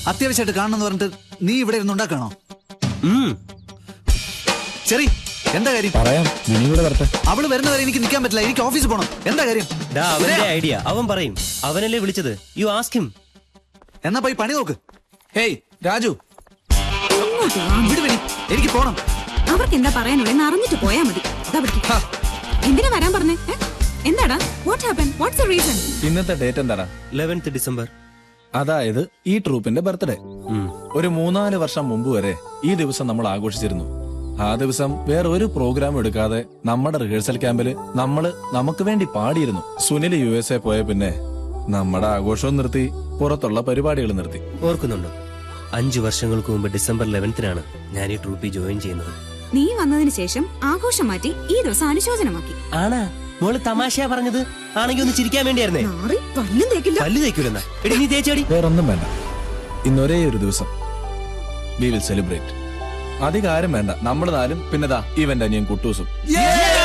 അത്യാവശ്യമായിട്ട് കാണണമെന്ന് പറഞ്ഞിട്ട് നീ ഇവിടെ ഇരുന്ന് ഉണ്ടാക്കണോ ഉം. ശരി എന്താ കാര്യം പറയാം മിനി കൂടെ വരട്ടെ അവള് വരുന്നവരെ എനിക്ക് നിൽക്കാൻ പറ്റില്ല എനിക്ക് ഓഫീസിൽ പോകണം എന്താ കാര്യം ഡാ അവന്റെ ഐഡിയ അവൻ പറയും അവനല്ലേ വിളിച്ചത് യു ആസ്ക് ഹിം എന്നാ പോയി പണി നോക്ക് ഹേയ് രാജു വിട് വിനി എനിക്ക് പോണം അവർക്ക് എന്താ പറയാനുള്ളതെന്ന് അറിഞ്ഞിട്ട് പോയാ മതി ദാ പിടിക്ക്. എന്തിനാ വരാൻ പറഞ്ഞേ ഏ? എന്താടാ what happen what's the reason ഇന്നത്തെ ഡേറ്റ് എന്താടാ ലെവൻത്ത് ഡിസംബർ അതായത് ഈ ട്രൂപ്പിന്റെ ബർത്ത്ഡേ ഒരു മൂന്നാല് വർഷം മുമ്പ് വരെ ഈ ദിവസം നമ്മൾ ആഘോഷിച്ചിരുന്നു ആ ദിവസം വേറെ ഒരു പ്രോഗ്രാം എടുക്കാതെ നമ്മുടെ റിഹേഴ്സൽ ക്യാമ്പില് നമ്മള് നമുക്ക് വേണ്ടി പാടിയിരുന്നു സുനിൽ യു എസ് എ പോയ പിന്നെ നമ്മുടെ ആഘോഷവും നിർത്തി പുറത്തുള്ള പരിപാടികൾ നിർത്തി ഓർക്കുന്നുണ്ടോ അഞ്ചു വർഷങ്ങൾക്ക് മുമ്പ് ഡിസംബർ ലെവൻത്തിനാണ് ഞാൻ ഈ ട്രൂപ്പിൽ ജോയിൻ ചെയ്യുന്നത് നീ വന്നതിന് ശേഷം ആഘോഷം മാറ്റി ഈ ദിവസം അനുശോചനമാക്കി ആണാ മോള് തമാശയാ പറഞ്ഞത് ആണെങ്കി ഒന്ന് ചിരിക്കാൻ വേണ്ടിയായിരുന്നേ നാറി പല്ലും തേക്കില്ല പല്ല് തേക്കൂലെന്നാ എടി നീ തേച്ചടി വേറൊന്നും വേണ്ട ഇന്നൊരേ ഒരു ദിവസം വി വിൽ സെലിബ്രേറ്റ് അധികാരം വേണ്ട നമ്മൾ നാലും പിന്നെതാ ഇവന്റെ അനിയൻ കുട്ടൂസും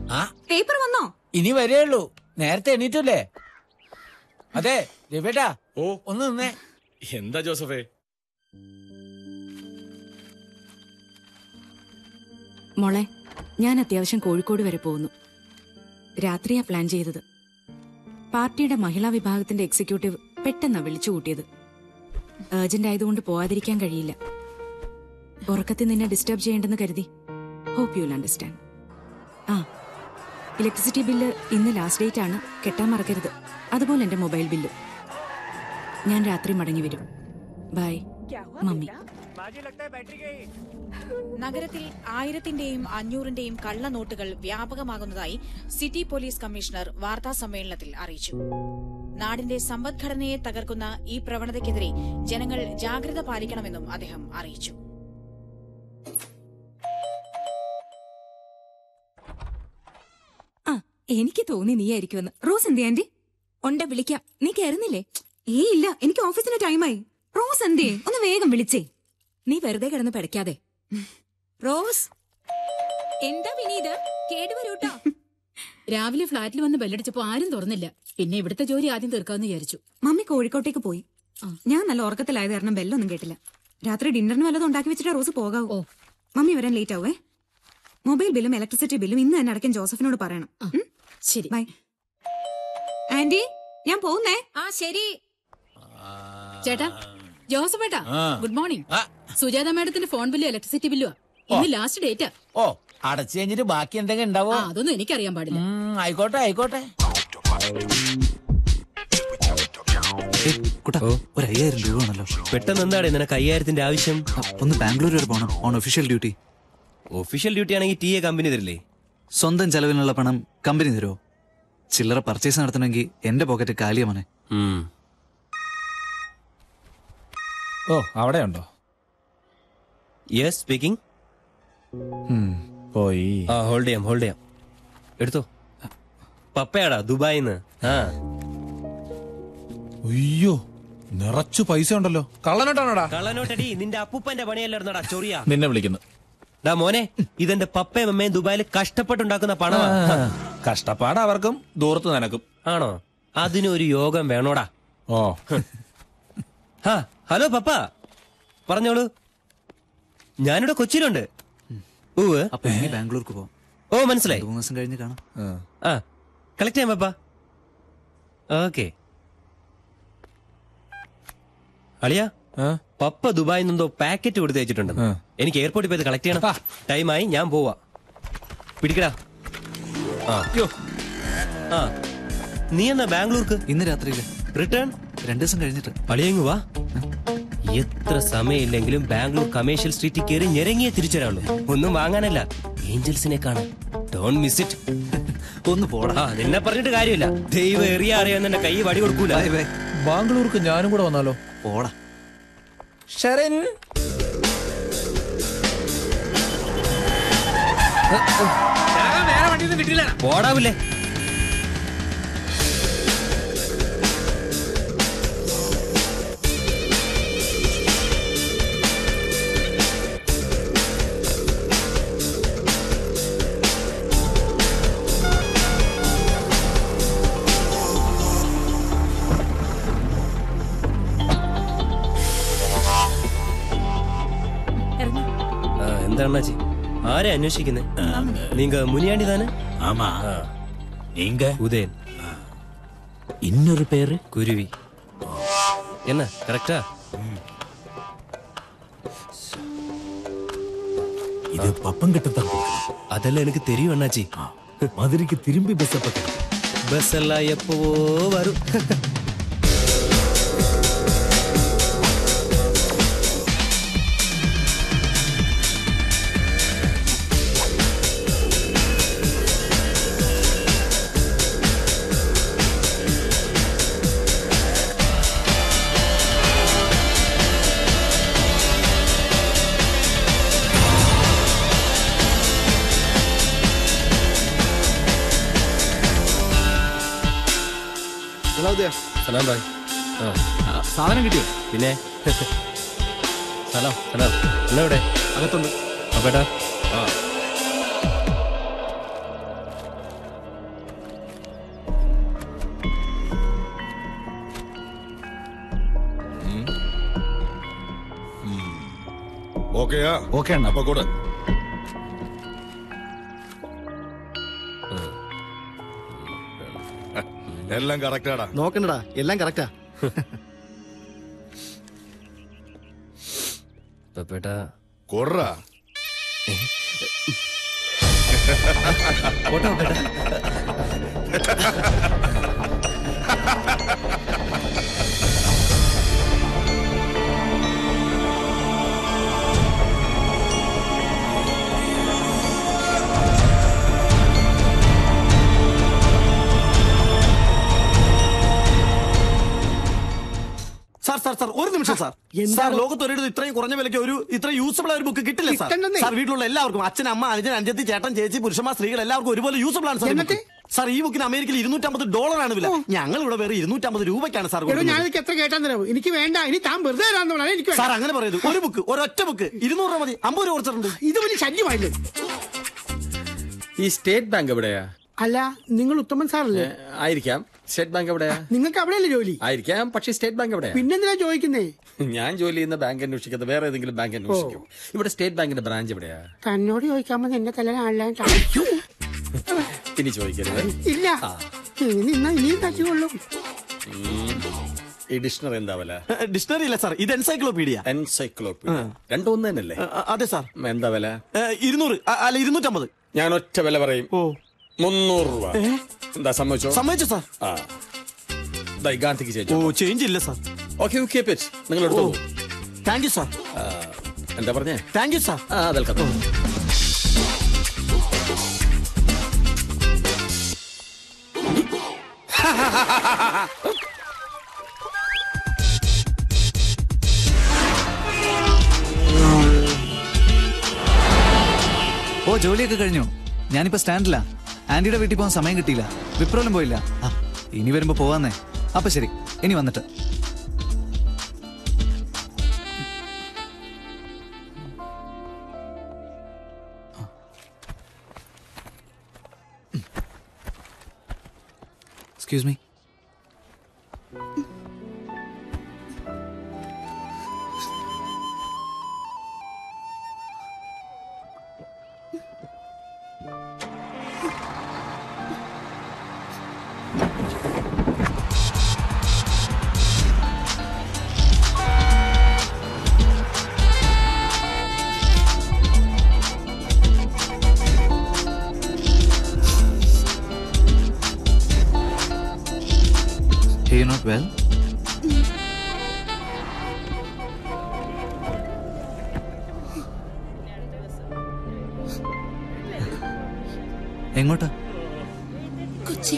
ആ പേപ്പർ വന്നോ ഇനി വരേയുള്ളൂ നേരത്തെ എണീറ്റല്ലേ അതെ രവിയേട്ടാ ഓ ഒന്ന് നിന്നേ എന്താ ജോസഫേ മോളെ ഞാൻ അത്യാവശ്യം കോഴിക്കോട് വരെ പോകുന്നു രാത്രിയാ പ്ലാൻ ചെയ്തത് പാർട്ടിയുടെ മഹിളാ വിഭാഗത്തിന്റെ എക്സിക്യൂട്ടീവ് പെട്ടെന്നാ വിളിച്ചു കൂട്ടിയത് ഏർജന്റ് ആയതുകൊണ്ട് പോവാതിരിക്കാൻ കഴിയില്ല ഉറക്കത്തിൽ നിന്നെ ഡിസ്റ്റർബ് ചെയ്യേണ്ടെന്ന് കരുതി ഹോപ്പ് യു അണ്ടർസ്റ്റാൻഡ് ആ ഇലക്ട്രിസിറ്റി ബില്ല് ഇന്ന് ലാസ്റ്റ് ഡേറ്റ് ആണ് കെട്ടാൻ മറക്കരുത് അതുപോലെ എന്റെ മൊബൈൽ ബില്ല് ഞാൻ രാത്രി മടങ്ങി വരും ബൈ മമ്മി നഗരത്തിൽ ആയിരത്തിന്റെയും അഞ്ഞൂറിന്റെയും കള്ളനോട്ടുകൾ വ്യാപകമാകുന്നതായി സിറ്റി പോലീസ് കമ്മീഷണർ വാർത്താ സമ്മേളനത്തിൽ അറിയിച്ചു നാടിന്റെ സമ്പദ്ഘടനയെ തകർക്കുന്ന ഈ പ്രവണതയ്ക്കെതിരെ ജനങ്ങൾ ജാഗ്രത പാലിക്കണമെന്നും അദ്ദേഹം അറിയിച്ചു ആ എനിക്ക് തോന്നി നീ ആയിരിക്കുമെന്ന് റോസ് എന്തേ ആന്റി ഉണ്ട് വിളിക്കാം നീ കയറുന്നില്ലേ ഏ ഇല്ല എനിക്ക് ഓഫീസിന് ടൈമായി റോസ് എന്തേ ഒന്ന് വേഗം വിളിച്ചേ നീ വെറുതെ കിടന്ന് പിടയ്ക്കാതെ റോസ് എന്താ വിനീത് കേടുവരൂട്ടോ രാവിലെ ഫ്ളാറ്റിൽ വന്ന് ബെല്ലടിച്ചപ്പോ ആരും തുറന്നില്ല പിന്നെ ഇവിടുത്തെ ജോലി ആദ്യം തീർക്കാമെന്ന് വിചാരിച്ചു മമ്മി കോഴിക്കോട്ടേക്ക് പോയി ഞാൻ നല്ല ഉറക്കത്തിലായത് കാരണം ബെല്ലൊന്നും കേട്ടില്ല രാത്രി ഡിന്നറിന് വല്ലതും ഉണ്ടാക്കി വെച്ചിട്ട് റോസ് പോകാവൂ ഓ. മമ്മി വരാൻ ലേറ്റ് ആവേ മൊബൈൽ ബില്ലും ഇലക്ട്രിസിറ്റി ബില്ലും ഇന്ന് തന്നെ അടയ്ക്കാൻ ജോസഫിനോട് പറയണം ഉം? ശരി ബൈ ആന്റി ഞാൻ പോകുന്നേ ആ ശരി ചേട്ടാ ജോസഫ് ഏട്ടാ ആ. ഗുഡ് മോർണിംഗ് ആ. സുജാത മാഡത്തിന്റെ ഫോൺ ബില്ലും ഇലക്ട്രിസിറ്റി ബില്ലുവാ ഇന്ന് ലാസ്റ്റ് ഡേറ്റാ ഓ അടച്ചു കഴിഞ്ഞിട്ട് ബാക്കി എന്തെങ്കിലും ഉണ്ടാവോ ആ അതൊന്നും എനിക്കറിയാൻ പാടില്ല ഉം, ആയിക്കോട്ടെ ആയിക്കോട്ടെ ഏയ്, കുട്ടാ ഒരു അയ്യായിരം രൂപ വേണല്ലോ പെട്ടെന്ന് എന്താണ് നിനക്ക് അയ്യായിരത്തിന്റെ ആവശ്യം ആ, ഒന്ന് ബാംഗ്ലൂർ വരെ പോകണം on official duty official duty ആണെങ്കിൽ ടി എ കമ്പനി തരില്ലേ സ്വന്തം ചെലവിനുള്ള പണം കമ്പനി തരുമോ ചില്ലറ പർച്ചേസ് നടത്തണമെങ്കിൽ എന്റെ പോക്കറ്റ് കാലിയമനെ ഉം. ഓ അവിടെ ഉണ്ടോ യെസ് സ്പീക്കിംഗ് ഉം, പോയി ആ ഹോൾഡ് ചെയ്യാം ഹോൾഡ് ചെയ്യാം എടുത്തോ പപ്പയാടാ ദുബായിന്ന് ആ അയ്യോ നിറച്ചു പൈസ ഉണ്ടല്ലോ കള്ളനോട്ടാണോടാ കള്ളനോട്ടടി നിന്റെ അപ്പൂപ്പന്റെ പണിയല്ലായിരുന്നടാ ചൊറിയ നിന്നെ വിളിക്കുന്നു ഡാ മോനെ ഇതെന്റെ പപ്പയും അമ്മയും ദുബായിൽ കഷ്ടപ്പെട്ടുണ്ടാക്കുന്ന പണമാ കഷ്ടപ്പാട് അവർക്കും ദൂരത്ത് നിനക്കും ആണോ അതിനൊരു യോഗം വേണോടാ ഓ ഹാ ഹലോ പപ്പ പറഞ്ഞോളൂ ഞാനിവിടെ കൊച്ചിയിലുണ്ട് ഊവ് അപ്പൊ ഇനി ബാംഗ്ലൂർക്ക് പോവാം ഓ മനസ്സിലായി രണ്ടു മൂന്ന് ദിവസം കഴിഞ്ഞ് കാണാം ആ. ആ കളക്ട് ചെയ്യാം പപ്പ ഓക്കെ അളിയ ആ? പപ്പ ദുബായിൽ നിന്നെന്തോ പാക്കറ്റ് കൊടുത്ത് വെച്ചിട്ടുണ്ട് ആ. എനിക്ക് എയർപോർട്ടിൽ പോയത് കളക്ട് ചെയ്യണം ടൈമായി ഞാൻ പോവാ പിടിക്കടാ ആ ആ നീ എന്നാ ബാംഗ്ലൂർക്ക് ഇന്ന് രാത്രിയില് റിട്ടേൺ രണ്ടു ദിവസം കഴിഞ്ഞിട്ട് അളിയങ്ങ് വാ എത്ര സമയമില്ലെങ്കിലും ബാംഗ്ലൂർ കമേഴ്ഷ്യൽ സ്ട്രീറ്റിൽ കയറി ഞെരങ്ങിയേ തിരിച്ചു വരാനുള്ളൂ ഒന്നും വാങ്ങാനല്ല ഏഞ്ചൽസിനെ കാണാൻ ഡോൺ മിസ് ഇറ്റ് ഒന്ന് പോടാ ആ നിന്നെ പറഞ്ഞിട്ട് കാര്യമില്ല ദൈവം എറിയാ അറിയാൻ എന്റെ കൈ വടി കൊടുക്കൂല ബൈ ബൈ ബാംഗ്ലൂർക്ക് ഞാനും കൂടെ വന്നാലോ പോടാ ഷെറിൻ പോടാവില്ലേ ആ, എന്താ അണ്ണാച്ചി ആരെ അന്വേഷിക്കുന്നേ നീങ്ക മുനിയാണ്ടി താന് ആമാ നീങ്ക ഉദയൻ ഇന്നൊരു പേര് കുരുവി என்ன கரெக்டா ഇത് പപ്പം കിട്ടത്താൻ அதெல்லாம் எனக்கு தெரியும் அண்ணாச்சி മധുരയ്ക്ക് തിരുമ്പി ബസ്സപ്പെട്ടു பஸ் எல்லாம் எப்பவோ வரும் സലാം ഭായ് ആ സാധനം കിട്ടിയോ പിന്നെ സലാം സലാം എന്നാ ഇവിടെ അകത്തുണ്ട് അപ്പേട്ടാ ഓക്കെയാ ഓക്കെ അണ്ണ അപ്പൊ കൂടെ എല്ലാം കറക്റ്റാടാ നോക്കണ്ടടാ എല്ലാം കറക്റ്റാ പപ്പേട്ടാ കൊറ പോട്ടോ പപ്പേട്ടാ സാർ സാർ സാർ ഒരു നിമിഷം സാർ സാർ ലോകത്ത് ഒരിടത്ത് ഇത്രയും കുറഞ്ഞ വിലയ്ക്ക് ഒരു ഇത്ര യൂസബിൾ ആയ ഒരു ബുക്ക് കിട്ടില്ല സാർ സാർ വീട്ടിലുള്ള എല്ലാവർക്കും അച്ഛൻ അമ്മ അനുജൻ അഞ്ചത്തി ചേട്ടൻ ചേച്ചി പുരുഷന്മാർ സ്ത്രീകൾ എല്ലാവർക്കും ഒരുപോലെ യൂസബിൾ ആണ് സാർ ഈ book. സാർ ഈ ബുക്കിന് അമേരിക്കയിൽ ഇരുന്നൂറ്റമ്പത് ഡോളറാണ് വില ഞങ്ങൾ ഇവിടെ വേറെ ഇരുന്നൂറ്റമ്പത് രൂപയ്ക്കാണ് സാർ കൊടുക്കുന്നത്. ഞാനിത് എത്ര കേട്ടാൻ തരാമോ എനിക്ക് വേണ്ട ഇനി താൻ വെറുതെ തരാന്ന് എനിക്ക് സാർ അങ്ങനെ പറയരുത് ഒരു ബുക്ക് ഒരൊറ്റ ബുക്ക് ഇരുന്നൂറ് രൂപ മതി അമ്പത് രൂപ കൊടുത്തിട്ടുണ്ട് ഇത് വലിയ ശല്യമായില്ലേ ഈ സ്റ്റേറ്റ് ബാങ്ക് എവിടെയാ അല്ല നിങ്ങൾ ഉത്തമൻ സാറല്ലേ ആയിരിക്കാം സ്റ്റേറ്റ് ബാങ്ക് എവിടെയാ നിങ്ങൾക്ക് അവിടെയല്ലേ ജോലി ആയിരിക്കാം പക്ഷേ സ്റ്റേറ്റ് ബാങ്ക് എവിടെയാ പിന്നെന്തിനാ ചോദിക്കുന്നേ ഞാൻ ജോലി ചെയ്യുന്ന ബാങ്ക് അന്വേഷിക്കാതെ വേറെ ഏതെങ്കിലും ബാങ്ക് അന്വേഷിക്കും ഇവിടെ സ്റ്റേറ്റ് ബാങ്കിന്റെ ബ്രാഞ്ച് എവിടെയാ തന്നോട് ചോദിക്കാമോ എന്റെ തല ആളിലായിട്ടാ ഇനി ചോദിക്കരുത് ഇല്ല ഇനി നിന്നാ ഇനിയും തച്ചുകൊള്ളും ഉം. ഈ ഡിക്ഷണറി എന്താ വില ഡിക്ഷണറി ഇല്ല സാർ ഇത് എൻസൈക്ലോപീഡിയ എൻസൈക്ലോപീഡിയ രണ്ടും ഒന്ന് തന്നെയല്ലേ അതെ സാർ എന്താ വില ഇരുന്നൂറ് അ- അല്ല ഇരുന്നൂറ്റമ്പത് ഞാൻ ഒറ്റ വില പറയും മുന്നൂറ് രൂപ എന്താ സമ്മതിച്ചോ സമ്മതിച്ചു സാർ ആ ദാ ഈ ഗാന്ധിക്ക് ഓ ചേച്ചി ചേഞ്ച് ഇല്ല സാർ ഓക്കെ കീപ് ഇറ്റ് നിങ്ങൾ എടുത്തോളൂ താങ്ക് യു സാർ ആ, എന്താ പറഞ്ഞേ താങ്ക് യു സാർ ആ വെൽക്കം ഓ ജോലിയൊക്കെ കഴിഞ്ഞു ഞാനിപ്പോ സ്റ്റാൻഡിലാ ആന്റിയുടെ വീട്ടിൽ പോകാൻ സമയം കിട്ടിയില്ല വിപ്രോലും പോയില്ല ആ ഇനി വരുമ്പോ പോവാന്നേ അപ്പൊ ശരി ഇനി വന്നിട്ട് excuse me Are you not well? എങ്ങോട്ടാ കൊച്ചി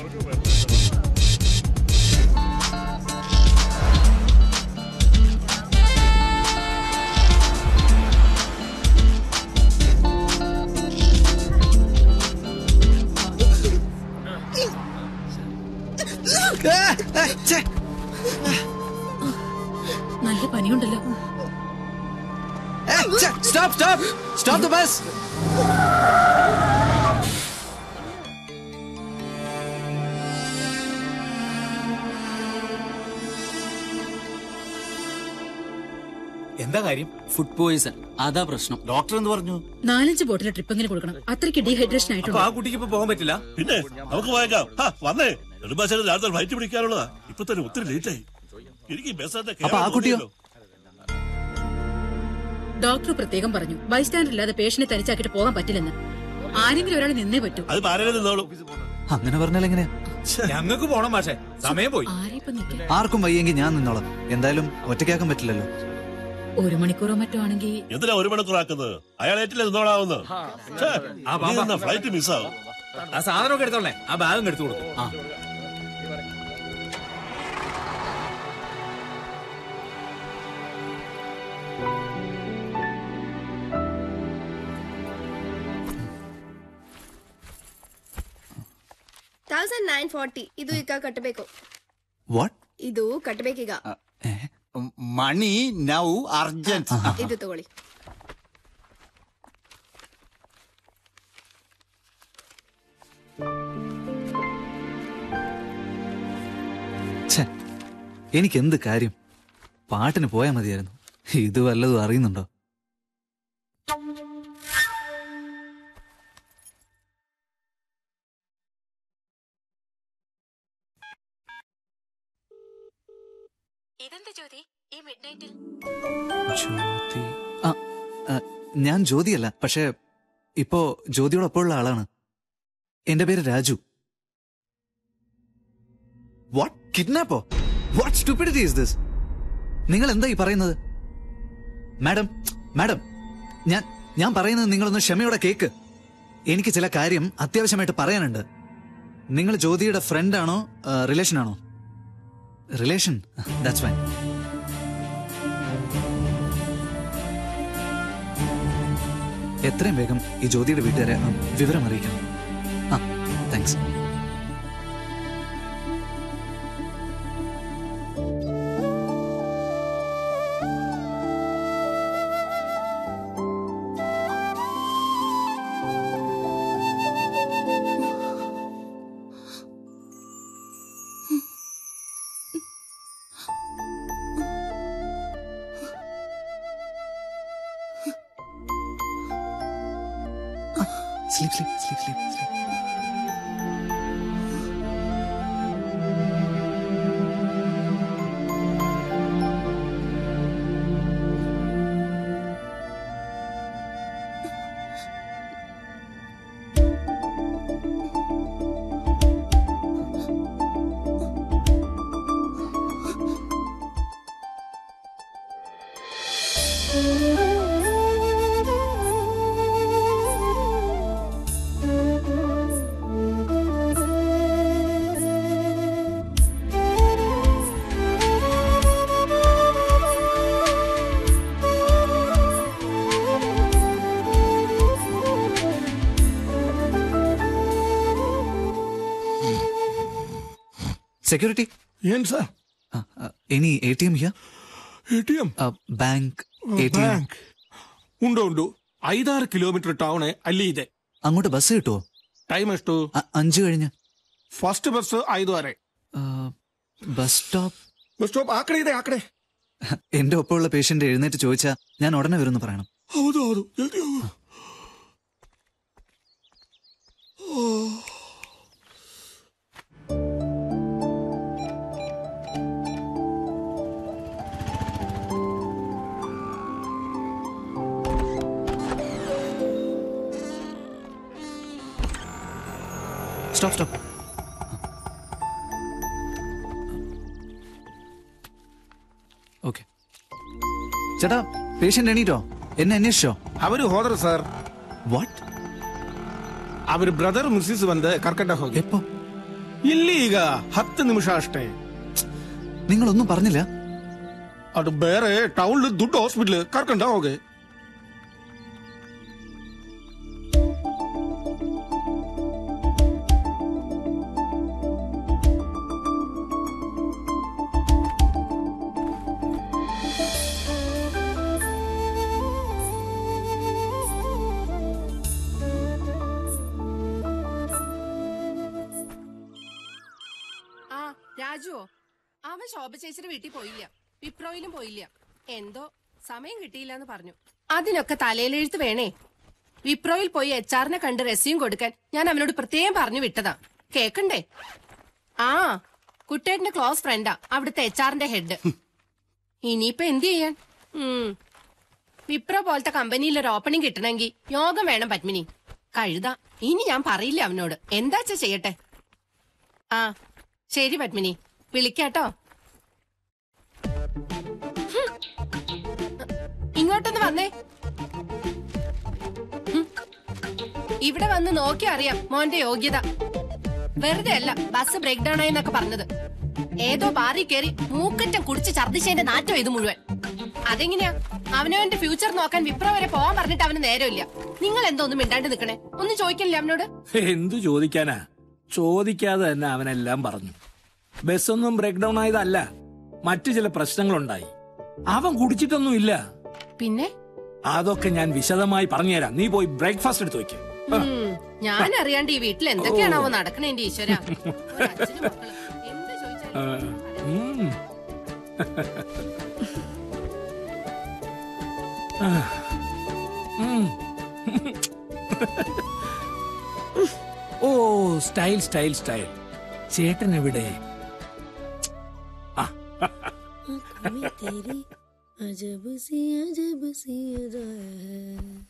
നല്ല പനിയുണ്ടല്ലോ stop stop stop the bus എന്താ കാര്യം ഫുഡ് പോയിസൺ അതാ പ്രശ്നം ഡോക്ടർ എന്ത് പറഞ്ഞു നാലഞ്ച് ബോട്ടിൽ ട്രിപ്പെങ്കിലും കൊടുക്കണം അത്രയ്ക്ക് ഡീഹൈഡ്രേഷൻ അപ്പൊ ആയിട്ടുണ്ട് ആ കുട്ടിക്ക് ഇപ്പൊ പോകാൻ പറ്റില്ല പിന്നെ നമുക്ക് പോയേക്കാം ഹാ, വന്നേ നെടുമ്പാശ്ശേരി രാത്രി ഫ്ലൈറ്റ് പിടിക്കാനുള്ളതാ ഇപ്പൊ തന്നെ ഒത്തിരി ലേറ്റ് ആയി എനിക്ക് ബസ് അപ്പൊ ആ കുട്ടിയോ? ഡോക്ടർ പ്രത്യേകം പറഞ്ഞു ബൈസ്റ്റാൻഡർ ഇല്ലാതെ പേഷ്യനെ തനിച്ചാക്കിട്ട് പോകാൻ പറ്റില്ലെന്ന് ആരെങ്കിലും ഒരാൾ നിന്നേ പറ്റൂ അത് പാരവേ നിന്നോളൂ അങ്ങനെ പറഞ്ഞാൽ എങ്ങനെയാ ഞങ്ങൾക്ക് പോണം പക്ഷേ സമയം പോയി ആരെയിപ്പൊ നിൽക്കാം ആർക്കും വയ്യെങ്കിൽ ഞാൻ നിന്നോളാം എന്തായാലും ഒറ്റയ്ക്കാക്കാൻ പറ്റില്ലല്ലോ ഒരു മണിക്കൂറോ മറ്റോ ആണെങ്കിൽ എന്തിനാ ഒരു മണിക്കൂറാക്കുന്നത് അയാൾ ഏറ്റില്ല നിന്നോളാവുന്നു ആ, വാ, വാ. ഫ്ലൈറ്റ് മിസ്സാവും ആ സാധനമൊക്കെ എടുത്തോളേ ആ ബാഗും എടുത്തു കൊടുത്തു ತೌಸಂಡ್ ನೈನ್ ಫಾರ್ಟಿ ಇದು ಈಗ ಕಟ್ಟಬೇಕು ವಾಟ್ ಇದು ಕಟ್ಟಬೇಕೀಗ മണി നൗ അർജന്റ് ಇದು ತಗೊಳ್ಳಿ ഛേ എനിക്ക് എന്ത് കാര്യം പാട്ടിന് പോയാൽ മതിയായിരുന്നു ഇത് വല്ലതും അറിയുന്നുണ്ടോ ഇതെന്താ ജ്യോതി ഈ മിഡ് നൈറ്റിൽ ജ്യോതി ആ ആ, ഞാൻ ജ്യോതിയല്ല പക്ഷേ ഇപ്പോ ജ്യോതിയോടൊപ്പമുള്ള ആളാണ് എന്റെ പേര് രാജു വാട്ട് കിഡ്നാപ്പോ വാട്ട് സ്റ്റുപ്പിഡിറ്റി ഇസ് ദിസ് നിങ്ങൾ എന്താ ഈ പറയുന്നത് മാഡം മാഡം ഞാൻ ഞാൻ പറയുന്നത് നിങ്ങളൊന്ന് ക്ഷമയോടെ കേക്ക് എനിക്ക് ചില കാര്യം അത്യാവശ്യമായിട്ട് പറയാനുണ്ട് നിങ്ങൾ ജ്യോതിയുടെ ഫ്രണ്ട് ആണോ റിലേഷൻ ആണോ റിലേഷൻ ദാറ്റ്സ് ഫൈൻ എത്രയും വേഗം ഈ ജ്യോതിയുടെ വീട്ടുകാരെ ഉം, വിവരം അറിയിക്കണം ആ thanks sleep sleep sleep sleep sleep security ఏంటి sir any ATM here ATM bank ATM bank ಉಂಡು ಉಂಡು ಐದಾರು ಕಿಲೋಮೀಟರ್ ಟೌನ್ ಅಲ್ಲಿ ಇದೆ അങ്ങോട്ട് ബസ് കിട്ടുമോ ಟೈಮ್ ಎಷ್ಟು അഞ്ചു കഴിഞ്ഞ് ಫಸ್ಟ್ ಬಸ್ ಐದುವರೆ ബസ് സ്റ്റോപ്പ് ಬಸ್ ಸ್ಟಾಪ್ ಆ ಕಡೆ ಇದೆ ಆ ಕಡೆ എന്റെ ഒപ്പമുള്ള പേഷ്യന്റ് എഴുന്നേറ്റ് ചോദിച്ചാ ഞാൻ ഉടനെ വരുമെന്ന് പറയണം ಹೌದು ಹೌದು ಜಲ್ದಿ ಹೋಗು സ്റ്റോപ്പ് സ്റ്റോപ്പ് ഓക്കെ ചേട്ടാ പേഷ്യന്റ് എണീറ്റോ എന്നെ അന്വേഷിച്ചോ ಅವರು ಹೋದ್ರು ಸರ್ ವಾಟ್ ಅವ್ರ ಬ್ರದರ್ ಮಿಸ್ಸಿಸ್ ಬಂದು ಕರ್ಕೊಂಡ ಹೋಗಿ ಎಪ್ಪೋ ಇಲ್ಲಿ ಈಗ ಹತ್ತು ನಿಮಿಷ ಅಷ್ಟೇ നിങ്ങളൊന്നും പറഞ്ഞില്ല ಅದು ಬೇರೆ ಟೌನ್ ದುಡ್ಡು ಹಾಸ್ಪಿಟ್ಲ್ ಕರ್ಕೊಂಡ ಹೋಗಿ ആ രാജുവോ അവൻ ശോഭ ചേച്ചിയുടെ വീട്ടിൽ പോയില്ല വിപ്രോയിലും പോയില്ല എന്തോ സമയം കിട്ടിയില്ല എന്ന് പറഞ്ഞു അതിനൊക്കെ തലയിലെഴുത്ത് വേണേ വിപ്രോയിൽ പോയി എച്ച് ആറിനെ കണ്ട് റെസ്യൂം കൊടുക്കാൻ ഞാൻ അവനോട് പ്രത്യേകം പറഞ്ഞു വിട്ടതാ കേക്കണ്ടേ ആ കുട്ടേട്ടന്റെ ക്ലോസ് ഫ്രണ്ടാ അവിടുത്തെ എച്ച് ആറിന്റെ ഹെഡ് ഇനിയിപ്പൊ എന്ത് ചെയ്യാൻ ഉം. വിപ്രോ പോലത്തെ കമ്പനിയിൽ ഒരു ഓപ്പണിംഗ് കിട്ടണമെങ്കിൽ യോഗം വേണം പത്മിനി കഴുത ഇനി ഞാൻ പറയില്ല അവനോട് എന്താച്ചാ ചെയ്യട്ടെ ആ ശരി പത്മിനി വിളിക്കാട്ടോ ഹും. ഇങ്ങോട്ടൊന്ന് വന്നേ ഹും. ഇവിടെ വന്ന് നോക്കി അറിയാം മോന്റെ യോഗ്യത വെറുതെ അല്ല ബസ് ബ്രേക്ക് ഡൗൺ ആയെന്നൊക്കെ പറഞ്ഞത് ഏതോ ബാറി കയറി മൂക്കറ്റം കുടിച്ച് ഛർദിച്ചതിന്റെ നാറ്റം ഇത് മുഴുവൻ അതെങ്ങനെയാ അവനവന്റെ ഫ്യൂച്ചർ നോക്കാൻ വിപ്ര വരെ പോവാൻ പറഞ്ഞിട്ട് അവന് നേരമില്ല നിങ്ങൾ എന്തോ ഒന്നും മിണ്ടാണ്ട് നിക്കണേ ഒന്നും ചോദിക്കണില്ല അവനോട് എന്തു ചോദിക്കാനാ ചോദിക്കാതെ തന്നെ അവനെല്ലാം പറഞ്ഞു ബസ്സൊന്നും ബ്രേക്ക് ഡൗൺ ആയതല്ല മറ്റു ചില പ്രശ്നങ്ങളുണ്ടായി അവൻ കുടിച്ചിട്ടൊന്നും ഇല്ല പിന്നെ അതൊക്കെ ഞാൻ വിശദമായി പറഞ്ഞുതരാം നീ പോയി ബ്രേക്ക്ഫാസ്റ്റ് എടുത്ത് വെക്ക് ഉം, ഞാൻ അറിയാണ്ട് ഈ വീട്ടിൽ എന്തൊക്കെയാണാവോ നടക്കണേ എന്റെ ഈശ്വര ഒരച്ഛനും മക്കളും എന്ത് ചോദിച്ചാലും ആ, ഉം. ആ, ഉം. ഓ സ്റ്റൈൽ സ്റ്റൈൽ സ്റ്റൈൽ ചേട്ടൻ എവിടെ ആ तेरी अजब सी अजब सी अदा है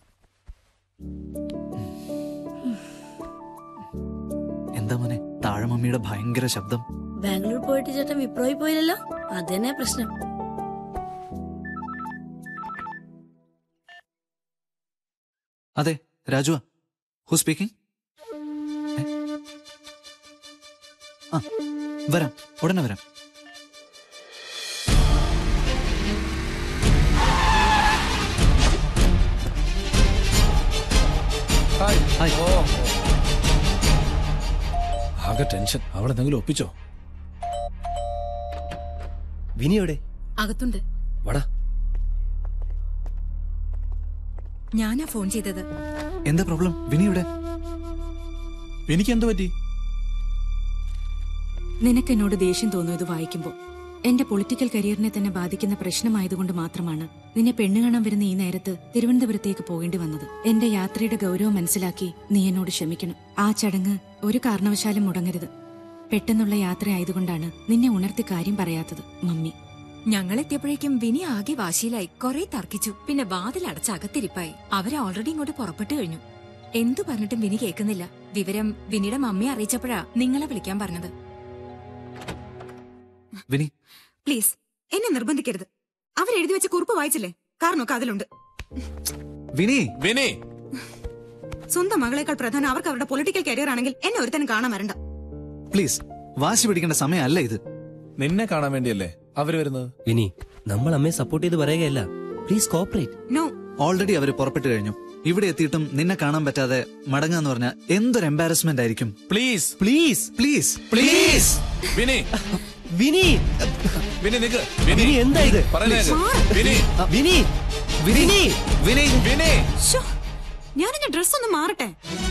എന്താ മോനെ താഴെ മമ്മിയുടെ ഭയങ്കര ശബ്ദം ബാംഗ്ലൂർ പോയിട്ട് ചേട്ടൻ വിപ്രോയി പോയില്ലല്ലോ അതന്നെ പ്രശ്നം അതെ രാജുവാ ഹു സ്പീക്കിംഗ് ആ വരാം ഉടനെ വരാം ഹായ് ആകെ ടെൻഷൻ അവിടെ എന്തെങ്കിലും ഒപ്പിച്ചോ വിനി എവിടെ അകത്തുണ്ട് വടാ ഞാനാ ഫോൺ ചെയ്തത് എന്താ പ്രോബ്ലം വിനിയുടെ എനിക്ക് എന്ത് പറ്റി നിനക്ക് എന്നോട് ദേഷ്യം തോന്നുന്നത് വായിക്കുമ്പോൾ എന്റെ പൊളിറ്റിക്കൽ കരിയറിനെ തന്നെ ബാധിക്കുന്ന പ്രശ്നമായതുകൊണ്ട് മാത്രമാണ് നിന്നെ പെണ്ണു കാണാൻ വരുന്ന ഈ നേരത്ത് തിരുവനന്തപുരത്തേക്ക് പോകേണ്ടി വന്നത് എന്റെ യാത്രയുടെ ഗൗരവം മനസ്സിലാക്കി നീ എന്നോട് ക്ഷമിക്കണം ആ ചടങ്ങ് ഒരു കാരണവശാലും മുടങ്ങരുത് പെട്ടെന്നുള്ള യാത്ര ആയതുകൊണ്ടാണ് നിന്നെ ഉണർത്തി കാര്യം പറയാത്തത് മമ്മി ഞങ്ങൾ എത്തിയപ്പോഴേക്കും വിനി ആകെ വാശിയിലായി കുറെ തർക്കിച്ചു പിന്നെ വാതിൽ അടച്ച് അകത്തിരിപ്പായി അവര് ഓൾറെഡി ഇങ്ങോട്ട് പുറപ്പെട്ടു കഴിഞ്ഞു എന്തു പറഞ്ഞിട്ടും വിനി കേൾക്കുന്നില്ല വിവരം വിനിയുടെ മമ്മിയെ അറിയിച്ചപ്പോഴാ നിങ്ങളെ വിളിക്കാൻ പറഞ്ഞത് വിനി പ്ലീസ് എന്നെ നിർബന്ധിക്കരുത് അവരെഴുതി വെച്ച കുറിപ്പ് വായിച്ചില്ലേ കാരണമൊക്കെ അതിലുണ്ട് വിനി വിനി സ്വന്തം മകളേക്കാൾ പ്രധാനം അവർക്ക് അവരുടെ പൊളിറ്റിക്കൽ കരിയർ ആണെങ്കിൽ എന്നെ ഒരുത്തനും കാണാൻ വരണ്ട പ്ലീസ് വാശി പിടിക്കേണ്ട സമയമല്ല ഇത് നിന്നെ കാണാൻ വേണ്ടിയല്ലേ അവര് വരുന്നത് വിനി നമ്മൾ അമ്മയെ സപ്പോർട്ട് ചെയ്ത് പറയുകയല്ല പ്ലീസ് കോപ്പറേറ്റ് നോ ഓൾറെഡി അവര് പുറപ്പെട്ടു കഴിഞ്ഞു ഇവിടെ എത്തിയിട്ടും നിന്നെ കാണാൻ പറ്റാതെ മടങ്ങാന്ന് പറഞ്ഞാൽ എന്തൊരു എംബാരസ്മെന്റ് ആയിരിക്കും please please please please Vini Vini Vini നിക്ക് വിനി എന്താ ഇത് പറയുന്നത് വിനി വിനി വിനി വിനി വിനി ശ്ശോ, ഞാനെന്റെ ഡ്രസ് ഒന്ന് മാറട്ടെ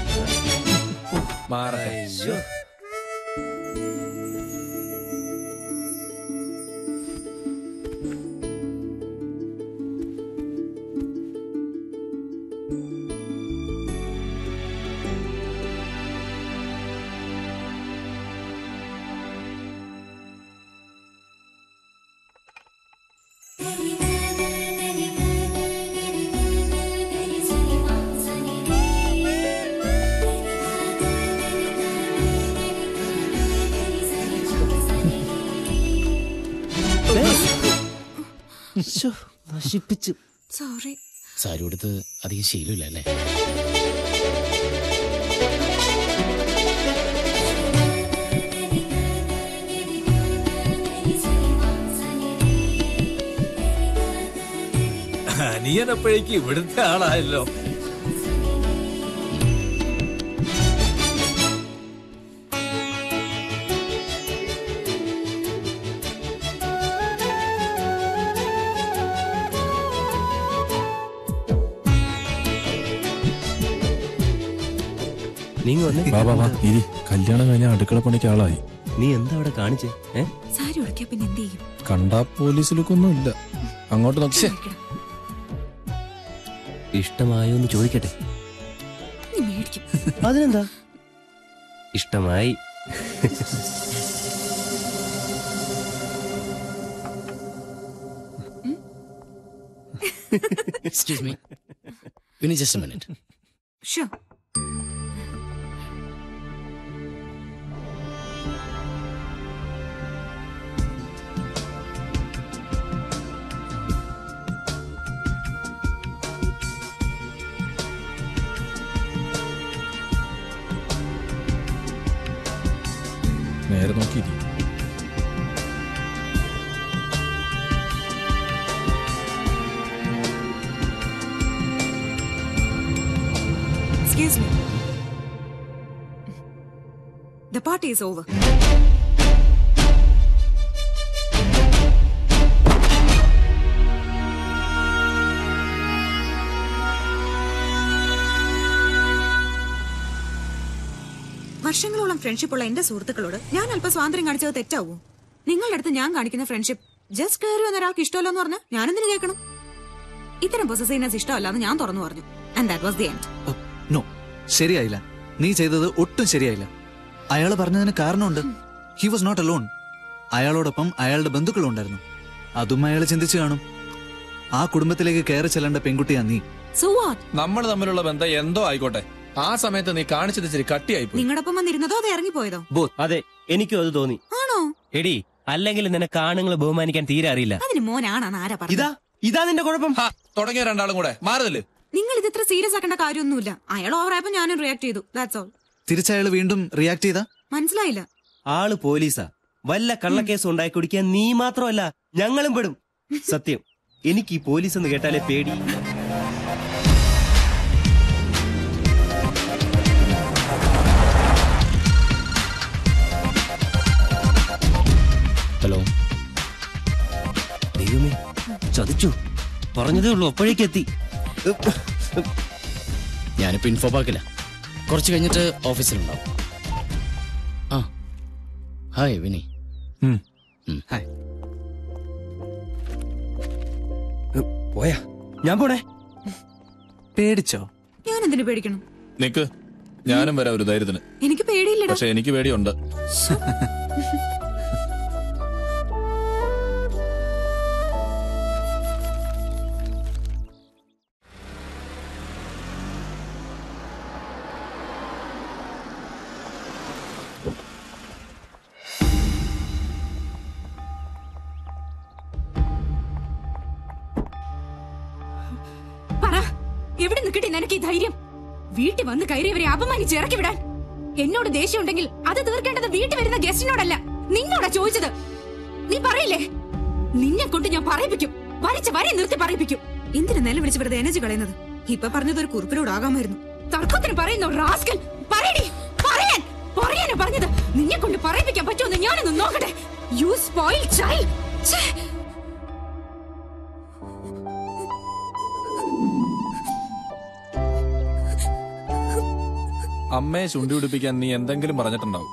മാറട്ടെ നശിപ്പിച്ചു സോറി സാരി കൊടുത്ത് അധികം ശീലമില്ല അല്ലേ അനിയനപ്പോഴേക്ക് ഇവിടുത്തെ ആളായല്ലോ നീ വന്നേ വാ വാ വാ ഇരി കല്യാണം കഴിഞ്ഞ അടുക്കള പണിക്ക് ആളായി നീ എന്താ അവിടെ കാണിച്ചേ ഏ സാരി ഉടക്കിയ പിന്നെ എന്ത് ചെയ്യും കണ്ടാ പോലീസ് ലുക്കൊന്നും ഇല്ല അങ്ങോട്ട് നോക്കി ഇഷ്ടമായോ എന്ന് ചോദിക്കട്ടെ നീ മേടിക്കും അതിനെന്താ ഇഷ്ടമായി excuse me Vini just minute ഷോ നേരെ നോക്കിയിരി excuse me the party is over വർഷങ്ങളോളം ഫ്രണ്ട്ഷിപ്പ് ഉള്ള എന്റെ സുഹൃത്തുക്കളോട് ഞാൻ അല്പം സ്വാതന്ത്ര്യം കാണിച്ചത് തെറ്റാവൂ നിങ്ങളുടെ അടുത്ത് ഞാൻ കാണിക്കുന്ന ഫ്രണ്ട്ഷിപ്പ് ജസ്റ്റ് കയറി വന്ന ഒരാൾക്ക് ഇഷ്ടമല്ലെന്ന് പറഞ്ഞാൽ ഞാൻ എന്തിനു കേൾക്കണം ഇത്തരം പൊസസീവ്നെസ് ഇഷ്ടമല്ലാന്ന് ഞാൻ തുറന്നു പറഞ്ഞു and that was the end no ശരിയായില്ല നീ ചെയ്തത് ഒട്ടും ശരിയായില്ല അയാൾ പറഞ്ഞതിന് കാരണമുണ്ട് ഹി വാസ് നോട്ട് അലോൺ അയാളോടൊപ്പം അയാളുടെ ബന്ധുക്കളും ഉണ്ടായിരുന്നു അതും അയാൾ ചിന്തിച്ചു കാണും ആ കുടുംബത്തിലേക്ക് കയറി ചെല്ലേണ്ട പെൺകുട്ടിയാ നീ സോ വാട്ട് നമ്മൾ തമ്മിലുള്ള ബന്ധം എന്തോ ആയിക്കോട്ടെ ആ സമയത്ത് നീ കാണിച്ചത് ഇച്ചിരി കട്ടിയായി പോയി നിങ്ങളൊപ്പം വന്നിരുന്നതോ അത് ഇറങ്ങിപ്പോയതോ അതെ എനിക്കും അത് തോന്നി ആണോ എടി അല്ലെങ്കിൽ നിനക്ക് ആണുങ്ങളെ ബഹുമാനിക്കാൻ തീരെ അറിയില്ല അതിന് മോനാണെന്ന് ആരാ പറഞ്ഞത് ഇതാ ഇതാ നിന്റെ കുഴപ്പം തുടങ്ങിയ രണ്ടാളും കൂടെ മാറുന്നില്ലേ നിങ്ങൾ ഇത് ഇത്ര സീരിയസ് ആക്കേണ്ട കാര്യമൊന്നുമില്ല അയാൾ ഓവറായപ്പോ ഞാനും റിയാക്ട് ചെയ്തു ദാറ്റ്സ് ഓൾ തിരിച്ചയാൾ വീണ്ടും റിയാക്ട് ചെയ്താ മനസ്സിലായില്ല ആള് പോലീസാ വല്ല കള്ളക്കേസ് ഉണ്ടായി കുടിക്കാൻ നീ മാത്രമല്ല ഞങ്ങളും പെടും സത്യം എനിക്ക് ഈ പോലീസ് എന്ന് കേട്ടാലേ പേടി ഹലോ ദൈവമേ ചതിച്ചു പറഞ്ഞതേ ഉള്ളൂ അപ്പോഴേക്ക് എത്തി ഞാനിപ്പോ ഇൻഫോ പാർക്കില്ല കുറച്ച് കഴിഞ്ഞിട്ട് ഓഫീസിലുണ്ടാവും ആ ഹായ് വിനി ഹായ് പോയാ ഞാൻ പോണേ പേടിച്ചോ ഞാൻ എന്തിനു പേടിക്കണം നിക്ക് ഞാനും വരാം ഒരു ധൈര്യത്തിന് എനിക്ക് പേടിയില്ലടാ പക്ഷെ എനിക്ക് പേടിയുണ്ട് പറ എവിടെ നിൽക്കട്ടെ നിനക്ക് ഈ ധൈര്യം വീട്ടിൽ വന്ന് കയറിയവരെ അപമാനിച്ച് ഇറക്കി വിടാൻ എന്നോട് ദേഷ്യം ഉണ്ടെങ്കിൽ അത് തീർക്കേണ്ടത് വീട്ടിൽ വരുന്ന ഗസ്റ്റിനോടല്ല നിന്നോടാ ചോദിച്ചത് നീ പറയില്ലേ നിന്നെ കൊണ്ട് ഞാൻ പറയിപ്പിക്കും വലിച്ച വരെ നിർത്തി പറയിപ്പിക്കും എന്തിനു നില വിളിച്ച് വെറുതെ എനർജി കളയുന്നത് ഇപ്പൊ പറഞ്ഞത് ഒരു കുറിപ്പിനോടാകാമായിരുന്നു തർക്കത്തിന് പറയുന്ന റാസ്കൽ പറയടി പറയാൻ പറയാനാ പറഞ്ഞത് നിന്നെ കൊണ്ട് പറയിപ്പിക്കാൻ പറ്റുമെന്ന് ഞാനൊന്ന് നോക്കട്ടെ യു സ്പോയിൽ ചൈൽഡ് അമ്മയെ ചുണ്ടി പിടിപ്പിക്കാൻ നീ എന്തെങ്കിലും പറഞ്ഞിട്ടുണ്ടാവും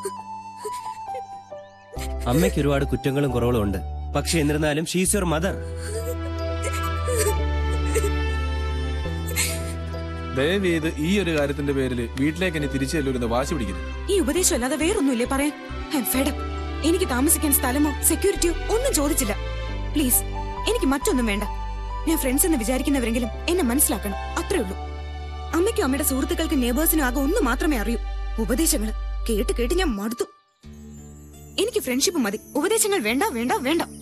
അമ്മയ്ക്ക് ഒരുപാട് കുറ്റങ്ങളും കുറവുകളും ഉണ്ട് പക്ഷെ എന്നിരുന്നാലും ഷീസ് യുവർ മദർ ദയവ് ചെയ്ത് ഈ ഒരു കാര്യത്തിന്റെ പേരിൽ വീട്ടിലേക്ക് ഇനി തിരിച്ചു ചെല്ലൂരെന്ന് വാശി പിടിക്കരുത് ഈ ഉപദേശം അല്ലാതെ വേറൊന്നുമില്ലേ പറയാൻ ഐ എം ഫെഡ് എനിക്ക് താമസിക്കാൻ സ്ഥലമോ സെക്യൂരിറ്റിയോ ഒന്നും ചോദിച്ചില്ല പ്ലീസ് എനിക്ക് മറ്റൊന്നും വേണ്ട ഞാൻ ഫ്രണ്ട്സ് എന്ന് വിചാരിക്കുന്നവരെങ്കിലും എന്നെ മനസ്സിലാക്കണം അത്രേ ഉള്ളൂ അമ്മയ്ക്കും അമ്മയുടെ സുഹൃത്തുക്കൾക്കും നെയ്ബേഴ്സിനും ആകെ ഒന്ന് മാത്രമേ അറിയൂ ഉപദേശങ്ങൾ കേട്ട് കേട്ട് ഞാൻ മടുത്തു എനിക്ക് ഫ്രണ്ട്ഷിപ്പ് മതി ഉപദേശങ്ങൾ വേണ്ട വേണ്ട വേണ്ട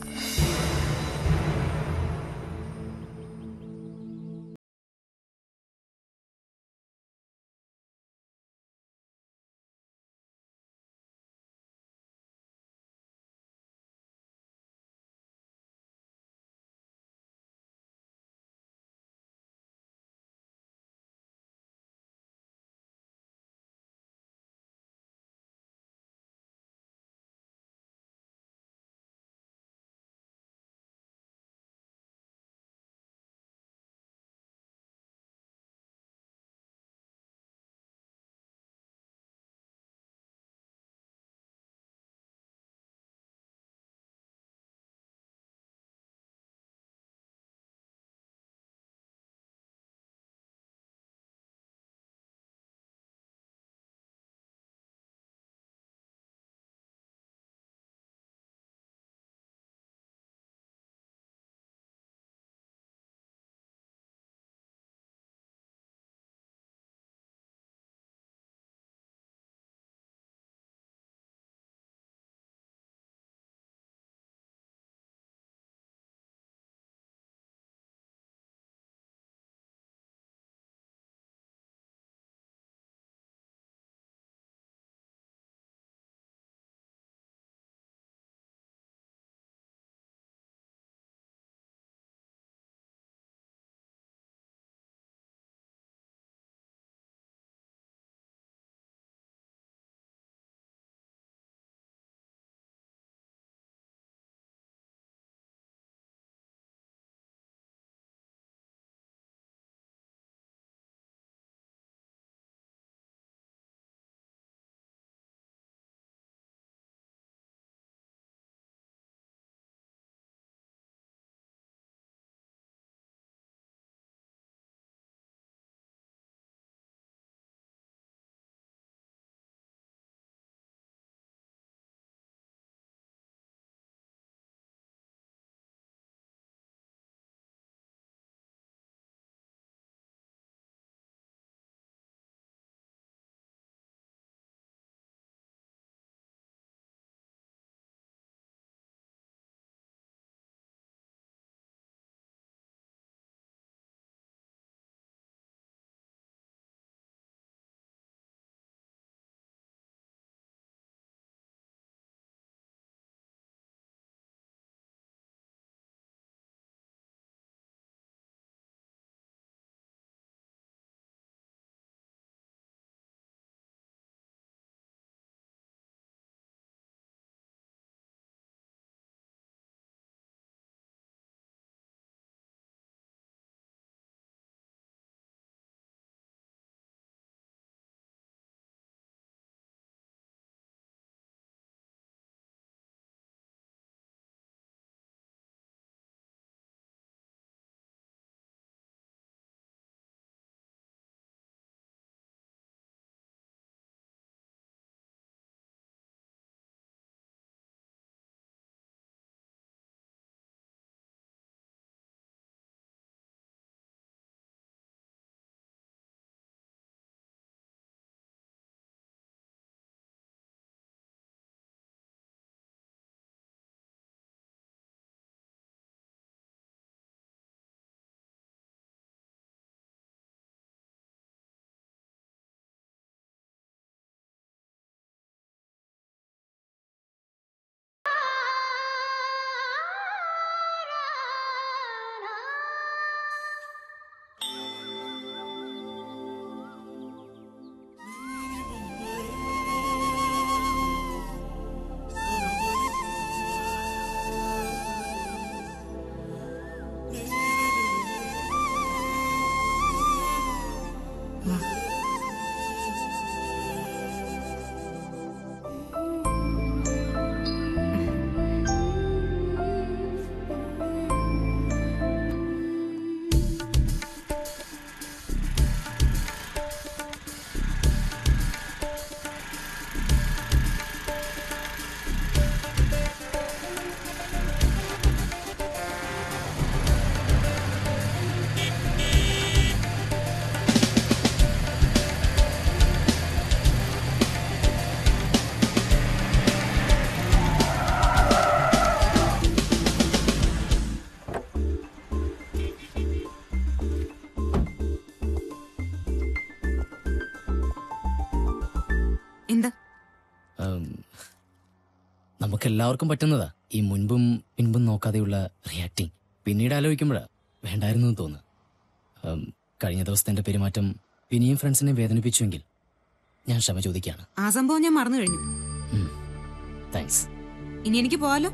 നമുക്കെല്ലാവർക്കും പറ്റുന്നതാ ഈ മുൻപും പിൻപും നോക്കാതെയുള്ള റിയാക്ടിങ് പിന്നീട് ആലോചിക്കുമ്പോഴാ വേണ്ടായിരുന്നു എന്ന് തോന്നുന്നു ഉം, കഴിഞ്ഞ ദിവസത്തെ എന്റെ പെരുമാറ്റം പിന്നെയും ഫ്രണ്ട്സിനെ വേദനിപ്പിച്ചുവെങ്കിൽ ഞാൻ ക്ഷമ ചോദിക്കുകയാണ് ആ സംഭവം ഞാൻ മറന്നു കഴിഞ്ഞു താങ്ക്സ് ഇനി എനിക്ക് പോവാലോ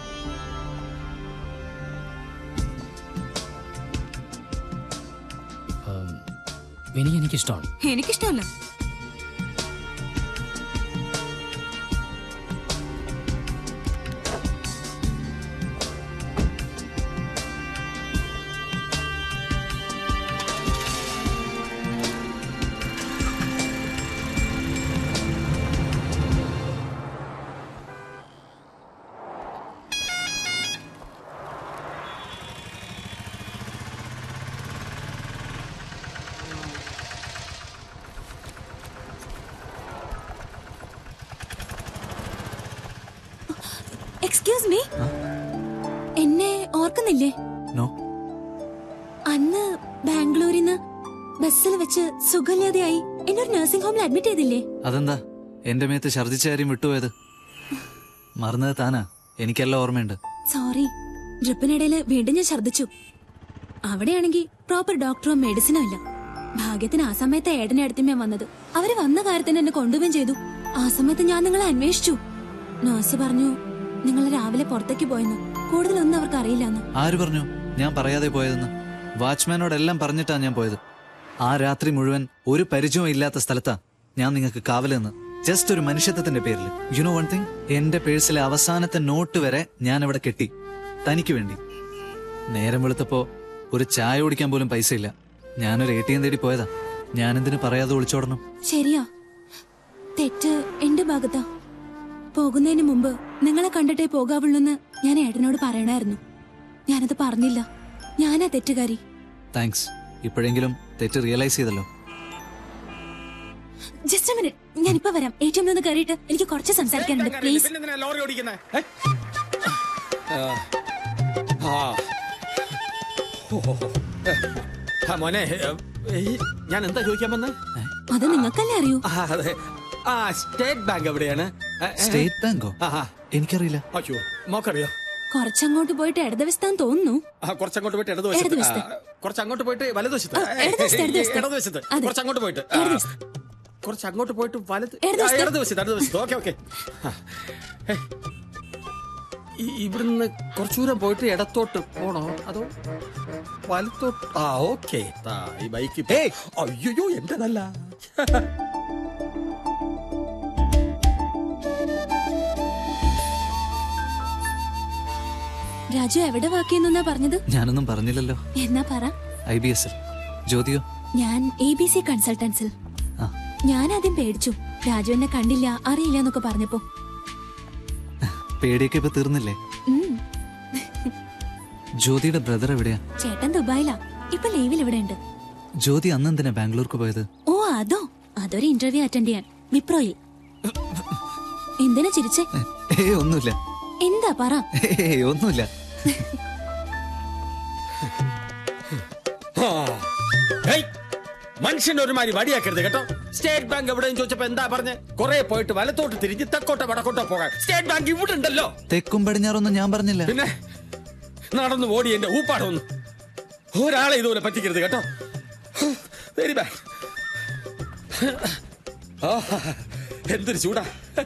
വിനി എനിക്കിഷ്ടമാണ് എനിക്കിഷ്ടമല്ല എക്സ്ക്യൂസ് മീ എന്നെ ഓർക്കുന്നില്ലേ നോ അന്ന് ബാംഗ്ലൂരിന്ന് ബസ്സിൽ വെച്ച് സുഖമില്ലാതെയായി എന്നെ ഒരു നഴ്സിംഗ് ഹോമിൽ അഡ്മിറ്റ് ചെയ്തില്ലേ അതെന്താ എന്റെ മേത്ത് ഛർദിച്ച കാര്യം വിട്ടുപോയത് മറന്നത് താനാ എനിക്കെല്ലാം ഓർമ്മയുണ്ട് സോറി ഡ്രിപ്പിനിടയിൽ വീണ്ടും ഞാൻ ഛർദിച്ചു അവിടെയാണെങ്കിൽ പ്രോപ്പർ ഡോക്ടറോ മെഡിസിനോ ഇല്ല ഭാഗ്യത്തിന് ആ സമയത്ത് ഏടനെ അടുത്തമ്മ വന്നത് അവര് വന്ന കാര്യത്തിന് എന്നെ കൊണ്ടുപോവുകയും ചെയ്തു ആ സമയത്ത് ഞാൻ നിങ്ങളെ അന്വേഷിച്ചു നഴ്സ് പറഞ്ഞു നിങ്ങൾ രാവിലെ പുറത്തേക്ക് പോയെന്ന് കൂടുതലൊന്നും അവർക്ക് അറിയില്ലെന്ന് ആര് പറഞ്ഞു ഞാൻ പറയാതെ പോയതെന്ന് വാച്ച്മാനോടെല്ലാം പറഞ്ഞിട്ടാ ഞാൻ പോയത് ആ രാത്രി മുഴുവൻ ഒരു പരിചയവും ഇല്ലാത്ത സ്ഥലത്താ ഞാൻ നിങ്ങൾക്ക് കാവലെന്ന് ജസ്റ്റ് ഒരു മനുഷ്യത്വത്തിന്റെ പേരിൽ യു നോ വൺ തിങ് എന്റെ പേഴ്സിലെ അവസാനത്തെ നോട്ട് വരെ ഞാൻ അവിടെ കെട്ടി തനിക്ക് വേണ്ടി നേരം വെളുത്തപ്പോ ഒരു ചായ കുടിക്കാൻ പോലും പൈസ ഇല്ല ഞാനൊരു എ ടി എം തേടി പോയതാ ഞാനെന്തിനു പറയാതെ ഒളിച്ചോടണം ശരിയാ തെറ്റ് എന്റെ ഭാഗത്താ പോകുന്നതിന് മുമ്പ് നിങ്ങളെ കണ്ടിട്ടേ പോകാവുള്ളൂന്ന് ഞാൻ ഏട്ടനോട് പറയണായിരുന്നു ഞാനത് പറഞ്ഞില്ല ഞാനാ തെറ്റുകാരി താങ്ക്സ് ഇപ്പോഴെങ്കിലും തെറ്റ് റിയലൈസ് ചെയ്തല്ലോ ജസ്റ്റ് മിനിറ്റ് ഞാനിപ്പോ വരാം എ ടി എമ്മിൽ കയറിയിട്ട് എനിക്ക് കുറച്ച് സംസാരിക്കാനുണ്ട് പ്ലീസ് പിന്നെന്തിനാ ലോറി ഓടിക്കുന്നേ ആ ഓ, ഓ, ഓ. ഏ, ആ, മോനെ ഏ, ഈ, ഞാൻ എന്താ ചോദിക്കാൻ വന്നേ അത് നിങ്ങൾക്കല്ലേ അറിയൂ ആ, അതെ ആ സ്റ്റേറ്റ് ബാങ്ക് എവിടെയാണ് ഏ, ഏ, സ്റ്റേറ്റ് ബാങ്കോ എനിക്കറിയില്ല അയ്യോ മോക്കറിയോ കുറച്ചങ്ങോട്ട് പോയിട്ട് ഇടതുവശത്താൻ തോന്നുന്നു ആ കുറച്ചങ്ങോട്ട് പോയിട്ട് ഇടതുവശത്ത് ഇടതുവശത്ത്. ആ, കുറച്ചങ്ങോട്ട് പോയിട്ട് വലതുവശത്ത് ആ, ഇടതുവശത്ത്, ഇടതുവശത്ത്. ഇടതുവശത്ത് അതെ. കുറച്ചങ്ങോട്ട് പോയിട്ട് ആ, ഇടതുവശത്ത്. കുറച്ചങ്ങോട്ട് പോയിട്ട് വലത് ഇടതുവശത്ത്. ആ, ഇടതുവശത്ത് ഇടതുവശത്ത് ഓക്കെ ഓക്കെ ഇവിടുന്ന് കുറച്ചു ദൂരം പോയിട്ട് ഇടത്തോട്ട് പോണോ അതോ വലത്തോട്ട് ആ ഓക്കെ ഈ ബൈക്ക് അയ്യോ എന്റെ നല്ല രാജു എവിടെ വർക്ക് ചെയ്യുന്നാ പറഞ്ഞത് ഞാനൊന്നും പറഞ്ഞില്ലല്ലോ എന്നാ പറ ഐ ബി എസ് ജ്യോതിയോ ഞാൻ എ ബി സി കൺസൾട്ടൻസിൽ ഞാൻ ആദ്യം പേടിച്ചു രാജു എന്നെ കണ്ടില്ല അറിയില്ല എന്നൊക്കെ പറഞ്ഞപ്പോ പേടിയൊക്കെ ഇപ്പൊ തീർന്നില്ലേ ഉം, ജ്യോതിയുടെ ബ്രദർ എവിടെയാ ചേട്ടൻ ദുബായിലാ ഇപ്പൊ ലീവിൽ ഇവിടെ ഉണ്ട് ജ്യോതി അന്നെന്തിനാ ബാംഗ്ലൂർക്ക് പോയത് ഓ അതോ അതൊരു ഇന്റർവ്യൂ അറ്റൻഡ് ചെയ്യാൻ വിപ്രോയിൽ എന്തിനാ ചിരിച്ചേ ഏ ഒന്നുമില്ല എന്താ പറ ഏ ഒന്നുമില്ല മനുഷ്യന്റെ ഒരുമാതിരി വടിയാക്കരുത് കേട്ടോ സ്റ്റേറ്റ് ബാങ്ക് എവിടെയും ചോദിച്ചപ്പോ എന്താ പറഞ്ഞ് കുറെ പോയിട്ട് വലത്തോട്ട് തിരിഞ്ഞ് തെക്കോട്ടോ വടക്കോട്ടോ പോകാൻ സ്റ്റേറ്റ് ബാങ്ക് ഇവിടെ ഉണ്ടല്ലോ തെക്കും പടിഞ്ഞാറൊന്നും ഞാൻ പറഞ്ഞില്ല പിന്നെ നടന്നു ഓടി എന്റെ ഊപ്പാടൊന്നും ഒരാളെ ഇതുപോലെ പറ്റിക്കരുത് കേട്ടോ വെരി ബാഡ് എന്തൊരു ചൂടാ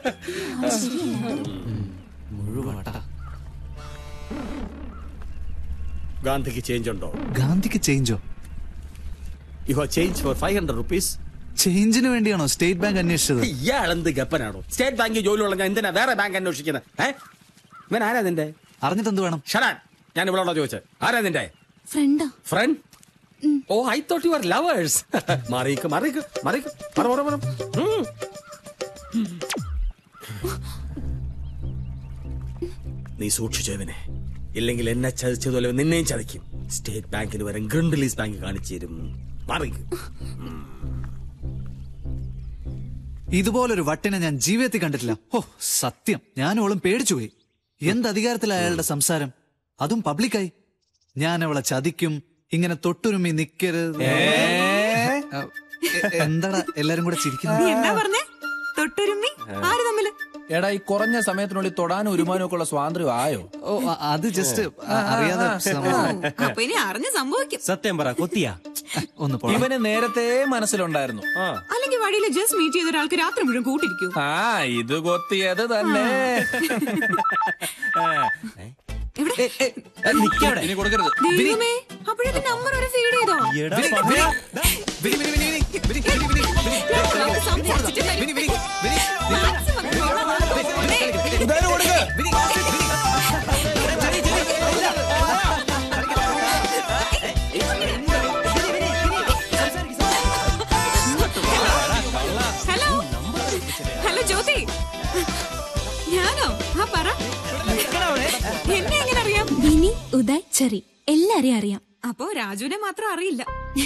ഗാന്ധിക്ക് ചേഞ്ച് ഉണ്ടോ ഗാന്ധിക്ക് ചേഞ്ചോ you have change four five hundred rupees ചേഞ്ചിന് വേണ്ടിയാണോ സ്റ്റേറ്റ് ബാങ്ക് അന്വേഷിച്ചത് ഇയാളെന്ത് ഗപ്പനാണോ സ്റ്റേറ്റ് ബാങ്കിൽ ജോലിയുള്ള ഞാൻ എന്തിനാ വേറെ ബാങ്ക് അന്വേഷിക്കുന്നത് ഏ ഇവൻ ആരാ നിന്റെ അറിഞ്ഞിട്ട് എന്ത് വേണം ഷടാൻ ഞാൻ ഇവളോടാ ചോദിച്ചത് ആരാ നിന്റെ ഫ്രണ്ടാ friend oh I thought you are lovers മാറിക്ക് മാറിക്ക് മാറിക്ക് പറ പറ പറ ഉം. നീ സൂക്ഷിച്ചവനെ ഇല്ലെങ്കിൽ എന്നെ ചതിച്ചതുപോലെ നിന്നെയും ചതിക്കും സ്റ്റേറ്റ് ബാങ്കിന് വരെ ഗ്രണ്ടിലീസ് ബാങ്ക് കാണിച്ചു തരും മാറിക്ക് ഇതുപോലൊരു വട്ടിനെ ഞാൻ ജീവിതത്തിൽ കണ്ടിട്ടില്ല ഓ സത്യം ഞാനോളും പേടിച്ചുപോയി എന്ത് അധികാരത്തില അയാളുടെ സംസാരം അതും പബ്ലിക്കായി ഞാൻ അവളെ ചതിക്കും ഇങ്ങനെ തൊട്ടുരുമ്മി നിക്കരുത് എ- എന്താടാ എല്ലാരും കൂടെ നീ ചിരിക്കുന്നത് എന്താ പറഞ്ഞേ തൊട്ടുരുമ്മി ആര് തമ്മില് എടാ ഈ കുറഞ്ഞ സമയത്തിനുള്ളിൽ തൊടാനും ഉരുമാനും ഒക്കെ ഉള്ള സ്വാതന്ത്ര്യം ആയോ ഓ അ- അത് ജസ്റ്റ് അറിയാതെ സംഭവം. അപ്പൊ ഇനി അറിഞ്ഞ് സംഭവിക്കും സത്യം പറ കൊത്തിയാ ഒന്ന് പോടാ. ഇവന് നേരത്തെ മനസ്സിലുണ്ടായിരുന്നു അല്ലെങ്കിൽ വഴിയിൽ ജസ്റ്റ് മീറ്റ് ചെയ്ത ഒരാൾക്ക് രാത്രി മുഴുവൻ കൂട്ടിരിക്കൂ ആ ഇത് കൊത്തിയത് തന്നെ ഇനി കൊടുക്കരുത് ദൈവമേ അപ്പോഴത്തെ നമ്പർ ഒരു ഫീഡ് ചെയ്തോ എടാ, വിനി, പമ്മേ. വിനി, വിനി, വിനി, വിനി, വിനി, വിനി, വിനി, വിനി, നമുക്ക് സംസാരിച്ചിട്ടില്ല. വിനി, വിനി, വിനി, Maximum call ആണ്. ഇതാരും കൊടുക്ക് വിനി, വിനി. ഹലോ ഹലോ ജ്യോതി ഞാനോ ആ പറ എന്നെ എങ്ങനെ അറിയാം വിനി ഉദയ് ചെറി എല്ലാരെയും അറിയാം അപ്പോ രാജുവിനെ മാത്രം അറിയില്ല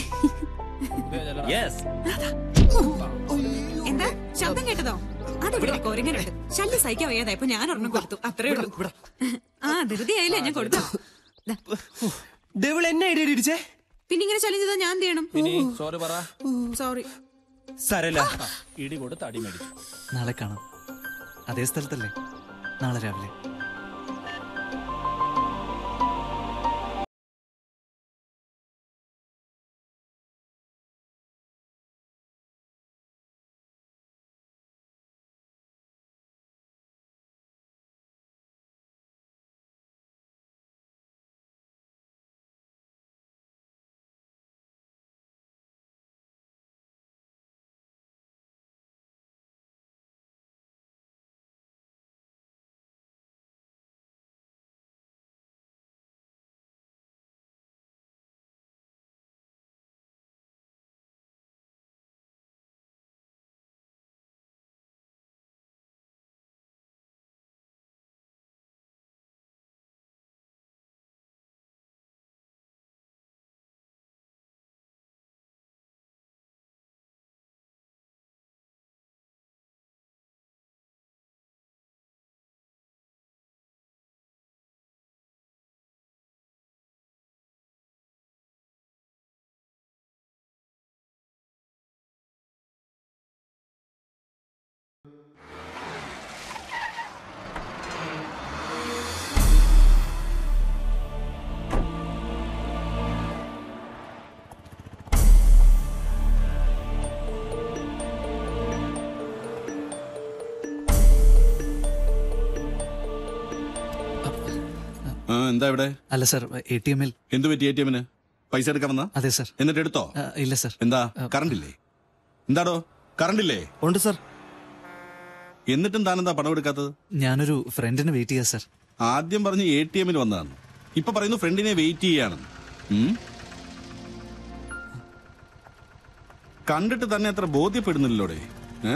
യെസ് എന്താ ശബ്ദം കേട്ടതോ അതിവിടെ കൊരങ്ങനുണ്ട് ശല്യം സഹിക്കാൻ വയ്യാതായപ്പോ ഞാൻ ഒരെണ്ണം കൊടുത്തു അത്രേ ഉള്ളൂ ആ ധൃതിയായില്ലേ ഞാൻ കൊടുത്തു ദാ. ഡെവിൾ എന്നെ ഇടി ഇടിച്ചേ പിന്നെ ഇങ്ങനെ ശല്യം ചെയ്താൽ ഞാൻ എന്ത് ചെയ്യണം ഇനി സോറി പറ സോറി സാരല്ല ഇടി കൊടുത്ത് അടി മേടിച്ചു നാളെ കാണാം അതേ സ്ഥലത്തല്ലേ നാളെ രാവിലെ ആ എന്താ ഇവിടെ അല്ല സർ എ ടി എമ്മിൽ എന്ത് പറ്റി എ ടി എമ്മിന് പൈസ എടുക്കാൻ വന്ന അതെ സർ എന്നിട്ട് എടുത്തോ ഇല്ല സർ എന്താ കറണ്ട് ഇല്ലേ എന്താടോ കറണ്ട് ഇല്ലേ ഉണ്ട് സർ എന്നിട്ടും താനെന്താ പണം എടുക്കാത്തത് ഞാനൊരു ഫ്രണ്ടിന് വെയിറ്റ് ചെയ്യാ സർ ആദ്യം പറഞ്ഞ് എ ടി എമ്മിൽ വന്നതാണ് ഇപ്പൊ പറയുന്നു ഫ്രണ്ടിനെ വെയിറ്റ് ചെയ്യാണെന്ന് ഉം? കണ്ടിട്ട് തന്നെ അത്ര ബോധ്യപ്പെടുന്നില്ലോടെ ഏ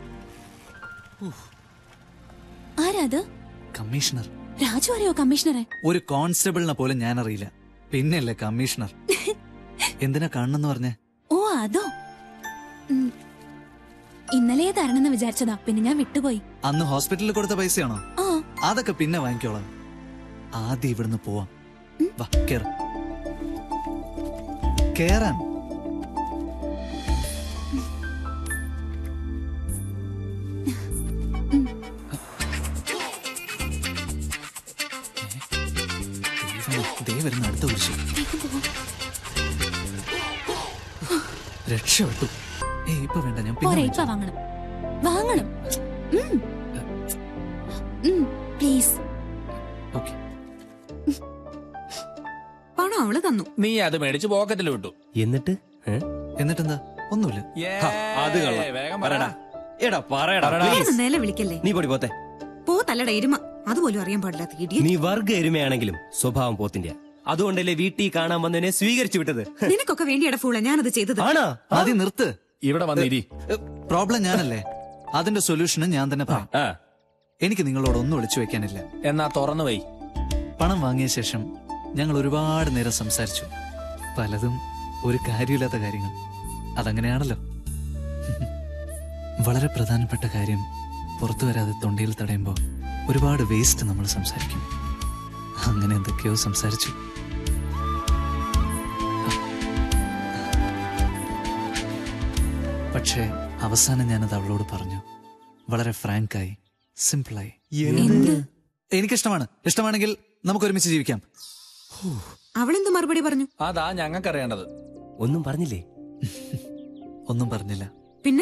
ആരാ അത് കമ്മീഷണർ രാജു അറിയോ കമ്മീഷണറെ ഒരു കോൺസ്റ്റബിളിനെ പോലും ഞാൻ അറിയില്ല പിന്നെയല്ലേ കമ്മീഷണർ എന്തിനാ കാണണമെന്ന് പറഞ്ഞേ ഓ അതോ ഉം. ഇന്നലെ തരണമെന്ന് വിചാരിച്ചതാ പിന്നെ ഞാൻ വിട്ടുപോയി അന്ന് ഹോസ്പിറ്റലിൽ കൊടുത്ത പൈസയാണോ ആ അതൊക്കെ പിന്നെ വാങ്ങിക്കോളാം ആദ്യം ഇവിടുന്ന് പോവാം വാ കേറ കേറാൻ ദൈവമേ, ദേ വരുന്ന അടുത്ത കുരിശ് രക്ഷപ്പെട്ടു ഏ ഇപ്പൊ വേണ്ട ഞാൻ പോരെ പിന്നെ ഇപ്പൊ വാങ്ങണം വാങ്ങണം പ്ലീസ് ഓക്കെ പണം അവള് തന്നു നീ അത് മേടിച്ച് പോക്കറ്റിൽ വിട്ടു എന്നിട്ട് എന്നിട്ടെന്താ ഒന്നുമില്ല ഹ, അത് കൊള്ളാം. വേഗം പറയടാ. എടാ പറയടാ വേറെ please. നില വിളിക്കല്ലേ നീ പൊടി പോത്തെ പോ തല്ലട എരുമ അതുപോലും അറിയാൻ പാടില്ലാത്ത ഇടിയ നീ വർഗ എരുമയാണെങ്കിലും സ്വഭാവം പോത്തിന്റെ അതുകൊണ്ടല്ലേ വീട്ടിൽ കാണാൻ വന്നതിനെ സ്വീകരിച്ചു വിട്ടത് നിനക്കൊക്കെ വേണ്ടിയട ഫൂള ഞാനത് ചെയ്തത് ആണോ ആദ്യം നിർത്ത് ഇവിടെ വന്നിരി പ്രോബ്ലം ഞാനല്ലേ അതിന്റെ സൊല്യൂഷനും ഞാൻ തന്നെ പറയാം എനിക്ക് നിങ്ങളോട് ഒന്നും ഒളിച്ചു വെക്കാനില്ല എന്നാ തുറന്നു വൈ പണം വാങ്ങിയ ശേഷം ഞങ്ങൾ ഒരുപാട് നേരം സംസാരിച്ചു പലതും ഒരു കാര്യമില്ലാത്ത കാര്യങ്ങൾ അതങ്ങനെയാണല്ലോ വളരെ പ്രധാനപ്പെട്ട കാര്യം പുറത്തു വരാതെ തൊണ്ടയിൽ തടയുമ്പോൾ ഒരുപാട് വേസ്റ്റ് നമ്മൾ സംസാരിക്കും അങ്ങനെ എന്തൊക്കെയോ സംസാരിച്ചു പക്ഷേ അവസാനം ഞാനത് അവളോട് പറഞ്ഞു വളരെ ഫ്രാങ്കായി സിമ്പിളായി എന്ത് എനിക്കിഷ്ടമാണ് ഇഷ്ടമാണെങ്കിൽ നമുക്ക് ഒരുമിച്ച് ജീവിക്കാം അവളെന്ത് മറുപടി പറഞ്ഞു അതാ ഞങ്ങൾക്കറിയേണ്ടത് ഒന്നും പറഞ്ഞില്ലേ ഒന്നും പറഞ്ഞില്ല പിന്നെ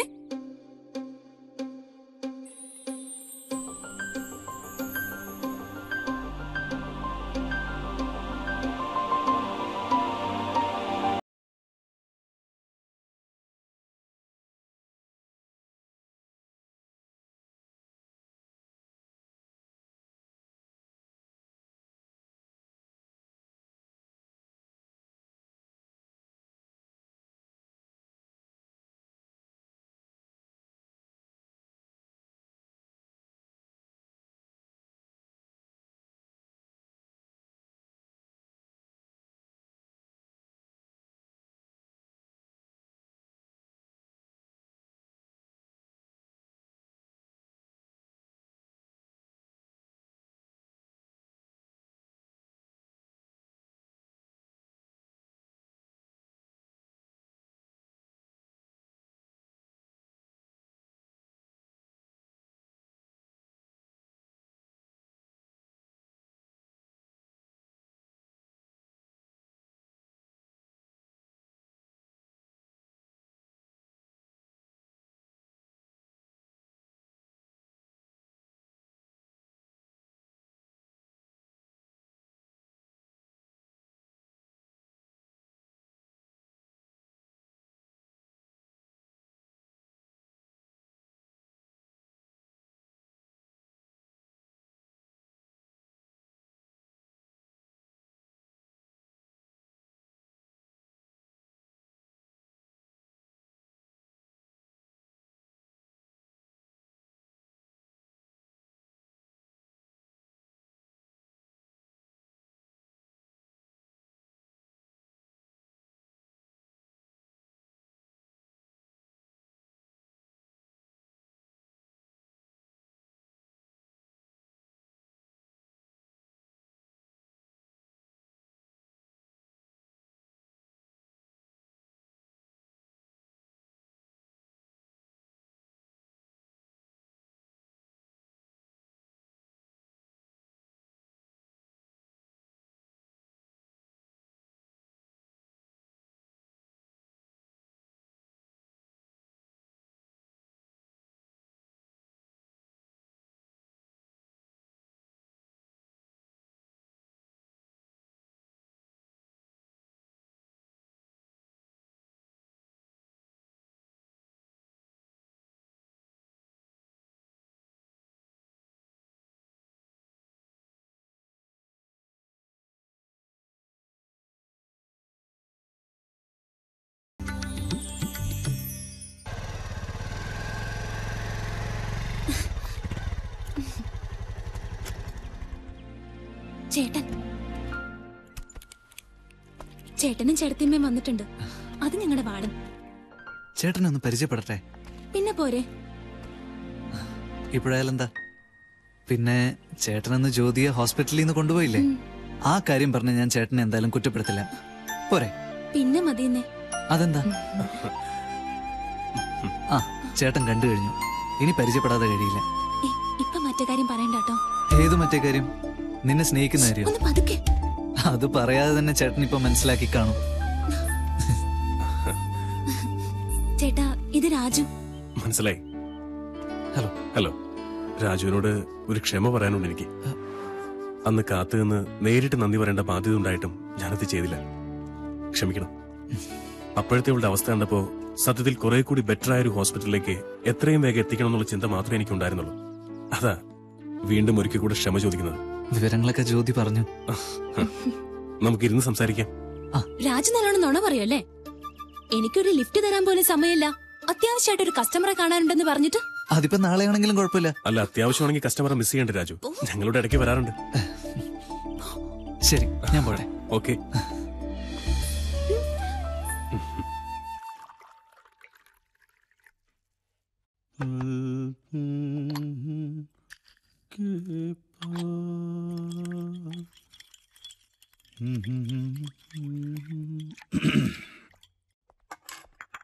ചേട്ടൻ ചേട്ടനും ചേട്ടത്തിയമ്മയും വന്നിട്ടുണ്ട് അത് ഞങ്ങളുടെ വാർഡൻ ചേട്ടനൊന്ന് പരിചയപ്പെടട്ടെ പിന്നെ പോരെ ഇപ്പോഴായാലും എന്താ പിന്നെ ചേട്ടനന്ന് ജ്യോതിയെ ഹോസ്പിറ്റലിൽ നിന്ന് കൊണ്ടുപോയില്ലേ ആ കാര്യം പറഞ്ഞ് ഞാൻ ചേട്ടനെ എന്തായാലും കുറ്റപ്പെടുത്തില്ല പോരെ പിന്നെ മതിയെന്നേ അതെന്താ ആ ചേട്ടൻ കണ്ടു കഴിഞ്ഞു ഇനി പരിചയപ്പെടാതെ കഴിയില്ല ഇ- ഇപ്പൊ മറ്റേ കാര്യം പറയണ്ടാട്ടോ ഏത് മറ്റേ കാര്യം നിന്നെ സ്നേഹിക്കുന്ന കാര്യം ഒന്ന് പതുക്കെ അത് പറയാതെ തന്നെ ചേട്ടൻ ഇപ്പൊ മനസ്സിലാക്കി കാണും ചേട്ടാ ഇത് രാജു മനസ്സിലായി ഹലോ ഹലോ രാജുവിനോട് ഒരു ക്ഷമ പറയാനുണ്ട് എനിക്ക് അന്ന് കാത്തു നിന്ന് നേരിട്ട് നന്ദി പറയേണ്ട ബാധ്യത ഉണ്ടായിട്ടും ഞാനത് ചെയ്തില്ല ക്ഷമിക്കണം അപ്പോഴത്തെ അവളുടെ അവസ്ഥ കണ്ടപ്പോ സത്യത്തിൽ കുറെ കൂടി ബെറ്റർ ആയ ഒരു ഹോസ്പിറ്റലിലേക്ക് എത്രയും വേഗം എത്തിക്കണം എന്നുള്ള ചിന്ത മാത്രമേ എനിക്ക് ഉണ്ടായിരുന്നുള്ളൂ അതാ വീണ്ടും ഒരിക്കൽ കൂടെ ക്ഷമ ചോദിക്കുന്നത് വിവരങ്ങളൊക്കെ ജ്യോതി പറഞ്ഞു നമുക്കിരുന്ന് സംസാരിക്കാം രാജു നല്ലോണം നുണ പറയല്ലേ എനിക്കൊരു ലിഫ്റ്റ് തരാൻ പോലും സമയമില്ല അത്യാവശ്യമായിട്ട് ഒരു കസ്റ്റമറെ കാണാനുണ്ടെന്ന് പറഞ്ഞിട്ട് അതിപ്പോ നാളെയാണെങ്കിലും കുഴപ്പമില്ല അല്ല അത്യാവശ്യമാണെങ്കിൽ കസ്റ്റമറെ മിസ് ചെയ്യണ്ട രാജു ഞങ്ങളുടെ ഇടയ്ക്ക് വരാറുണ്ട് ശരി ഞാൻ പോട്ടെ ഓക്കെ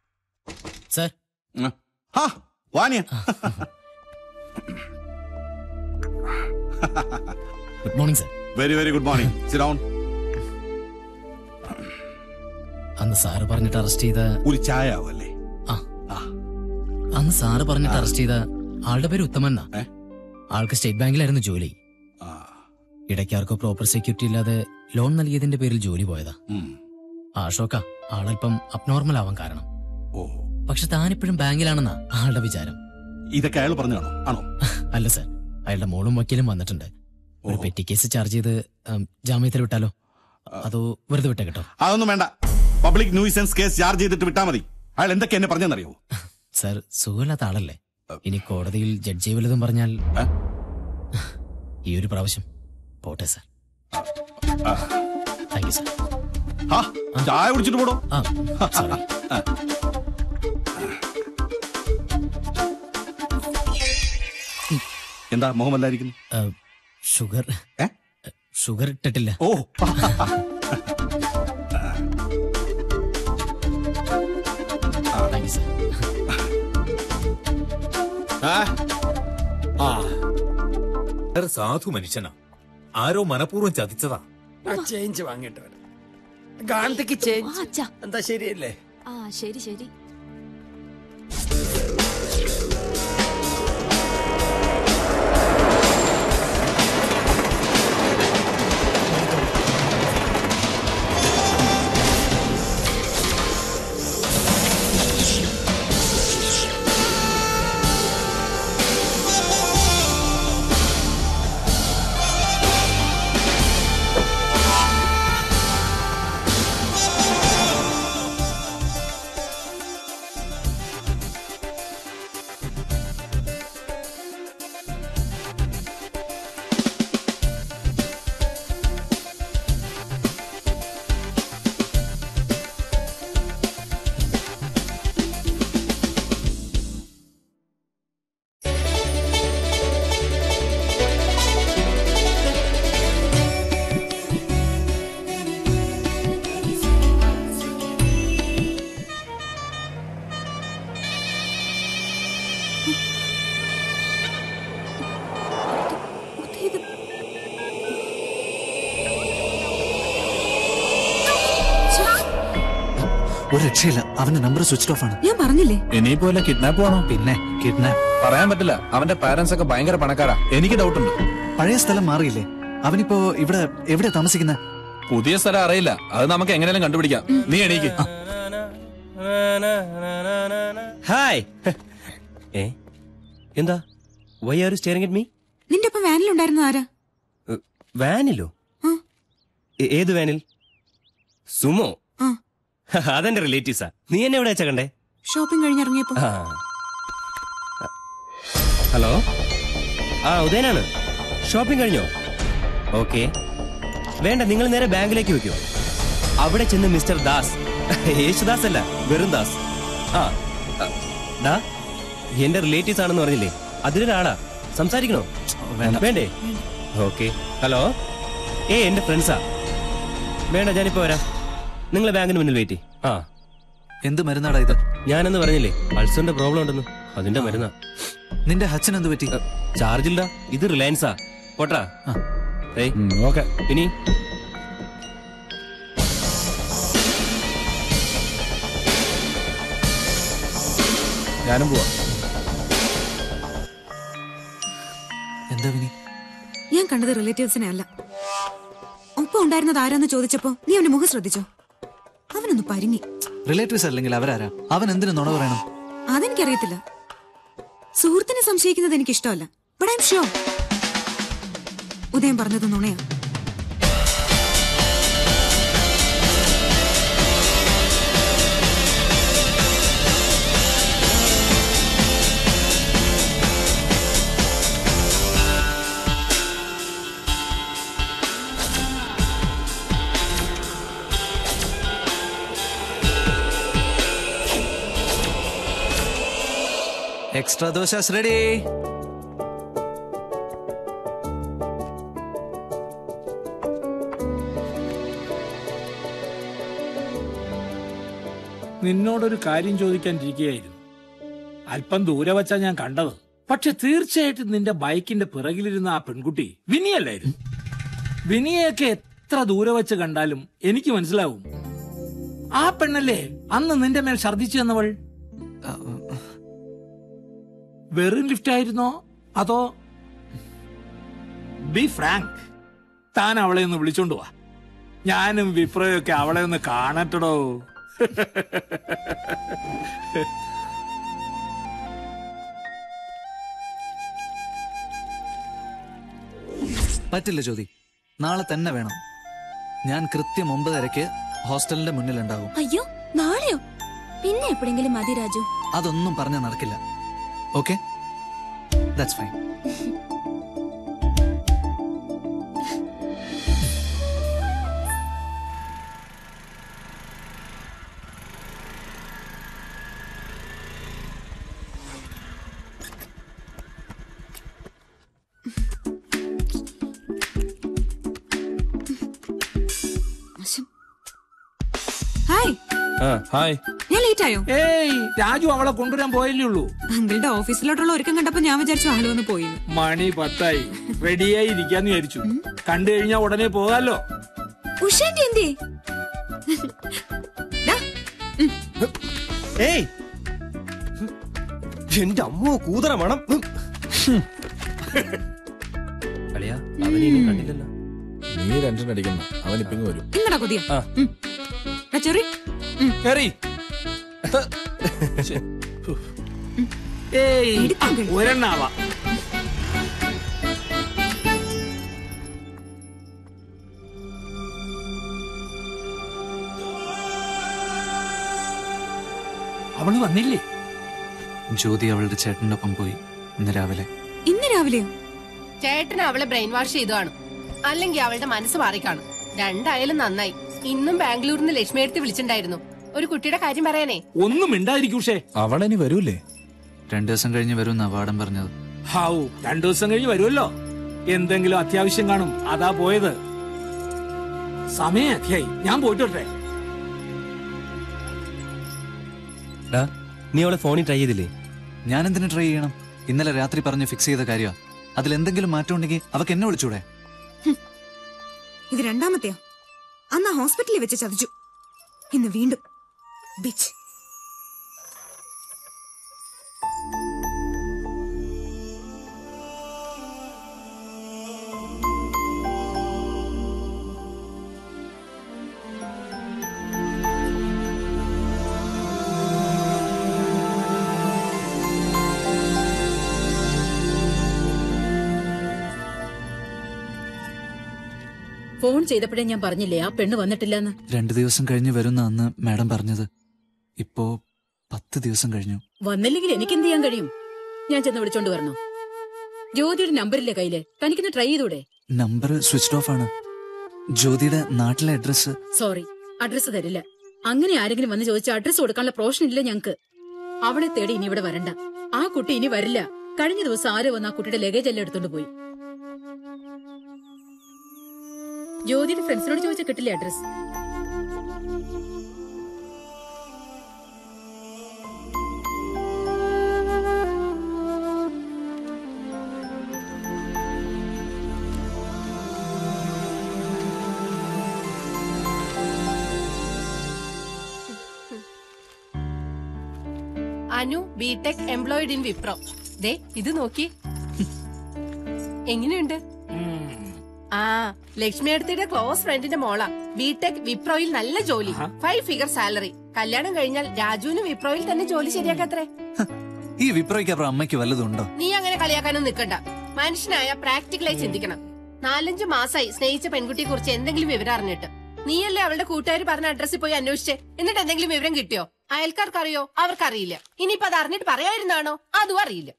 സാർ വാനിയ good morning sir very very good morning sit down അന്ന് സാറ് പറഞ്ഞിട്ട് അറസ്റ്റ് ചെയ്ത ഒരു ചായ ആവല്ലേ ആ അന്ന് സാറ് പറഞ്ഞിട്ട് അറസ്റ്റ് ചെയ്ത ആളുടെ പേര് ഉത്തമൻ എന്നാ ആൾക്ക് സ്റ്റേറ്റ് ബാങ്കിലായിരുന്നു ജോലി ഇടയ്ക്ക് ആർക്കോ പ്രോപ്പർ സെക്യൂരിറ്റി ഇല്ലാതെ ലോൺ നൽകിയതിന്റെ പേരിൽ ജോലി പോയതാ ആ ഷോക്ക ആളല്പം അബ്നോർമൽ ആവാൻ കാരണം ഓ പക്ഷെ താനിപ്പോഴും ബാങ്കിലാണെന്നാ ആളുടെ വിചാരം ഇതൊക്കെ അയാൾ പറഞ്ഞാണോ ആണോ അല്ല സർ അയാളുടെ മോളും വക്കീലും വന്നിട്ടുണ്ട് ഒരു പെറ്റി കേസ് ചാർജ് ചെയ്ത് ഉം, ജാമ്യത്തിൽ വിട്ടാലോ അതോ വെറുതെ വിട്ടേ കേട്ടോ അതൊന്നും വേണ്ട പബ്ലിക് ന്യൂസൻസ് കേസ് ചാർജ് ചെയ്തിട്ട് വിട്ടാ മതി അയാൾ എന്തൊക്കെ എന്നെ പറഞ്ഞെന്നറിയോ സർ സുഖമില്ലാത്ത ആളല്ലേ ഇനി കോടതിയിൽ ജഡ്ജി വല്ലതും പറഞ്ഞാൽ ഈ ഒരു പ്രാവശ്യം പോട്ടെ സർ താങ്ക് യു സർ ആ ചായ കുടിച്ചിട്ട് പോടോ ആ സോറി എന്താ മുഖമല്ലായിരിക്കുന്നു ഷുഗർ ഷുഗർ ഇട്ടിട്ടില്ല ഓ താങ്ക് യു സർ ഒരു സാധു മനുഷ്യനാ ആരോ മനഃപൂർവ്വം ചതിച്ചതാ ആ ചേഞ്ച് വാങ്ങിയിട്ട് വരാം ഗാന്ധിക്ക് ചേഞ്ച് എന്താ ശരിയല്ലേ ആ ശരി ശരി ഒരു രക്ഷയില്ല അവന്റെ നമ്പർ സ്വിച്ച് ഓഫ് ആണ് ഞാൻ പറഞ്ഞില്ലേ ഇനിയിപ്പോ വല്ല കിഡ്നാപ്പ് ആണോ പിന്നെ കിഡ്നാപ്പ് പറയാൻ പറ്റില്ല അവന്റെ പാരന്റ്സ് ഒക്കെ ഭയങ്കര പണക്കാരാ എനിക്ക് ഡൗട്ട് ഉണ്ട് പഴയ സ്ഥലം മാറിയില്ലേ അവനിപ്പോ ഇവിടെ എവിടെ താമസിക്കുന്നത് പുതിയ സ്ഥലം അറിയില്ല അത് നമുക്ക് എങ്ങനെയാലും കണ്ടുപിടിക്കാം നീ എണീക്ക് ഹായ് ഏ എന്താ why are staring at me നിന്റെ ഒപ്പം വാനിലുണ്ടായിരുന്ന ആരാ വാനിലോ ഏ- ഏത് വാനിൽ സുമോ ആ. അതെന്റെ റിലേറ്റീവ്സാ നീ എന്നെ എവിടെ വെച്ചാ കണ്ടേ ഷോപ്പിംഗ് കഴിഞ്ഞിറങ്ങിയപ്പോ ആ. ഹലോ ആ ഉദയനാണ് ഷോപ്പിംഗ് കഴിഞ്ഞോ ഓക്കെ വേണ്ട നിങ്ങൾ നേരെ ബാങ്കിലേക്ക് വെക്കോ അവിടെ ചെന്ന് മിസ്റ്റർ ദാസ് യേശുദാസ് അല്ല വെറും ദാസ് ആ ആ, ദാ എന്റെ റിലേറ്റീവ്സ് ആണെന്ന് പറഞ്ഞില്ലേ അതിലൊരാളാ സംസാരിക്കണോ വേണ്ടേ ഓക്കെ ഹലോ ഏ എന്റെ ഫ്രണ്ട്സാ വേണ്ട ഞാനിപ്പോ വരാം നിങ്ങൾ ബാങ്കിന് മുന്നിൽ വെയിറ്റ് ആ എന്ത് മരുന്നാടാ ഇത് ഞാനെന്ന് പറഞ്ഞില്ലേ അൾസറിന്റെ പ്രോബ്ലം ഉണ്ടെന്ന് അതിന്റെ മരുന്നാ നിന്റെ ഹച്ചൻ എന്ത് പറ്റി ചാർജ് ഇല്ല ഇത് റിലയൻസാ പോട്ടാ ഏയ് ഓക്കെ ഇനി ഞാനും പോവാ എന്താ വിനി ഞാൻ കണ്ടത് റിലേറ്റീവ്സിനെ അല്ല ഒപ്പം ഉണ്ടായിരുന്നത് ആരാന്ന് ചോദിച്ചപ്പോ നീ അവന്റെ മുഖം ശ്രദ്ധിച്ചോ അവനൊന്ന് പരിങ്ങി റിലേറ്റീവ്സ് അല്ലെങ്കിൽ അവരാരാ അവൻ എന്തിനു നുണ പറയണം അതെനിക്കറിയത്തില്ല സുഹൃത്തിനെ സംശയിക്കുന്നത് എനിക്ക് ഇഷ്ടമല്ല ബട്ട് ഐ എം ഷ്യോർ ഉദയം പറഞ്ഞത് നുണയാ എക്സ്ട്രാ ദോശ റെഡി നിന്നോടൊരു കാര്യം ചോദിക്കാൻ ഇരിക്കുകയായിരുന്നു അല്പം ദൂരെ വച്ചാ ഞാൻ കണ്ടത് പക്ഷെ തീർച്ചയായിട്ടും നിന്റെ ബൈക്കിന്റെ പിറകിലിരുന്ന ആ പെൺകുട്ടി വിനിയല്ലായിരുന്നു വിനിയൊക്കെ എത്ര ദൂരെ വെച്ച് കണ്ടാലും എനിക്ക് മനസ്സിലാവും ആ പെണ്ണല്ലേ അന്ന് നിന്റെ മേൽ ഛർദിച്ചു എന്നവൾ വെറും ലിഫ്റ്റ് ആയിരുന്നോ അതോ ബി ഫ്രാങ്ക് താൻ അവളെ ഒന്ന് വിളിച്ചോണ്ട് വാ ഞാനും വിപ്രയൊക്കെ അവളെ ഒന്ന് കാണട്ടടോ പറ്റില്ല ജ്യോതി നാളെ തന്നെ വേണം ഞാൻ കൃത്യം ഒമ്പതരയ്ക്ക് ഹോസ്റ്റലിന്റെ മുന്നിലുണ്ടാകും അയ്യോ നാളെയോ പിന്നെ എപ്പോഴെങ്കിലും മതി രാജു അതൊന്നും പറഞ്ഞ നടക്കില്ല okay that's fine hi hi ഞാൻ ലേറ്റ് ആയോ ഏയ് രാജു അവളെ കൊണ്ടുവരാൻ പോയല്ലേ ഉള്ളൂ അങ്കിളുടെ ഓഫീസിലോട്ടുള്ള ഒരുക്കം കണ്ടപ്പോ ഞാൻ വിചാരിച്ചു ആള് വന്ന് പോയി മണി പത്തായി റെഡിയായി ഇരിക്കാന്ന് വിചാരിച്ചു കണ്ടു കഴിഞ്ഞാ ഉടനെ പോകാലോ ഉഷേന്റെ എന്തേ ഏയ് എന്റെ അമ്മോ കൂതറ മണം കളിയാ അവനെ ഇനി കണ്ടില്ലല്ലോ നീ ടെൻഷൻ അടിക്കണ്ട അവൻ ഇപ്പിങ് വരും ഇങ്ങടാ കൊതിയ ചെറി കേറി ഏയ് ഒരെണ്ണാവാ അവള് വന്നില്ലേ ജ്യോതി അവളുടെ ചേട്ടൻ്റെ ഒപ്പം പോയി ഇന്ന് രാവിലെ ഇന്ന് രാവിലെയോ ചേട്ടൻ അവളെ ബ്രെയിൻ വാഷ് ചെയ്തു കാണും അല്ലെങ്കിൽ അവളുടെ മനസ്സ് മാറിക്കാണും രണ്ടായാലും നന്നായി ഇന്നും ബാംഗ്ലൂരിൽ നിന്ന് ലക്ഷ്മി എടുത്ത് വിളിച്ചിട്ടുണ്ടായിരുന്നു ഒരു കുട്ടിയുടെ കാര്യം പറയാനേ ഒന്നും മിണ്ടായിരിക്കൂഷേ അവളിനി വരൂലേ രണ്ടു ദിവസം കഴിഞ്ഞ് വരും വാടൻ പറഞ്ഞത് ഹാവു രണ്ടു ദിവസം കഴിഞ്ഞ് വരുമല്ലോ എന്തെങ്കിലും അത്യാവശ്യം കാണും അതാ പോയത് സമയം അത്യായി ഞാൻ പോയിട്ട് വരട്ടെ ഡാ നീ അവളെ ഫോണിൽ ട്രൈ ചെയ്തില്ലേ ഞാൻ എന്തിനു ട്രൈ ചെയ്യണം ഇന്നലെ രാത്രി പറഞ്ഞ് ഫിക്സ് ചെയ്ത കാര്യമാ അതിൽ എന്തെങ്കിലും മാറ്റം ഉണ്ടെങ്കിൽ അവക്ക് എന്നെ വിളിച്ചൂടെ ഇത് രണ്ടാമത്തെയാ അന്ന് ആ ഹോസ്പിറ്റലിൽ വെച്ച് ചതിച്ചു ഇന്ന് വീണ്ടും ബിച്ച് ഫോൺ ചെയ്തപ്പോഴേ ഞാൻ പറഞ്ഞില്ലേ ആ പെണ്ണ് വന്നിട്ടില്ലെന്ന് രണ്ടു ദിവസം കഴിഞ്ഞ് വരുന്ന അന്ന് മാഡം പറഞ്ഞത് ഇപ്പോ പത്ത് ദിവസം കഴിഞ്ഞു വന്നില്ലെങ്കിൽ എനിക്ക് എന്ത് ചെയ്യാൻ കഴിയും ഞാൻ ചെന്ന് വിളിച്ചോണ്ട് വരണോ ജ്യോതിയുടെ നമ്പറില്ലേ കയ്യില് തനിക്കൊന്ന് ട്രൈ ചെയ്തൂടെ നമ്പർ സ്വിച്ച്ഡ് ഓഫ് ആണ് ജ്യോതിയുടെ നാട്ടിലെ അഡ്രസ് സോറി അഡ്രസ് തരില്ല അങ്ങനെ ആരെങ്കിലും വന്ന് ചോദിച്ച അഡ്രസ് കൊടുക്കാനുള്ള പ്രൊഫഷൻ ഇല്ല ഞങ്ങക്ക് അവളെ തേടി ഇനി ഇവിടെ വരണ്ട ആ കുട്ടി ഇനി വരില്ല കഴിഞ്ഞ ദിവസം ആരോ വന്ന് ആ കുട്ടിയുടെ ലഗേജ് എല്ലാം എടുത്തോണ്ട് പോയി ജ്യോതിയുടെ ഫ്രണ്ട്സിനോട് ചോദിച്ചാൽ കിട്ടില്ലേ address Anu B Tech employed in Wipro ദേ ഇത് നോക്കി എങ്ങനെയുണ്ട് ആ ലക്ഷ്മി അടുത്തിയുടെ ക്ലോസ് ഫ്രണ്ടിന്റെ മോളാ ബിടെക് വിപ്രോയിൽ നല്ല ജോലി ഫൈവ് ഫിഗർ സാലറി കല്യാണം കഴിഞ്ഞാൽ രാജുവിന് വിപ്രോയിൽ തന്നെ ജോലി ശരിയാക്കത്രേ ഈ വിപ്രോയ്ക്ക് അപ്പുറം അമ്മയ്ക്ക് വല്ലതുണ്ടോ നീ അങ്ങനെ കളിയാക്കാനും നിൽക്കണ്ട മനുഷ്യനായ പ്രാക്ടിക്കലായി ചിന്തിക്കണം നാലഞ്ച് മാസമായി സ്നേഹിച്ച പെൺകുട്ടിയെ കുറിച്ച് എന്തെങ്കിലും വിവരം അറിഞ്ഞിട്ട് നീയല്ലേ അവളുടെ കൂട്ടുകാർ പറഞ്ഞ അഡ്രസ്സിൽ പോയി അന്വേഷിച്ചേ എന്നിട്ട് എന്തെങ്കിലും വിവരം കിട്ടിയോ അയൽക്കാർക്ക് അറിയോ അവർക്കറിയില്ല ഇനിയിപ്പോ അത് അറിഞ്ഞിട്ട് പറയാതിരുന്നാണോ അതും അറിയില്ല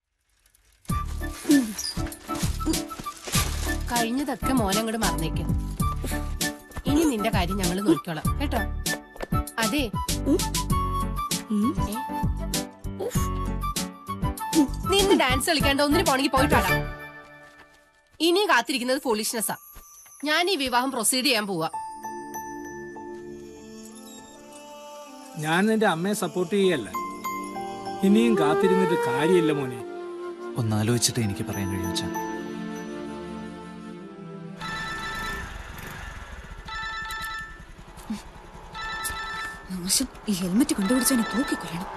കഴിഞ്ഞതൊക്കെ മോനങ്ങോട് മറന്നേക്ക് ഇനി നിന്റെ കാര്യം ഞങ്ങൾ നോക്കിക്കോളാം കേട്ടോ അതെ ഏ? നീ ഇന്ന് ഡാൻസ് കളിക്കാണ്ട് ഒന്നിന് പോണെങ്കിൽ പോയിട്ടാടാ ഇനിയും കാത്തിരിക്കുന്നത് ഫോളിഷ്നെസ്സാ ഞാൻ ഈ വിവാഹം പ്രൊസീഡ് ചെയ്യാൻ പോവാ ഞാൻ നിന്റെ അമ്മയെ സപ്പോർട്ട് ചെയ്യല്ല ഇനിയും കാത്തിരുന്നിട്ട് കാര്യമില്ല മോനെ ഒന്ന് ആലോചിച്ചിട്ട് എനിക്ക് പറയാൻ കഴിയും അച്ഛാ നാശം ഈ ഹെൽമെറ്റ് കണ്ടുപിടിച്ചവനെ തൂക്കിക്കൊല്ലണം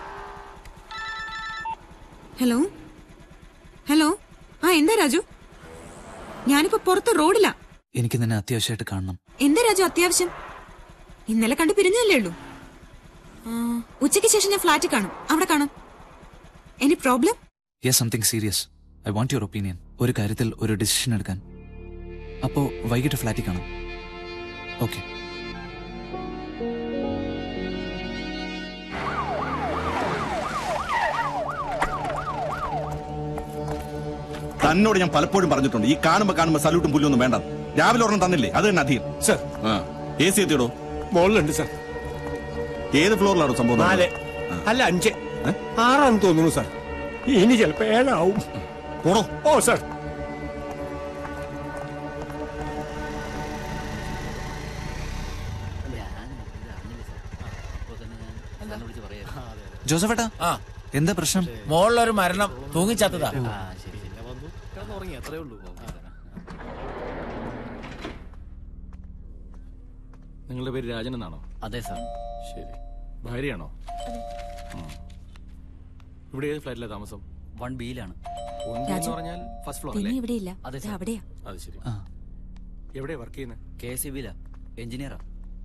ഹലോ ഹലോ ആ എന്താ രാജു ഞാനിപ്പോ പുറത്ത് റോഡിലാ എനിക്ക് നിന്നെ അത്യാവശ്യമായിട്ട് കാണണം എന്താ രാജു അത്യാവശ്യം ഇന്നലെ കണ്ടു പിരിഞ്ഞതല്ലേ ഉള്ളൂ ആ, ഉച്ചയ്ക്ക് ശേഷം ഞാൻ ഫ്ലാറ്റിൽ കാണും അവിടെ കാണാം any problem yes something serious I want your opinion ഒരു കാര്യത്തിൽ ഒരു ഡിസിഷൻ എടുക്കാൻ അപ്പോ വൈകിട്ട് ഫ്ലാറ്റിൽ കാണാം ഓക്കെ തന്നോട് ഞാൻ പലപ്പോഴും പറഞ്ഞിട്ടുണ്ട് ഈ കാണുമ്പോ കാണുമ്പോ സല്യൂട്ടും പുല്ലൊന്നും വേണ്ട രാവിലെ ഒരെണ്ണം തന്നില്ലേ അത് തന്നെ അധികം സർ ആ എ സി എത്തിയോടോ മുകളിലുണ്ട് സർ ഏത് ഫ്ലോറിലാണോ സംഭവം നാല് അല്ല അഞ്ച് ആറാന്ന് തോന്നുന്നു സർ ഇനി ചിലപ്പോ ഏഴാവും പോണോ ഓ സർ ജോസഫേട്ടാ എന്താ പ്രശ്നം മോളിലൊരു മരണം തൂങ്ങിച്ചത്തതാ നിങ്ങളുടെ പേര് രാജൻ എന്നാണോ അതെ സാർ ശരി ഭാര്യയാണോ ഉം. ഇവിടെ ഏത് ഫ്ലാറ്റിലാണ് താമസം വൺ ബിയിലാണ് എന്ന് പറഞ്ഞാൽ ഫസ്റ്റ് ഫ്ലോർ പിന്നെ അല്ലേ ഇവിടെ ഇല്ല അതെ, ദാ സർ. അവിടെയാ അത് ശരി എവിടെയാ വർക്ക് ചെയ്യുന്നത് കെ എസ് ബിയിലാ എഞ്ചിനീയറാ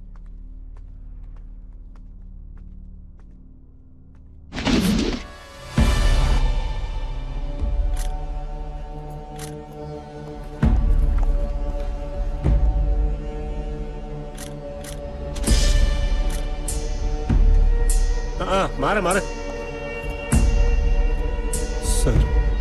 ആ മാറി മാറി സർ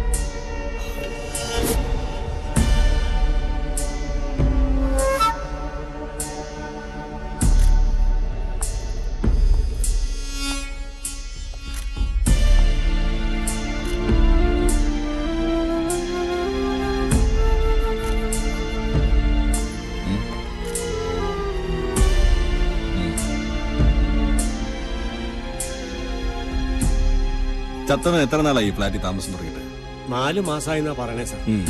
ചത്തവൻ എത്ര നാളായി ഈ ഫ്ലാറ്റിൽ താമസം തുടങ്ങിയിട്ട് നാല് മാസമായി എന്നാ പറയണേ സർ ഉം.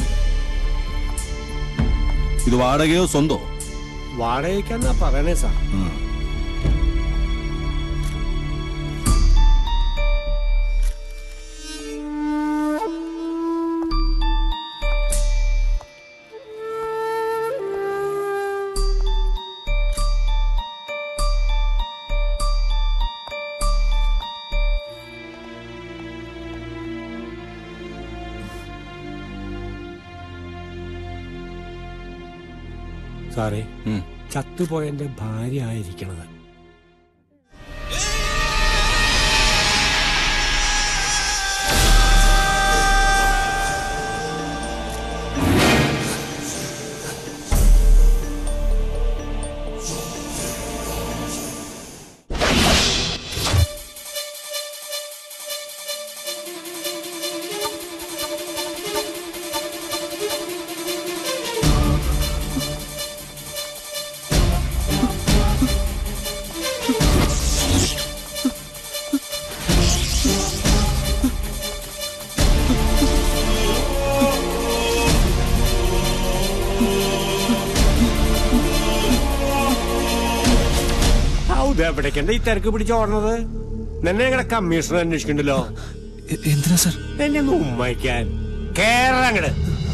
ഇത് വാടകയോ സ്വന്തോ വാടകയ്ക്കാന്നാ പറയണേ സാർ ഉം. സാറേ ഉം. ചത്തുപോയ എന്റെ ഭാര്യ ആയിരിക്കണത് എവിടേക്കെന്താ ഈ തിരക്ക് പിടിച്ച് ഓടണത് നിന്നെ ഞങ്ങളുടെ കമ്മീഷണർ അന്വേഷിക്കണ്ടല്ലോ എന്തിനാ സർ എന്നെ ഒന്ന് ഉമ്മയ്ക്കാൻ കേറങ്ങട്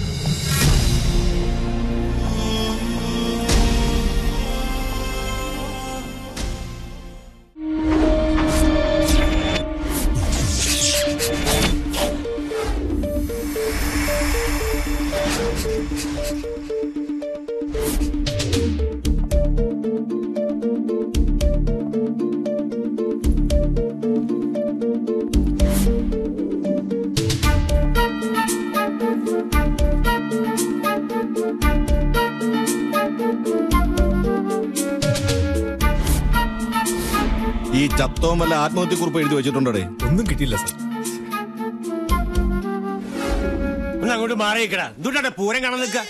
ഈ ചത്തോം വല്ല ആത്മഹത്യക്കുറിപ്പ് എഴുതി വെച്ചിട്ടുണ്ടോടെ ഒന്നും കിട്ടിയില്ല സർ ഒന്ന് അങ്ങോട്ട് മാറിയിക്കടാ എന്തുകൊണ്ടാ പൂരം കാണാൻ നിൽക്ക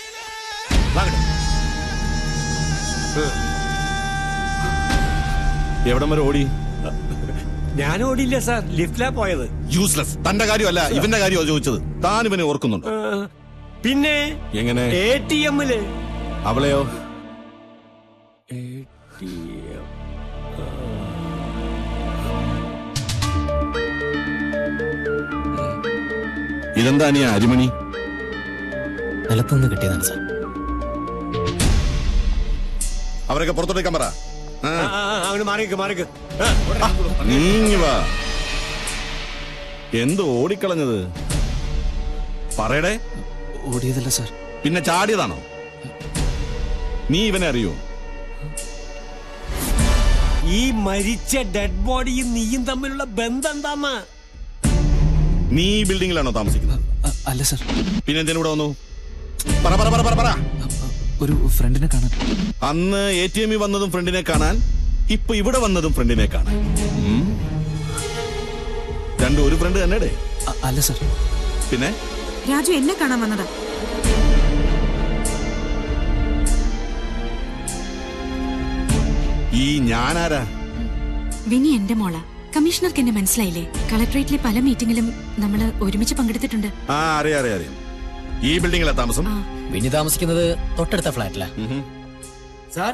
എവിടം വരെ ഓടി ഞാൻ ഓടില്ല സാർ ലിഫ്റ്റിലാ പോയത് യൂസ്ലെസ് തന്റെ കാര്യമല്ല ഇവന്റെ കാര്യമാണ് ചോദിച്ചത് താൻ ഇവനെ ഓർക്കുന്നുണ്ടോ ആ, പിന്നെ എങ്ങനെ എ ടി എമ്മില് അവളെയോ ഇതെന്താ നീ അരിമണി നിലത്തുനിന്ന് കിട്ടിയതാണ് സാർ അവരൊക്കെ പുറത്തോട്ടേക്കാൻ പറ ആ. അവന് മാറിക്ക് മാറിക്ക് നീങ്ങി വാ എന്ത് ഓടിക്കളഞ്ഞത് പറയടേ ഓടിയതല്ല സാർ പിന്നെ ചാടിയതാണോ നീ ഇവനെ അറിയോ ഈ മരിച്ച ഡെഡ് ബോഡിയും നീയും തമ്മിലുള്ള ബന്ധം എന്താന്ന് നീ ഈ ബിൽഡിംഗിലാണോ താമസിക്കുന്നത് അല്ല സാർ പിന്നെ എന്തിനു ഇവിടെ വന്നു പറ പറ പറ പറ പറ ഒരു ഫ്രണ്ടിനെ കാണാൻ അന്ന് എ ടി എമ്മിൽ വന്നതും ഫ്രണ്ടിനെ കാണാൻ ഇപ്പൊ ഇവിടെ വന്നതും ഫ്രണ്ടിനെ കാണാൻ ഉം. രണ്ടും ഒരു ഫ്രണ്ട് തന്നെ അല്ല സാർ പിന്നെ രാജു എന്നെ കാണാൻ വന്നതാ ഈ ഞാനാരാ വിനി എന്റെ മോള കമ്മീഷണർക്ക് എന്നെ മനസ്സിലായില്ലേ കളക്ടറേറ്റിലെ പല മീറ്റിംഗിലും നമ്മൾ ഒരുമിച്ച് പങ്കെടുത്തിട്ടുണ്ട് ആ അറിയാം അറിയാം അറിയാം ഈ ബിൽഡിംഗിലാ താമസം വിനി താമസിക്കുന്നത് തൊട്ടടുത്ത ഫ്ലാറ്റിലാ സാർ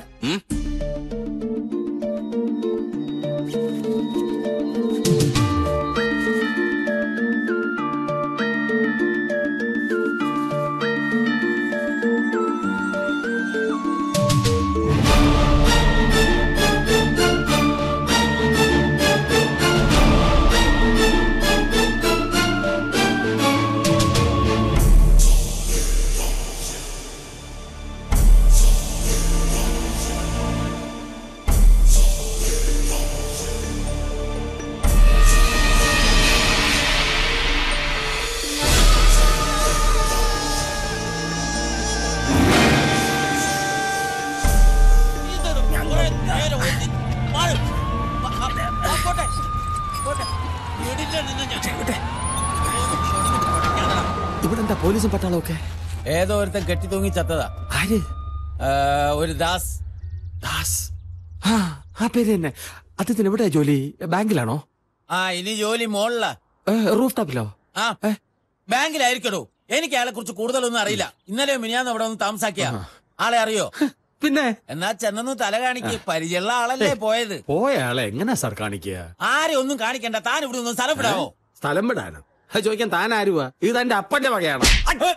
ഇവിടെ എന്താ പോലീസും പട്ടാളവും ഒക്കെ ഏതോ ഒരുത്തൻ കെട്ടി തൂങ്ങി ചത്തതാ ആര് ആ, ഒരു ദാസ് ദാസ് ആ ആ പേര് തന്നെ അദ്ദേഹത്തിന് എവിടെയാ ജോലി ബാങ്കിലാണോ ആ ഇനി ജോലി മോളിലാ റൂഫ് ടോപ്പിലോ ആ ബാങ്കിലായിരിക്കടോ എനിക്ക് അയാളെ കുറിച്ച് കൂടുതലൊന്നും അറിയില്ല ഇന്നലെ മിനിയാന്ന് അവിടെ ഒന്ന് താമസാക്കിയ ആളെ അറിയോ പിന്നെ എന്നാ ചെന്നൊന്ന് തല കാണിക്ക് പരിചയമുള്ള ആളല്ലേ പോയത് പോയ ആളെ എങ്ങനെയാ സാർ കാണിക്കുക ആരെ ഒന്നും കാണിക്കണ്ട താൻ ഇവിടെ ഒന്ന് സ്ഥലം വിടാവോ സ്ഥലം വിടാനോ അത് ചോദിക്കാൻ താൻ ആരുവാ ഇത് എന്റെ അപ്പന്റെ വകയാണോ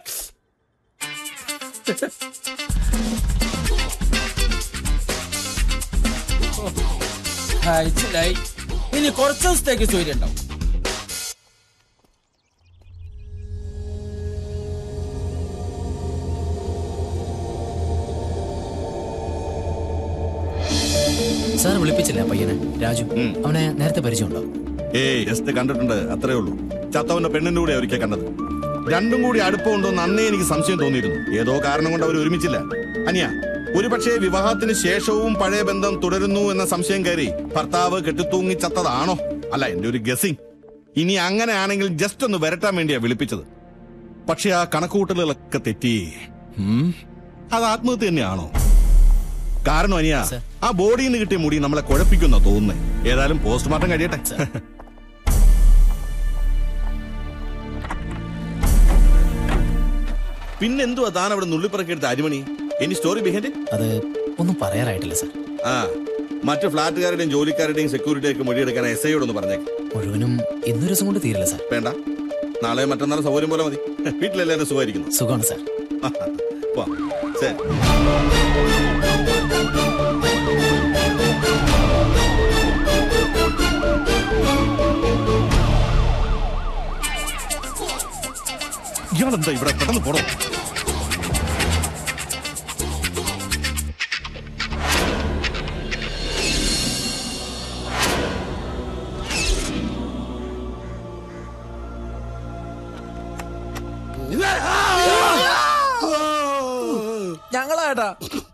അയച്ചില്ലായി ഇനി കുറച്ച് ദിവസത്തേക്ക് സൂര്യ ഉണ്ടാവും സാർ വിളിപ്പിച്ചില്ല ആ പയ്യനെ രാജു അവനെ നേരത്തെ പരിചയമുണ്ടോ ഏയ് ജസ്റ്റ് കണ്ടിട്ടുണ്ട് അത്രേ ഉള്ളൂ ചത്തവന്റെ പെണ്ണിന്റെ കൂടെ ഒരിക്കൽ കണ്ടത് രണ്ടും കൂടി അടുപ്പമുണ്ടോന്ന് അന്നേ എനിക്ക് സംശയം തോന്നിയിരുന്നു ഏതോ കാരണം കൊണ്ട് അവർ ഒരുമിച്ചില്ല അനിയ ഒരുപക്ഷെ വിവാഹത്തിന് ശേഷവും പഴയ ബന്ധം തുടരുന്നു എന്ന സംശയം കയറി ഭർത്താവ് കെട്ടിത്തൂങ്ങി ചത്തതാണോ അല്ല എന്റെ ഒരു ഗസിങ് ഇനി അങ്ങനെ ആണെങ്കിൽ ജസ്റ്റ് ഒന്ന് വരട്ടാൻ വേണ്ടിയാ വിളിപ്പിച്ചത് പക്ഷെ ആ കണക്കുകൂട്ടലുകളൊക്കെ തെറ്റി ഉം, അത് ആത്മഹത്യ തന്നെയാണോ കാരണം അനിയ ആ ബോഡിയിൽ നിന്ന് കിട്ടിയ മുടി നമ്മളെ കുഴപ്പിക്കുന്ന തോന്നുന്നേ ഏതായാലും പോസ്റ്റ്മോർട്ടം കഴിയട്ടെ പിന്നെന്തുവാ താൻ അവിടെ നുള്ളിപ്പറക്കെടുത്ത അരിമണി ഇനി സ്റ്റോറി ബിഹൈൻഡ് അത് ഒന്നും പറയാറായിട്ടില്ല സാർ ആ മറ്റു ഫ്ലാറ്റുകാരുടെയും ജോലിക്കാരുടെയും സെക്യൂരിറ്റി ഒക്കെ മൊഴിയെടുക്കാൻ എസ് ഐയോടൊന്ന് പറഞ്ഞേക്ക് മുഴുവനും ഇന്നൊരു ദിവസം കൊണ്ട് തീരില്ല സാർ വേണ്ട നാളെ മറ്റന്നാൾ സൗകര്യം പോലെ മതി വീട്ടിലെല്ലാവരും സുഖമായിരിക്കുന്നു സുഖമാണ് സാർ പോവാം. ശരി ഇയാളെന്താ ഇവിടെ പെട്ടെന്ന് പോണോ ഞങ്ങളാട്ടാ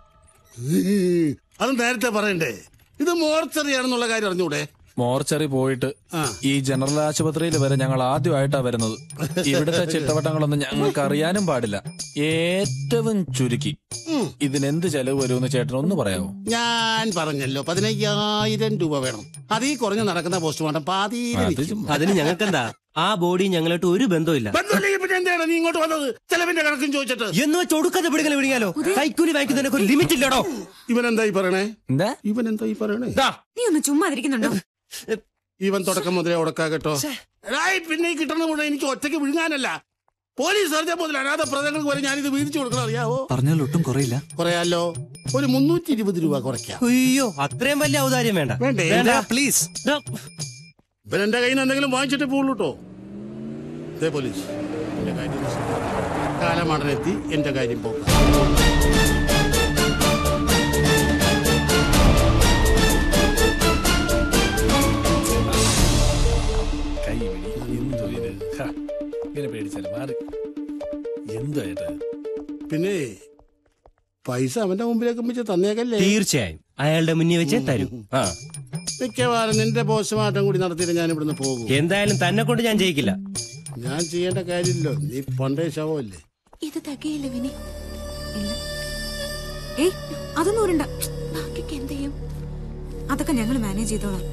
അത് നേരത്തെ പറയണ്ടേ ഇത് മോർച്ചറിയാണെന്നുള്ള കാര്യം അറിഞ്ഞൂടെ മോർച്ചറി പോയിട്ട് ഈ ജനറൽ ആശുപത്രിയിൽ വരെ ഞങ്ങൾ ആദ്യമായിട്ടാ വരുന്നത് ഇവിടുത്തെ ചിട്ടവട്ടങ്ങളൊന്നും ഞങ്ങൾക്ക് അറിയാനും പാടില്ല ഏറ്റവും ചുരുക്കി ഇതിനെന്ത് ചെലവ് വരുമെന്ന് ചേട്ടൻ ഒന്ന് പറയാമോ ഞാൻ പറഞ്ഞല്ലോ പതിനയ്യായിരം രൂപ വേണം അതീ കുറഞ്ഞ് നടക്കുന്ന പോസ്റ്റ്മോർട്ടം പാതിയിൽ നിൽക്കും. അതിന് ഞങ്ങൾക്കെന്താ ആ ബോഡി ഞങ്ങളായിട്ട് ഒരു ബന്ധവുമില്ല ബന്ധമില്ലെങ്കിൽ പിന്നെ എന്താണ് നീ ഇങ്ങോട്ട് വന്നത് ചെലവിന്റെ കണക്കും ചോദിച്ചിട്ട് എന്ന് വെച്ച് ഒടുക്കത്തെ പിടിക്കൽ പിടിക്കാലോ കൈക്കൂലി വാങ്ങിക്കുന്നതിനൊക്കെ ഒരു ലിമിറ്റ് ഇല്ലടോ ഇവൻ എന്താ ഈ പറയണേ എന്താ ഇവൻ എന്താ ഈ പറയണേ നീ ഒന്ന് ചുമ്മാതിരിക്കുന്നുണ്ടോ ഇവൻ തുടക്കം മുതലേ ഉടക്കാ കേട്ടോ എടായ്, പിന്നെ ഈ കിട്ടണ കൂടെ എനിക്ക് ഒറ്റയ്ക്ക് വിഴുങ്ങാനല്ല പോലീസ് അറിഞ്ഞ മുതൽ അനാഥ പ്രജകൾക്ക് വരെ ഞാനിത് വീതിച്ചു കൊടുക്കണം അറിയാവോ പറഞ്ഞാൽ ഒട്ടും കുറയില്ല കുറയാലോ ഒരു മുന്നൂറ്റി ഇരുപത് രൂപ കുറയ്ക്കാം അയ്യോ അത്രയും വലിയ ഔദാര്യം വേണ്ട വേണ്ടേ പ്ലീസ് ഇവൻ എന്റെ കയ്യിൽ നിന്ന് എന്തെങ്കിലും വാങ്ങിച്ചിട്ട് പോകുള്ളൂ കേട്ടോ ദേ പോലീസ് എന്റെ കാര്യം കാലമാടനെത്തി എന്റെ കാര്യം പോക്കാം കൈ പിടി എന്തോ ഇത് ഹാ, ഇങ്ങനെ പേടിച്ചാല് മാറി എന്തോ ഇത് പിന്നെ പൈസ അവന്റെ മുമ്പിലേക്ക് വെച്ച് തന്നേക്കല്ലേ തീർച്ചയായും അയാളുടെ മുന്നിൽ വെച്ചേ തരൂ ആ മിക്കവാറും നിന്റെ പോസ്റ്റ്മോർട്ടം കൂടി നടത്തിയിട്ട് ഞാൻ ഇവിടുന്ന് പോകും എന്തായാലും തന്നെ കൊണ്ട് ഞാൻ ജയിക്കില്ല ഞാൻ ചെയ്യേണ്ട കാര്യമില്ലോ നീ പണ്ടേ ശവമല്ലേ ഇത് തികയില്ല വിനി ഇല്ല ഏയ് അതൊന്നും ഉരുണ്ട ബാക്കിക്ക് എന്ത് ചെയ്യും അതൊക്കെ ഞങ്ങൾ മാനേജ് ചെയ്തോളാം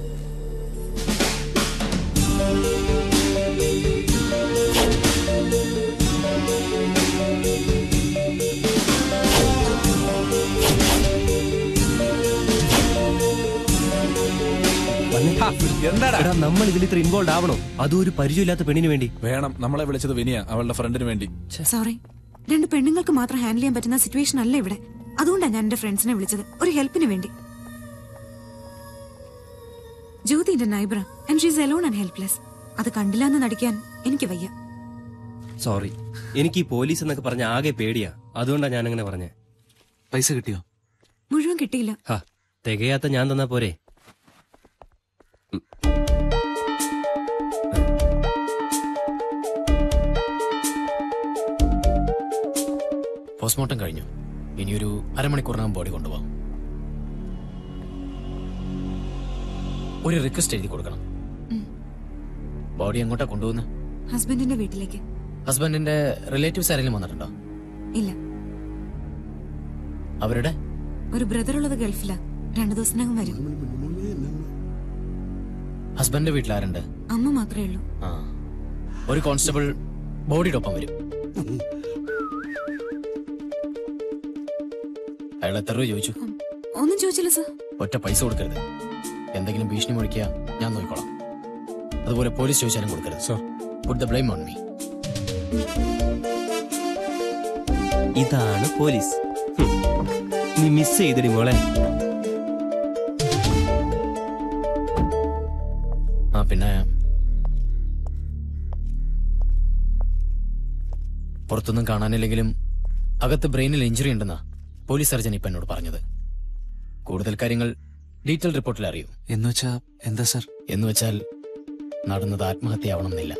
എന്താടാ എടാ നമ്മൾ ഇതിൽ ഇത്ര ഇൻവോൾവ് ആവണോ അതും ഒരു പരിചയമില്ലാത്ത പെണ്ണിന് വേണ്ടി വേണം നമ്മളെ വിളിച്ചത് വിനിയ അവളുടെ ഫ്രണ്ടിന് വേണ്ടി സോറി രണ്ട് പെണ്ണുങ്ങൾക്ക് മാത്രം ഹാൻഡിൽ ചെയ്യാൻ പറ്റുന്ന സിറ്റുവേഷൻ അല്ല ഇവിടെ അതുകൊണ്ടാണ് ഞാൻ എന്റെ ഫ്രണ്ട്സിനെ വിളിച്ചത് ഒരു ഹെൽപ്പിന് വേണ്ടി ജ്യോതി എന്റെ neighbour and she's alone and helpless അത് കണ്ടില്ല എന്ന് നടിക്കാൻ എനിക്ക് വയ്യ സോറി എനിക്ക് ഈ പോലീസ് എന്നൊക്കെ പറഞ്ഞ ആകെ പേടിയാ അതുകൊണ്ടാണ് ഞാൻ അങ്ങനെ പറഞ്ഞേ പൈസ കിട്ടിയോ മുഴുവൻ കിട്ടിയില്ല ഹാ തികയാത്ത ഞാൻ തന്നാ പോരെ പോസ്റ്റ്മോർട്ടം കഴിഞ്ഞു ഇനിയൊരു അരമണിക്കൂറിനകം ബോഡി കൊണ്ടുപോകാം ഒരു റിക്വസ്റ്റ് എഴുതി കൊടുക്കണം ബോഡി എങ്ങോട്ടാ കൊണ്ടുപോകുന്നത് ഹസ്ബൻഡിന്റെ വീട്ടിലേക്ക് ഹസ്ബൻഡിന്റെ റിലേറ്റീവ്സ് ആരെങ്കിലും വന്നിട്ടുണ്ടോ ഇല്ല അവരുടെ ഒരു ബ്രദർ ഉള്ളത് ഗൾഫിലാ രണ്ടു ദിവസത്തിനകം വരും ഹസ്ബൻഡിന്റെ വീട്ടിൽ ആരുണ്ട് അമ്മ മാത്രമേ ഉള്ളൂ ആ ഒരു കോൺസ്റ്റബിൾ ബോഡിയുടെ ഒപ്പം വരും അയാൾ എത്ര രൂപ ചോദിച്ചു ഒന്നും ചോദിച്ചില്ല സർ ഒറ്റ പൈസ കൊടുക്കരുത് എന്തെങ്കിലും ഭീഷണി മുഴക്കിയാ ഞാൻ നോക്കിക്കോളാം അതുപോലെ പോലീസ് ചോദിച്ചാലും കൊടുക്കരുത് so put the blame on me ഇതാണ് പോലീസ് ഹും. നീ മിസ് ചെയ്തിടി മോളെ ആ പിന്നെ പുറത്തൊന്നും കാണാനില്ലെങ്കിലും അകത്ത് ബ്രെയിനിൽ ഇഞ്ചുറി ഉണ്ടെന്നാ പോലീസ് സർജൻ ഇപ്പൊ എന്നോട് പറഞ്ഞത് കൂടുതൽ കാര്യങ്ങൾ ഡീറ്റെയിൽ റിപ്പോർട്ടിൽ അറിയൂ എന്നുവെച്ചാ എന്താ സർ എന്ന് വെച്ചാൽ നടന്നത് ആത്മഹത്യയാവണമെന്നില്ല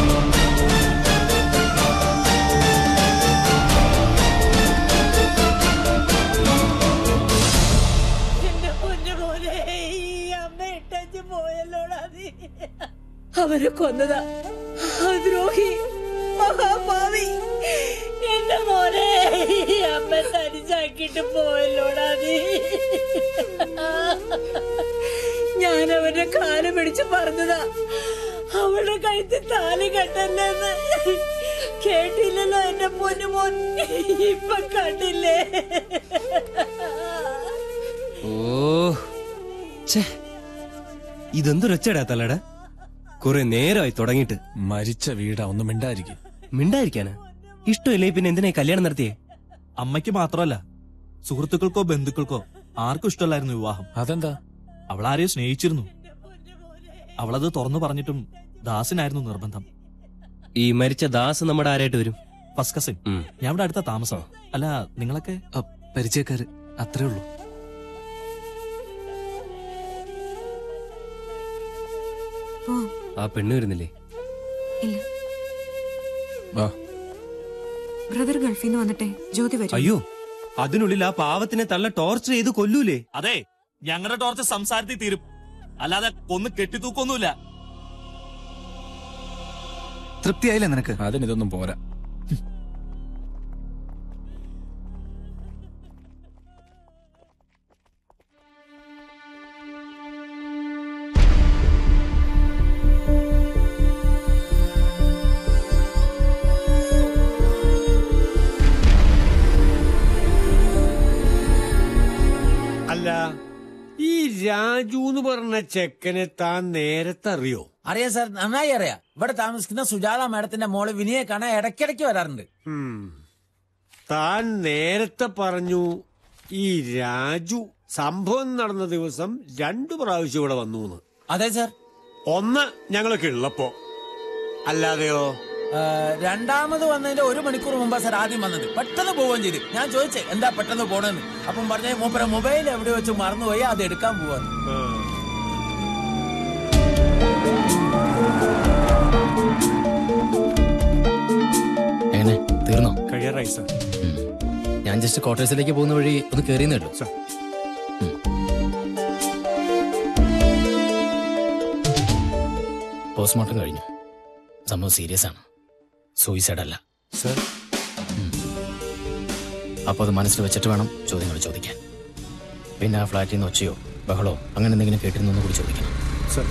എന്റെ പൊന്നു പോലെ ഈ അമ്മ ഇട്ടു പോയല്ലോടാ നീ അവരെ കൊന്നതാ ആ ദ്രോഹി മഹാഭാവി എന്റെ മോനെ ഈ അമ്മ തനിച്ചാക്കിട്ട് പോയല്ലോടാ നീ ഞാൻ അവന്റെ കാല് പിടിച്ച് പറഞ്ഞതാ അവളുടെ കഴുത്തിൽ താലി കെട്ടല്ലെന്ന് കേട്ടില്ലല്ലോ എന്റെ പൊന്നു മോൻ ഇപ്പൊ കണ്ടില്ലേ ഓ ഛേ ഇതെന്തൊരൊച്ചടാ തലടാ കുറെ നേരമായി തുടങ്ങിയിട്ട് മരിച്ച വീടാ ഒന്നും മിണ്ടായിരിക്കും മിണ്ടായിരിക്കാനാ ഇഷ്ടമില്ലേ പിന്നെ എന്തിനാ ഈ കല്യാണം നടത്തിയേ അമ്മയ്ക്ക് മാത്രമല്ല സുഹൃത്തുക്കൾക്കോ ബന്ധുക്കൾക്കോ ആർക്കും ഇഷ്ടമല്ലായിരുന്നു വിവാഹം അതെന്താ അവൾ ആരെയോ സ്നേഹിച്ചിരുന്നു അവളത് തുറന്നു പറഞ്ഞിട്ടും ദാസിനായിരുന്നു നിർബന്ധം ഈ മരിച്ച ദാസ് നമ്മുടെ ആരായിട്ട് വരും ഫസ്റ്റ് കസിൻ ഞാൻ ഇവിടെ അടുത്ത താമസം അല്ല നിങ്ങളൊക്കെ പരിചയക്കാര് അത്രേ ഉള്ളൂ പോവാം ആ പെണ്ണ് വരുന്നില്ലേ ഇല്ല ബ്രദർ ഗൾഫിൽ നിന്ന് വന്നിട്ടെ ജ്യോതി വരും അയ്യോ അതിനുള്ളിൽ ആ പാവത്തിനെ തള്ള ടോർച്ചർ ചെയ്ത് കൊല്ലൂലേ അതെ ഞങ്ങളുടെ ടോർച്ച് സംസാരത്തിൽ തീരും അല്ലാതെ കൊന്ന് കെട്ടിത്തൂക്കൊന്നുമില്ല തൃപ്തിയായില്ലേ നിനക്ക് അതിനിതൊന്നും പോരാ രാജു എന്ന് പറഞ്ഞ ചെക്കനെ താൻ നേരത്തെ അറിയോ അറിയാം സാർ നന്നായി അറിയാം ഇവിടെ താമസിക്കുന്ന സുജാത മാഡത്തിന്റെ മോള് വിനിയെ കാണാൻ ഇടയ്ക്കിടയ്ക്ക് വരാറുണ്ട് ഉം. താൻ നേരത്തെ പറഞ്ഞു ഈ രാജു സംഭവം നടന്ന ദിവസം രണ്ടു പ്രാവശ്യം ഇവിടെ വന്നു എന്ന് അതെ സാർ ഒന്ന് ഞങ്ങളൊക്കെ ഉള്ളപ്പോ അല്ലാതെയോ ആ, രണ്ടാമത് വന്നതിന്റെ ഒരു മണിക്കൂർ മുമ്പാ സാർ ആദ്യം വന്നത് പെട്ടെന്ന് പോവുകയും ചെയ്തു ഞാൻ ചോദിച്ചേ എന്താ പെട്ടെന്ന് പോണെന്ന് അപ്പം പറഞ്ഞ മൂപ്പര മൊബൈൽ എവിടെ വെച്ച് മറന്നുപോയി അത് എടുക്കാൻ പോവാന്ന് എങ്ങനെ തീർന്നോ കഴിയാറായി സാർ ഞാൻ ജസ്റ്റ് ക്വാർട്ടേഴ്സിലേക്ക് പോകുന്ന വഴി ഒന്ന് കയറിയെന്നേ ഉള്ളൂ ഉം. പോസ്റ്റ്മോർട്ടം കഴിഞ്ഞു സംഭവം സീരിയസ് ആണ് സൂയിസൈഡ് അല്ല സർ അപ്പോൾ അത് മനസ്സിൽ വെച്ചിട്ട് വേണം ചോദ്യങ്ങൾ ചോദിക്കാൻ പിന്നെ ആ ഫ്ലാറ്റിൽ നിന്ന് ഒച്ചയോ ബഹളോ അങ്ങനെ എന്തെങ്കിലും കേട്ടിരുന്നൊന്നും കൂടി ചോദിക്കണം സർ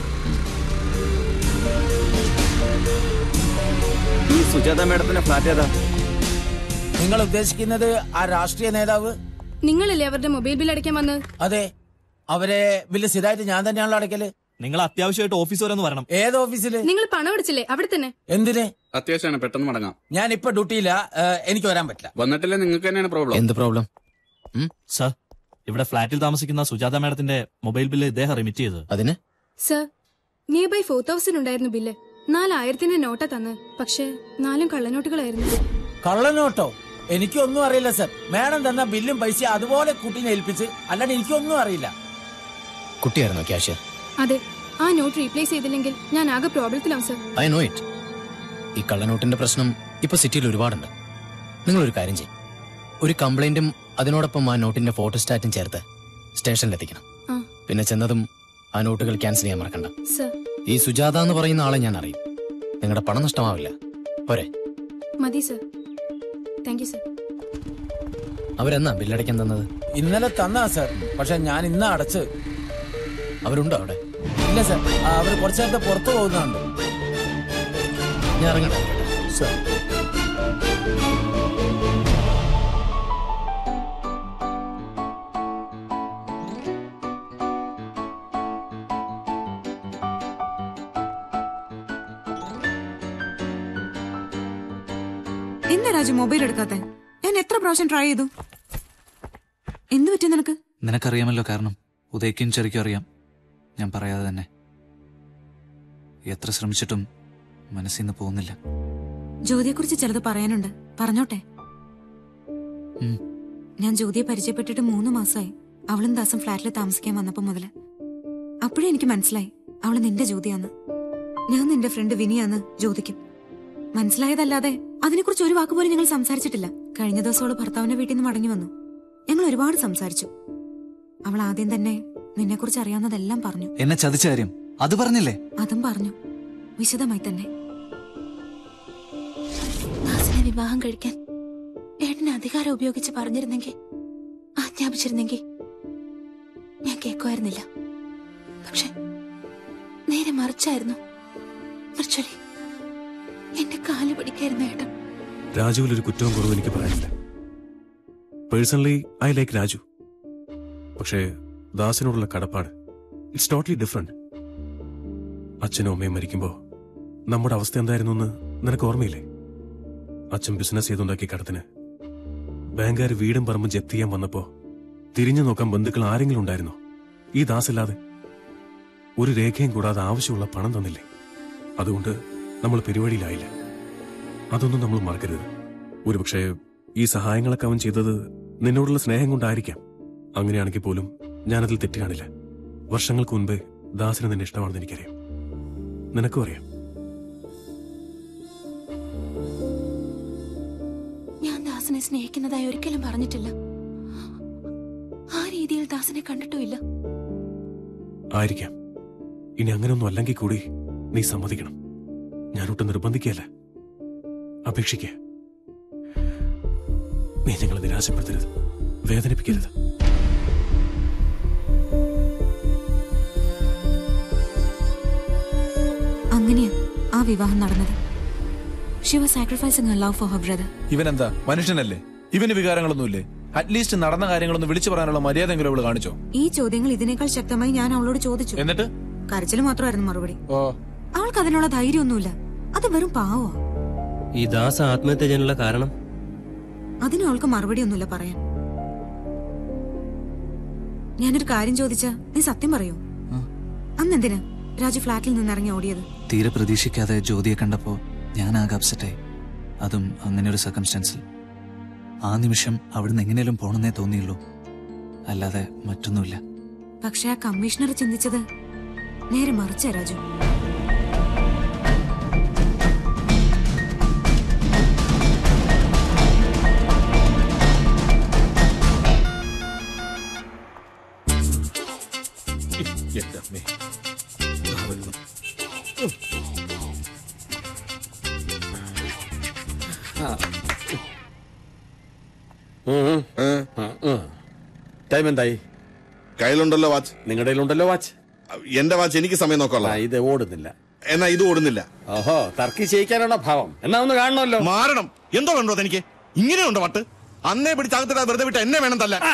ഈ സുജാത മാഡത്തിന്റെ ഫ്ലാറ്റ് ഏതാ നിങ്ങൾ ഉദ്ദേശിക്കുന്നത് ആ രാഷ്ട്രീയ നേതാവ് നിങ്ങളല്ലേ അവരുടെ മൊബൈൽ ബിൽ അടയ്ക്കാൻ വന്നത് അതെ അവരെ ബില്ല് സ്ഥിരമായിട്ട് ഞാൻ തന്നെയാണല്ലോ അടയ്ക്കല് നിങ്ങൾ അത്യാവശ്യമായിട്ട് ഓഫീസ് വരെ ഒന്ന് വരണം ഏത് ഓഫീസില് നിങ്ങൾ പണം അടച്ചില്ലേ അവിടെ തന്നെ എന്തിന് അത്യാവശ്യമാണ് പെട്ടെന്ന് മടങ്ങാം ഞാൻ ഇപ്പൊ ഡ്യൂട്ടിയില്ല ഏഹ്, എനിക്ക് വരാൻ പറ്റില്ല വന്നിട്ടില്ല നിങ്ങൾക്ക് തന്നെയാണ് പ്രോബ്ലം എന്ത് പ്രോബ്ലം സർ ഇവിടെ ഫ്ളാറ്റിൽ താമസിക്കുന്ന സുജാത മാഡത്തിന്റെ മൊബൈൽ ബില്ല് ഇദ്ദേഹം റിമിറ്റ് ചെയ്തത് അതിന് sir nearby four thousand ഉണ്ടായിരുന്നു ബില്ല് നാലായിരത്തിന്റെ നോട്ട തന്ന് പക്ഷേ നാലും കള്ളനോട്ടുകളായിരുന്നു കള്ളനോട്ടോ എനിക്കൊന്നും അറിയില്ല സർ മാഡം തന്ന ബില്ലും പൈസ അതുപോലെ കുട്ടീനെ ഏൽപ്പിച്ച് അല്ലാണ്ട് എനിക്കൊന്നും അറിയില്ല കുട്ടിയായിരുന്നോ ക്യാഷ്യർ അതെ ആ നോട്ട് റീപ്ലേസ് ചെയ്തില്ലെങ്കിൽ ഞാൻ ആകെ പ്രോബ്ലത്തിലാവും സർ ഐ നോ ഇറ്റ് ഈ കള്ളനോട്ടിന്റെ പ്രശ്നം ഇപ്പൊ സിറ്റിയിൽ ഒരുപാടുണ്ട് നിങ്ങളൊരു കാര്യം ചെയ്യും ഒരു കംപ്ലൈന്റും അതിനോടൊപ്പം ആ നോട്ടിന്റെ ഫോട്ടോസ്റ്റാറ്റും ചേർത്ത് സ്റ്റേഷനിൽ എത്തിക്കണം ആ. പിന്നെ ചെന്നതും ആ നോട്ടുകൾ ക്യാൻസൽ ചെയ്യാൻ മറക്കണ്ട സർ ഈ സുജാത എന്ന് പറയുന്ന ആളെ ഞാൻ അറിയും നിങ്ങളുടെ പണം നഷ്ടമാവില്ല പോരെ മതി സർ താങ്ക് യു സർ അവരെന്നാ ബില്ലടയ്ക്കാൻ തന്നത് ഇന്നലെ തന്നാ സർ പക്ഷെ ഞാൻ ഇന്ന് അടച്ച് അവരുണ്ടോ അവിടെ ഇല്ല സർ അവർ കുറച്ചു നേരത്തെ പുറത്തു പോകുന്നുണ്ട് ഞാൻ ഇറങ്ങട്ടെ സർ എന്താ രാജു മൊബൈൽ എടുക്കാത്തെ ഞാൻ എത്ര പ്രാവശ്യം ട്രൈ ചെയ്തു എന്തു പറ്റി നിനക്ക് നിനക്കറിയാമല്ലോ കാരണം ഉദയ്ക്കും ചെറിക്കും അറിയാം ഞാൻ പറയാതെ തന്നെ എത്ര ശ്രമിച്ചിട്ടും മനസ്സിൽ നിന്ന് പോകുന്നില്ല ജ്യോതിയെക്കുറിച്ച് ചിലത് പറയാനുണ്ട് പറഞ്ഞോട്ടെ ഉം. ഞാൻ ജ്യോതിയെ പരിചയപ്പെട്ടിട്ട് മൂന്ന് മാസമായി അവളും ദാസും ഫ്ലാറ്റിൽ താമസിക്കാൻ വന്നപ്പോ മുതല് അപ്പോഴേ എനിക്ക് മനസ്സിലായി അവള് നിന്റെ ജ്യോതിയാന്ന് ഞാൻ നിന്റെ ഫ്രണ്ട് വിനിയാന്ന് ജ്യോതിക്കും മനസ്സിലായതല്ലാതെ അതിനെക്കുറിച്ച് ഒരു വാക്ക് പോലും ഞങ്ങൾ സംസാരിച്ചിട്ടില്ല കഴിഞ്ഞ ദിവസം അവള് ഭർത്താവിന്റെ വീട്ടിൽ നിന്ന് മടങ്ങി വന്നു ഞങ്ങൾ ഒരുപാട് സംസാരിച്ചു അവൾ ആദ്യം തന്നെ നിന്നെക്കുറിച്ച് അറിയാവുന്നതെല്ലാം പറഞ്ഞു എന്നെ ചതിച്ച കാര്യം അത് പറഞ്ഞില്ലേ അതും പറഞ്ഞു വിശദമായി തന്നെ ദാസിനെ വിവാഹം കഴിക്കാൻ ഏട്ടന് അധികാരം ഉപയോഗിച്ച് പറഞ്ഞിരുന്നെങ്കിൽ ആജ്ഞാപിച്ചിരുന്നെങ്കിൽ ഞാൻ കേൾക്കുമായിരുന്നില്ല പക്ഷെ നേരെ മറിച്ചായിരുന്നു വിർച്വലി എന്റെ കാല് പിടിക്കായിരുന്നു ഏട്ടൻ രാജുവിൽ ഒരു കുറ്റവും കുറവും എനിക്ക് പറയാനില്ല പേഴ്സണലി ഐ ലൈക്ക് രാജു പക്ഷേ ദാസിനോടുള്ള കടപ്പാട് ഇറ്റ്സ് ടോട്ടലി ഡിഫറെന്റ് അച്ഛനും അമ്മയും മരിക്കുമ്പോ നമ്മുടെ അവസ്ഥ എന്തായിരുന്നു എന്ന് നിനക്ക് ഓർമ്മയില്ലേ അച്ഛൻ ബിസിനസ് ചെയ്തുണ്ടാക്കിയ കടത്തിന് ബാങ്കുകാർ വീടും പറമ്പും ജപ്തി ചെയ്യാൻ വന്നപ്പോ തിരിഞ്ഞു നോക്കാൻ ബന്ധുക്കൾ ആരെങ്കിലും ഉണ്ടായിരുന്നോ ഈ ദാസില്ലാതെ ഒരു രേഖയും കൂടാതെ ആവശ്യമുള്ള പണം തന്നില്ലേ അതുകൊണ്ട് നമ്മൾ പരിപാടിയിലായില്ല അതൊന്നും നമ്മൾ മറക്കരുത് ഒരുപക്ഷെ ഈ സഹായങ്ങളൊക്കെ അവൻ ചെയ്തത് നിന്നോടുള്ള സ്നേഹം കൊണ്ടായിരിക്കാം അങ്ങനെയാണെങ്കിൽ പോലും ഞാനതിൽ തെറ്റ് കാണില്ല വർഷങ്ങൾക്ക് മുൻപേ ദാസിന് നിന്നെ ഇഷ്ടമാണെന്ന് എനിക്കറിയാം നിനക്കും അറിയാം ഞാൻ ദാസനെ സ്നേഹിക്കുന്നതായി ഒരിക്കലും പറഞ്ഞിട്ടില്ല ആ രീതിയിൽ ദാസനെ കണ്ടിട്ടുമില്ല ആയിരിക്കാം ഇനി അങ്ങനെയൊന്നും അല്ലെങ്കിൽ കൂടി നീ സമ്മതിക്കണം ഞാനൊട്ടും നിർബന്ധിക്കുകയല്ല അപേക്ഷിക്കുക നീ ഞങ്ങളെ നിരാശപ്പെടുത്തരുത് വേദനിപ്പിക്കരുത് അങ്ങനെയാ ആ വിവാഹം നടന്നത് she was sacrificing love for her brother ഇവനെന്താ മനുഷ്യനല്ലേ ഇവന് വികാരങ്ങളൊന്നുമില്ലേ അറ്റ്ലീസ്റ്റ് നടന്ന കാര്യങ്ങളൊന്ന് വിളിച്ചു പറയാനുള്ള മര്യാദയെങ്കിലും അവള് കാണിച്ചോ ഈ ചോദ്യങ്ങൾ ഇതിനേക്കാൾ ശക്തമായി ഞാൻ അവളോട് ചോദിച്ചു എന്നിട്ട് കരച്ചിൽ മാത്രമായിരുന്നു മറുപടി ഓ അവൾക്ക് അതിനുള്ള ധൈര്യമൊന്നുമില്ല അത് വെറും പാവോ ഈ ദാസ് ആത്മഹത്യ ചെയ്യാനുള്ള കാരണം അതിന് അവൾക്ക് മറുപടി ഒന്നുമില്ല പറയാൻ ഞാനൊരു കാര്യം ചോദിച്ചാ നീ സത്യം പറയൂ അന്ന് എന്തിനാ രാജു ഫ്ലാറ്റിൽ നിന്ന് ഇറങ്ങി ഓടിയത് തീരെ പ്രതീക്ഷിക്കാതെ ജ്യോതിയെ കണ്ടപ്പോ ഞാൻ ആകെ അപ്സെറ്റായി അതും അങ്ങനെ ഒരു സർക്കംസ്റ്റൻസിൽ ആ നിമിഷം അവിടുന്ന് എങ്ങനെയും പോണെന്നേ തോന്നിയുള്ളൂ അല്ലാതെ മറ്റൊന്നുമില്ല പക്ഷെ ആ കമ്മീഷണർ ചിന്തിച്ചത് നേരെ മറിച്ച രാജു എന്റെ അമ്മേ ടൈം എന്തായി കയ്യിലുണ്ടല്ലോ വാച്ച് നിങ്ങളുടെ കയ്യിലുണ്ടല്ലോ വാച്ച് എന്റെ വാച്ച് എനിക്ക് സമയം നോക്കാനുള്ള ഇത് ഓടുന്നില്ല എന്നാ ഇത് ഓടുന്നില്ല ഓഹോ തർക്കി ചെയ്യിക്കാനുള്ള ഭാവം എന്നാ ഒന്ന് കാണണമല്ലോ മാറണം എന്തോ കണ്ടോ തനിക്ക് ഇങ്ങനെയുണ്ടോ വട്ട് അന്നേ പിടിച്ച് അകത്തിടാ വെറുതെ വിട്ട എന്നെ വേണം തല്ല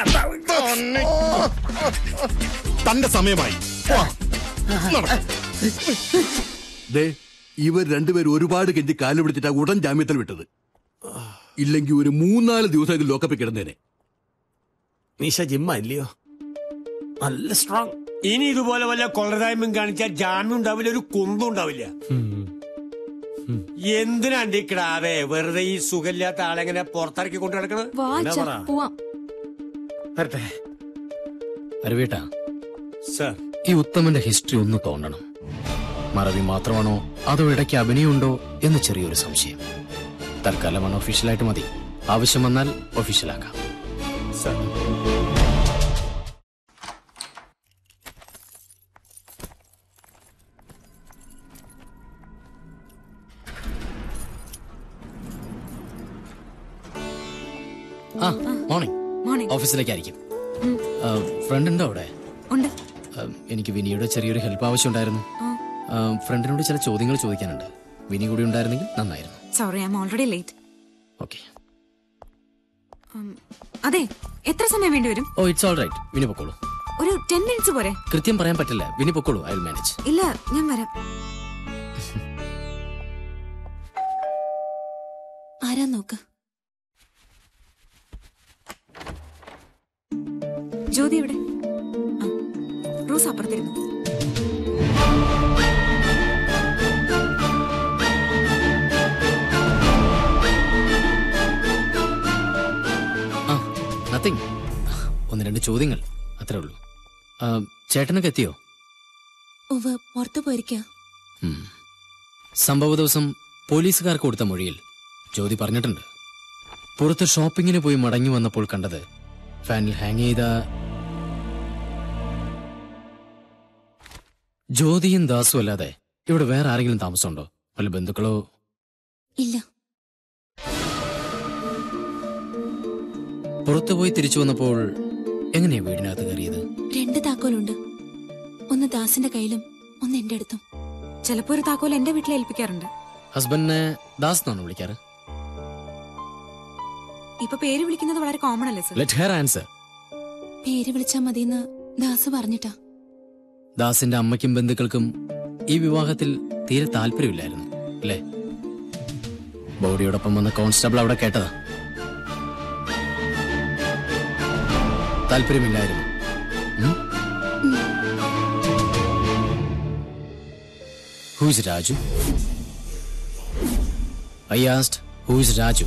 തന്റെ സമയമായി പോ. നടക്ക്. ദേ ഇവർ രണ്ടുപേരും ഒരുപാട് കെഞ്ചി കാലു പിടിച്ചിട്ടാ ഉടൻ ജാമ്യത്തിൽ വിട്ടത് ഇല്ലെങ്കിൽ ഒരു മൂന്നാല് ദിവസം ഇത് ലോക്കപ്പിൽ കിടന്നേനെ നിശ ജിമ്മ ഇല്ലയോ നല്ല സ്ട്രോങ് ഇനി ഇതുപോലെ വല്ല കൊള്ളരായ്മയും കാണിച്ചാൽ ജാമ്യം ഉണ്ടാവില്ല ഒരു കുന്തും ഉണ്ടാവില്ല എന്തിനാണ്ട് ഈ കിടാവേ വെറുതെ ഈ സുഖമില്ലാത്ത ആളെങ്ങനെ പുറത്തിറക്കി കൊണ്ടു നടക്കണത് എന്നാ പറ? പോവാം വരട്ടെ അരവേട്ടാ സർ ഈ ഉത്തമന്റെ ഹിസ്റ്ററി ഒന്ന് തോന്നണം മറവി മാത്രമാണോ അതോ ഇടയ്ക്ക് അഭിനയമുണ്ടോ എന്ന് ചെറിയൊരു സംശയം തൽക്കാലം അൺഒഫീഷ്യലായിട്ട് മതി ആവശ്യം വന്നാൽ ഒഫീഷ്യലാക്കാം സർ ആ മോർണിംഗ് മോർണിംഗ് ഓഫീസിലേക്കായിരിക്കും ഫ്രണ്ട് ഉണ്ടോ അവിടെ ഉണ്ട് ആ, എനിക്ക് വിനിയുടെ ചെറിയൊരു ഹെൽപ്പ് ആവശ്യമുണ്ടായിരുന്നു ആ, ഫ്രണ്ടിനോട് ചില ചോദ്യങ്ങൾ ചോദിക്കാനുണ്ട് വിനി കൂടി ഉണ്ടായിരുന്നെങ്കിൽ നന്നായിരുന്നു sorry I'm already late okay അതെ എത്ര സമയം വേണ്ടി വരും oh it's all right Vini പൊക്കോളൂ ഒരു ടെൻ മിനിറ്റ്സ് പോരെ കൃത്യം പറയാൻ പറ്റില്ല വിനി പൊക്കോളൂ ഐ വിൽ മാനേജ് ഇല്ല ഞാൻ വരാം ആരാ നോക്ക് ജ്യോതി ഇവിടെ ആ, റോസ് അപ്പുറത്തിരുന്നു ആ നത്തിങ് ഒന്ന് രണ്ട് ചോദ്യങ്ങൾ അത്രേ ഉള്ളൂ ആ, ചേട്ടനൊക്കെ എത്തിയോ ഉവ് പുറത്തു പോയിരിക്ക ഉം. സംഭവ ദിവസം പോലീസുകാർക്ക് കൊടുത്ത മൊഴിയിൽ ജ്യോതി പറഞ്ഞിട്ടുണ്ട് പുറത്ത് ഷോപ്പിങ്ങിന് പോയി മടങ്ങി വന്നപ്പോൾ കണ്ടത് ഫാനിൽ ഹാങ് ചെയ്ത ജ്യോതിയും ദാസും അല്ലാതെ ഇവിടെ വേറെ ആരെങ്കിലും താമസമുണ്ടോ വല്ല ബന്ധുക്കളോ ഇല്ല പുറത്തു പോയി തിരിച്ചു വന്നപ്പോൾ എങ്ങനെയാ വീടിനകത്ത് കയറിയത് രണ്ട് താക്കോലുണ്ട് ഒന്ന് ദാസിന്റെ കയ്യിലും ഒന്ന് എന്റെ അടുത്തും ചിലപ്പോ ഒരു താക്കോൽ എന്റെ വീട്ടിൽ ഏൽപ്പിക്കാറുണ്ട് ഹസ്ബൻഡിനെ ദാസ് എന്നാണ് വിളിക്കാറ് ഇപ്പൊ പേര് വിളിക്കുന്നത് വളരെ കോമൺ അല്ലേ സർ ലെറ്റ് ഹെയർ ആൻസർ പേര് വിളിച്ചാ മതിയെന്ന് ദാസ് പറഞ്ഞിട്ടാ ദാസിന്റെ അമ്മയ്ക്കും ബന്ധുക്കൾക്കും ഈ വിവാഹത്തിൽ തീരെ താല്പര്യമില്ലായിരുന്നു അല്ലേ ബോഡിയോടൊപ്പം വന്ന കോൺസ്റ്റബിൾ അവിടെ കേട്ടതാ താല്പര്യമില്ലായിരുന്നു who's Raju I asked who's Raju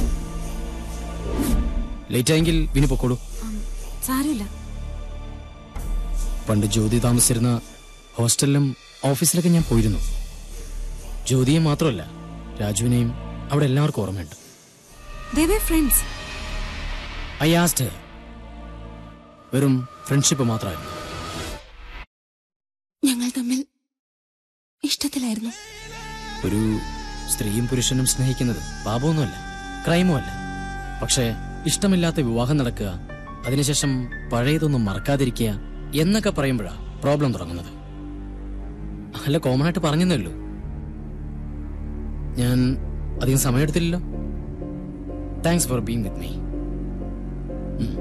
late ആയെങ്കിൽ വിനി പൊക്കോളൂ സാരമില്ല പണ്ട് ജ്യോതി താമസിച്ചിരുന്ന ഹോസ്റ്റലിലും ഓഫീസിലൊക്കെ ഞാൻ പോയിരുന്നു ജ്യോതിയെ മാത്രമല്ല രാജുവിനെയും അവിടെ എല്ലാവർക്കും ഓർമ്മയുണ്ട് They were friends. I asked വെറും ഫ്രണ്ട്ഷിപ്പ് മാത്രമായിരുന്നു ഞങ്ങൾ തമ്മിൽ ഇഷ്ടത്തിലായിരുന്നു ഒരു സ്ത്രീയും പുരുഷനും സ്നേഹിക്കുന്നത് പാപമൊന്നുമല്ല ക്രൈമും അല്ല പക്ഷേ ഇഷ്ടമില്ലാത്ത വിവാഹം നടക്കുക അതിനുശേഷം പഴയതൊന്നും മറക്കാതിരിക്കുക എന്നൊക്കെ പറയുമ്പോഴാ പ്രോബ്ലം തുടങ്ങുന്നത് അല്ല കോമൺ ആയിട്ട് പറഞ്ഞതേ ഉള്ളൂ ഞാൻ അധികം സമയമെടുത്തില്ലല്ലോ thanks for being with me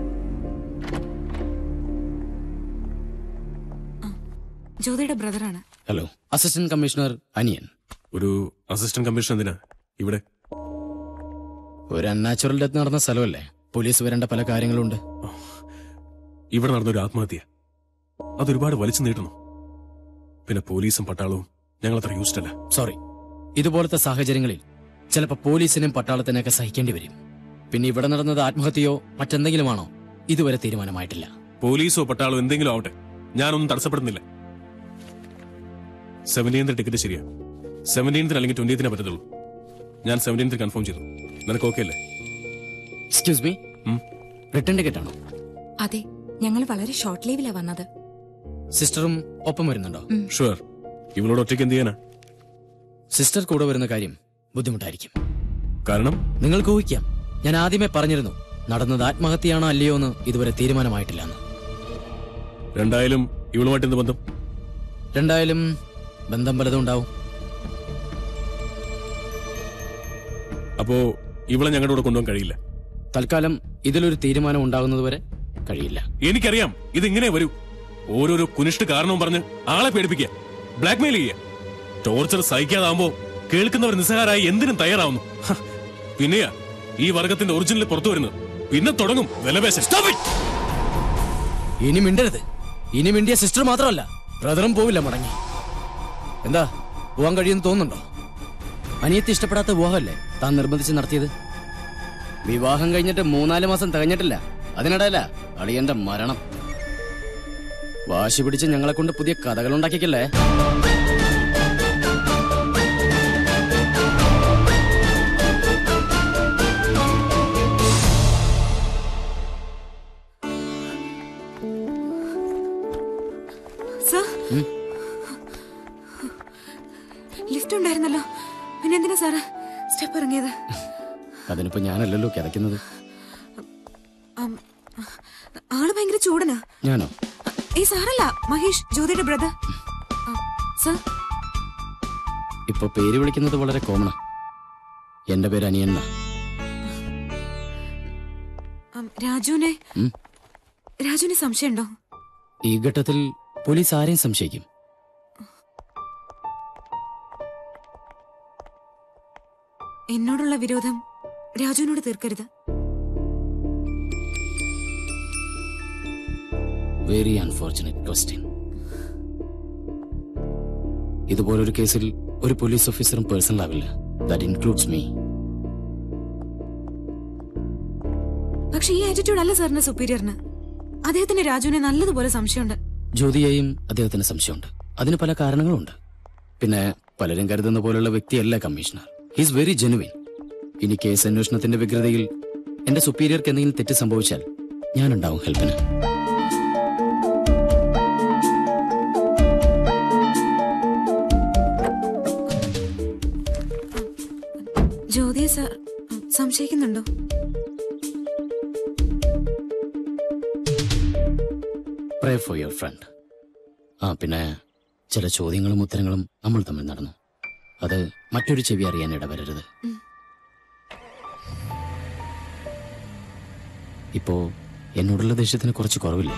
ജ്യോതിയുടെ ബ്രദറാണ് ഹലോ അസിസ്റ്റന്റ് കമ്മീഷണർ അനിയൻ ഒരു അസിസ്റ്റന്റ് കമ്മീഷണർ എന്തിനാ ഇവിടെ ഒരു അൺനാച്ചുറൽ ഡെത്ത് നടന്ന സ്ഥലമല്ലേ പോലീസ് വരേണ്ട പല കാര്യങ്ങളുണ്ട് ഇവിടെ നടന്നൊരു ആത്മഹത്യ അതൊരുപാട് വലിച്ചു നീട്ടുന്നു പിന്നെ പോലീസും പട്ടാളവും ഞങ്ങൾ അത്ര യൂസ്ഡ് അല്ല സോറി ഇതുപോലത്തെ സാഹചര്യങ്ങളിൽ ചിലപ്പോൾ പോലീസിനും പട്ടാളത്തിനൊക്കെ സഹിക്കേണ്ടി വരും പിന്നെ ഇവിടെ നടന്നത് ആത്മഹത്യയോ മറ്റെന്തെങ്കിലുമാണോ ഇതുവരെ തീരുമാനമായിട്ടില്ല പോലീസോ പട്ടാളോ എന്തെങ്കിലും ആവട്ടെ ഞാനൊന്നും തടസ്സപ്പെടുന്നില്ല സെവൻറ്റീൻത്ത് ടിക്കറ്റ് ശരിയാ സെവൻറ്റീൻത്തിന് അല്ലെങ്കിൽ ട്വന്റിയത്തിനെ പറ്റത്തുള്ളൂ ഞാൻ സെവൻറ്റീൻത്തിൽ കൺഫേം ചെയ്തു നിനക്ക് ഓക്കെ അല്ലേ എക്സ്ക്യൂസ് മീ റിട്ടേൺ ടിക്കറ്റ് ആണോ അതെ ഞങ്ങൾ വളരെ ഷോർട്ട് ലീവിലാ വന്നത് സിസ്റ്ററും ഒപ്പം വരുന്നുണ്ടോ ഷുവർ ഇവളോട് ഒറ്റയ്ക്ക് എന്ത് ചെയ്യാനാ സിസ്റ്റർ കൂടെ വരുന്ന കാര്യം ബുദ്ധിമുട്ടായിരിക്കും കാരണം നിങ്ങൾക്ക് ഊഹിക്കാം ഞാൻ ആദ്യമേ പറഞ്ഞിരുന്നു നടന്നത് ആത്മഹത്യയാണോ അല്ലയോ എന്ന് ഇതുവരെ തീരുമാനമായിട്ടില്ല എന്ന് രണ്ടായാലും ഇവളുമായിട്ട് എന്ത് ബന്ധം രണ്ടായാലും ബന്ധം പലതും ഉണ്ടാവും അപ്പോ ഇവളെ ഞങ്ങളുടെ കൂടെ കൊണ്ടുപോകാൻ കഴിയില്ല തൽക്കാലം ഇതിലൊരു തീരുമാനം ഉണ്ടാകുന്നതുവരെ കഴിയില്ല എനിക്കറിയാം ഇതിങ്ങനെ വരൂ ഓരോരോ കുനിഷ്ട് കാരണവും പറഞ്ഞ് ആളെ പേടിപ്പിക്കുക ബ്ലാക്ക്മെയിൽ ചെയ്യുക ടോർച്ചർ സഹിക്കാതാവുമ്പോ കേൾക്കുന്നവർ നിസ്സഹാരായി എന്തിനും തയ്യാറാവുന്നു ഹ, പിന്നെയാ ഈ വർഗത്തിന്റെ ഒറിജിനൽ പുറത്തു വരുന്നത് പിന്നെ തുടങ്ങും വിലപേശം Stop it! ഇനി മിണ്ടരുത് ഇനി മിണ്ടിയ സിസ്റ്റർ മാത്രമല്ല ബ്രദറും പോവില്ല മടങ്ങി എന്താ പോവാൻ കഴിയുമെന്ന് തോന്നുന്നുണ്ടോ അനിയത്തി ഇഷ്ടപ്പെടാത്ത വിവാഹമല്ലേ താൻ നിർബന്ധിച്ച് നടത്തിയത് വിവാഹം കഴിഞ്ഞിട്ട് മൂന്നാല് മാസം തികഞ്ഞിട്ടില്ല അതിനിടയില അളിയന്റെ മരണം വാശി പിടിച്ച് ഞങ്ങളെ കൊണ്ട് പുതിയ കഥകൾ ഉണ്ടാക്കിക്കല്ലേ സർ ലിഫ്റ്റ് ഉണ്ടായിരുന്നല്ലോ പിന്നെ എന്തിനാ സാറ് സ്റ്റെപ്പ് ഇറങ്ങിയത് അതിനിപ്പോ ഞാനല്ലല്ലോ കിതയ്ക്കുന്നത് ആം, ആള് ഭയങ്കര ചൂടനാ ഞാനോ ഏയ് സാറല്ല മഹേഷ് ജ്യോതിയുടെ ബ്രദർ സർ ഇപ്പൊ പേര് വിളിക്കുന്നത് വളരെ കോമണാ എന്റെ പേര് അനിയന്നാ ആം, രാജുവിനെ ഉം. രാജുവിന് സംശയമുണ്ടോ ഈ ഘട്ടത്തിൽ പോലീസ് ആരെയും സംശയിക്കും എന്നോടുള്ള വിരോധം രാജുവിനോട് തീർക്കരുത് വെരി അൺഫോർച്ചുനേറ്റ് ക്വസ്റ്റ്യൻ ഇതുപോലൊരു കേസിൽ ഒരു പോലീസ് ഓഫീസറും പേഴ്സണൽ ആവില്ല ദാറ്റ് ഇൻക്ലൂഡ്സ് മീ പക്ഷെ ഈ ആറ്റിറ്റ്യൂഡ് അല്ല സാറിന്റെ സുപ്പീരിയറിന് അദ്ദേഹത്തിന് രാജുവിനെ നല്ലതുപോലെ സംശയമുണ്ട് ജ്യോതിയെയും അദ്ദേഹത്തിന് സംശയമുണ്ട് അതിന് പല കാരണങ്ങളുണ്ട് പിന്നെ പലരും കരുതുന്ന പോലുള്ള വ്യക്തിയല്ല കമ്മീഷണർ ഹീസ് വെരി ജെനുവിൻ ഇനി കേസ് അന്വേഷണത്തിന്റെ വ്യഗ്രതയിൽ എന്റെ സുപ്പീരിയർക്ക് എന്തെങ്കിലും തെറ്റ് സംഭവിച്ചാൽ ഞാനുണ്ടാവും ഹെൽപ്പിന് ജ്യോതിയെ സാർ സംശയിക്കുന്നുണ്ടോ പ്രേ ഫോർ യുവർ ഫ്രണ്ട് ആ പിന്നെ ചില ചോദ്യങ്ങളും ഉത്തരങ്ങളും നമ്മൾ തമ്മിൽ നടന്നു അത് മറ്റൊരു ചെവി അറിയാൻ ഇടവരരുത് ഇപ്പോ എന്നോടുള്ള ദേഷ്യത്തിന് കുറച്ച് കുറവില്ലേ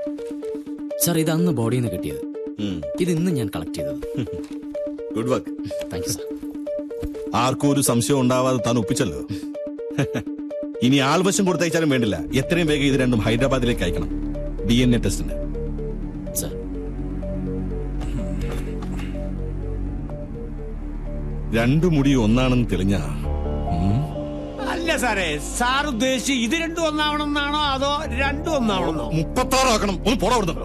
സാർ ഇത് അന്ന് ബോഡിയിൽ നിന്ന് കിട്ടിയത് ഇത് ഇന്ന് ഞാൻ കളക്ട് ചെയ്തത് good work thank you sir ആർക്കും ഒരു സംശയം ഉണ്ടാവാതെ താൻ ഒപ്പിച്ചല്ലോ ഇനി ആൾവശം കൊടുത്തയച്ചാലും വേണ്ടില്ല എത്രയും വേഗം ഇത് രണ്ടും ഹൈദരാബാദിലേക്ക് അയക്കണം ഡി എൻ എ ടെസ്റ്റിന് സാർ രണ്ടു മുടി ഒന്നാണെന്ന് തെളിഞ്ഞ അല്ല സാറേ സാർ ഉദ്ദേശിച്ച് ഇത് രണ്ടും ഒന്നാവണം എന്നാണോ അതോ രണ്ടും ഒന്നാവണമെന്നോ മുപ്പത്താറ് ആക്കണം ഒന്ന് പോടാ അവിടുന്ന്